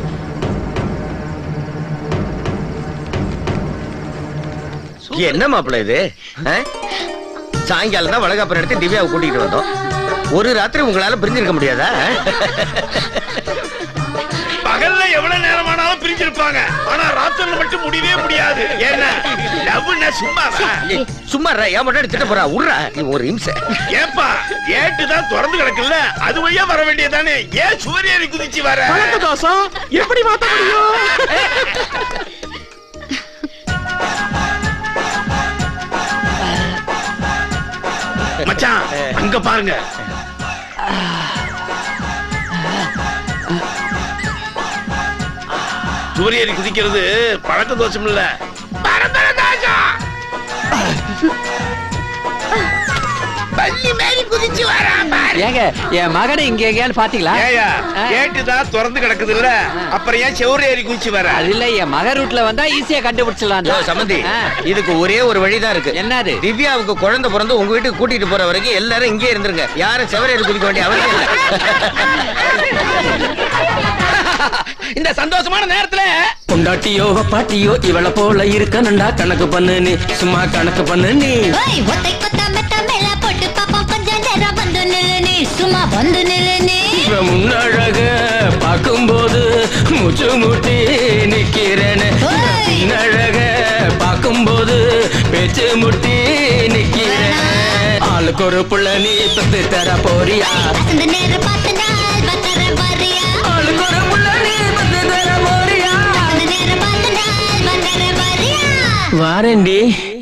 Speaker 8: என்ன மாப்பிள்ள இது ஆ? சாயங்காலம் தான் வளகாப்புறம் எடுத்து திவ்யாவை கூட்டிட்டு வந்தோம் ஒரு ராத்திரி உங்களால பிரிஞ்சிருக்க முடியாதா
Speaker 14: பகல்ல எவ்வளவு நேரமானாலும் பிரிஞ்சிருப்பாங்க ஆனா ராத்திரில மட்டும் முடியவே முடியாது என்ன லவ்னா சும்மா
Speaker 8: ஏய், சும்மா இருடா, என் முன்னாடி திட்ட போறா உட்றா நீ ஒரு இம்சை
Speaker 14: ஏப்பா கேட்டு தான் திறந்து கிடக்குல்ல அது வழியா வர வேண்டியதானே ஏன் சுவரேறி குதிச்சு வர
Speaker 15: வணக்க தோசம் எப்படி மாத்த முடியும்
Speaker 14: மச்சான் அங்க பாருங்க சூரியரி குதிக்கிறது பழக்க தோஷம் இல்ல பரம்பரை தோஷம் பள்ளி மேரி குதிச்சு வரா பாரு
Speaker 13: ஏங்க என் மகனை இங்க எங்கேயான்னு பாத்தீங்களா
Speaker 14: ஏயா கேட்டு தான் திறந்து கிடக்குது இல்ல அப்புறம் ஏன் செவ்வறு ஏறி குதிச்சு வர
Speaker 13: அது இல்ல என் மக ரூட்ல வந்தா ஈஸியா கண்டுபிடிச்சிடலாம்
Speaker 8: யோ, சம்மந்தி இதுக்கு ஒரே ஒரு வழிதான் இருக்கு
Speaker 13: என்னது
Speaker 8: திவ்யாவுக்கு குழந்தை பிறந்து உங்க வீட்டுக்கு கூட்டிட்டு போற வரைக்கும் எல்லாரும் இங்கே இருந்துருங்க யாரும் செவரேறி குதிக்க வேண்டிய அவசியம் இல்ல
Speaker 12: இந்த சந்தோஷமான நேரத்துல
Speaker 17: பொண்டாட்டியோ பாட்டியோ இவள போல இருக்கணும்டா கணக்கு பண்ணு நீ சும்மா கணக்கு பண்ணு நீ
Speaker 1: ஓய் ஒத்தை கொத்த மெத்த மேல போட்டு பாப்போம் கொஞ்ச நேரம் வந்து நில்லு நீ சும்மா வந்து நில்லு நீ
Speaker 17: இவ முன்னழக பார்க்கும்போது மூச்சு முட்டி நிக்கிறேன்னு பின்னழக பார்க்கும்போது பேச்சு முட்டி நிக்கிறேன் ஆளுக்கு ஒரு புள்ள நீ பத்து தர போறியா
Speaker 1: அந்த நேரம் பார்த்து நாள் வந்தர வரியா
Speaker 17: ஆளுக்கு ஒரு புள்ள நீ பத்து தர போறியா
Speaker 1: அந்த நேரம் பார்த்து நாள் வந்தர வரியா
Speaker 17: வாரேண்டி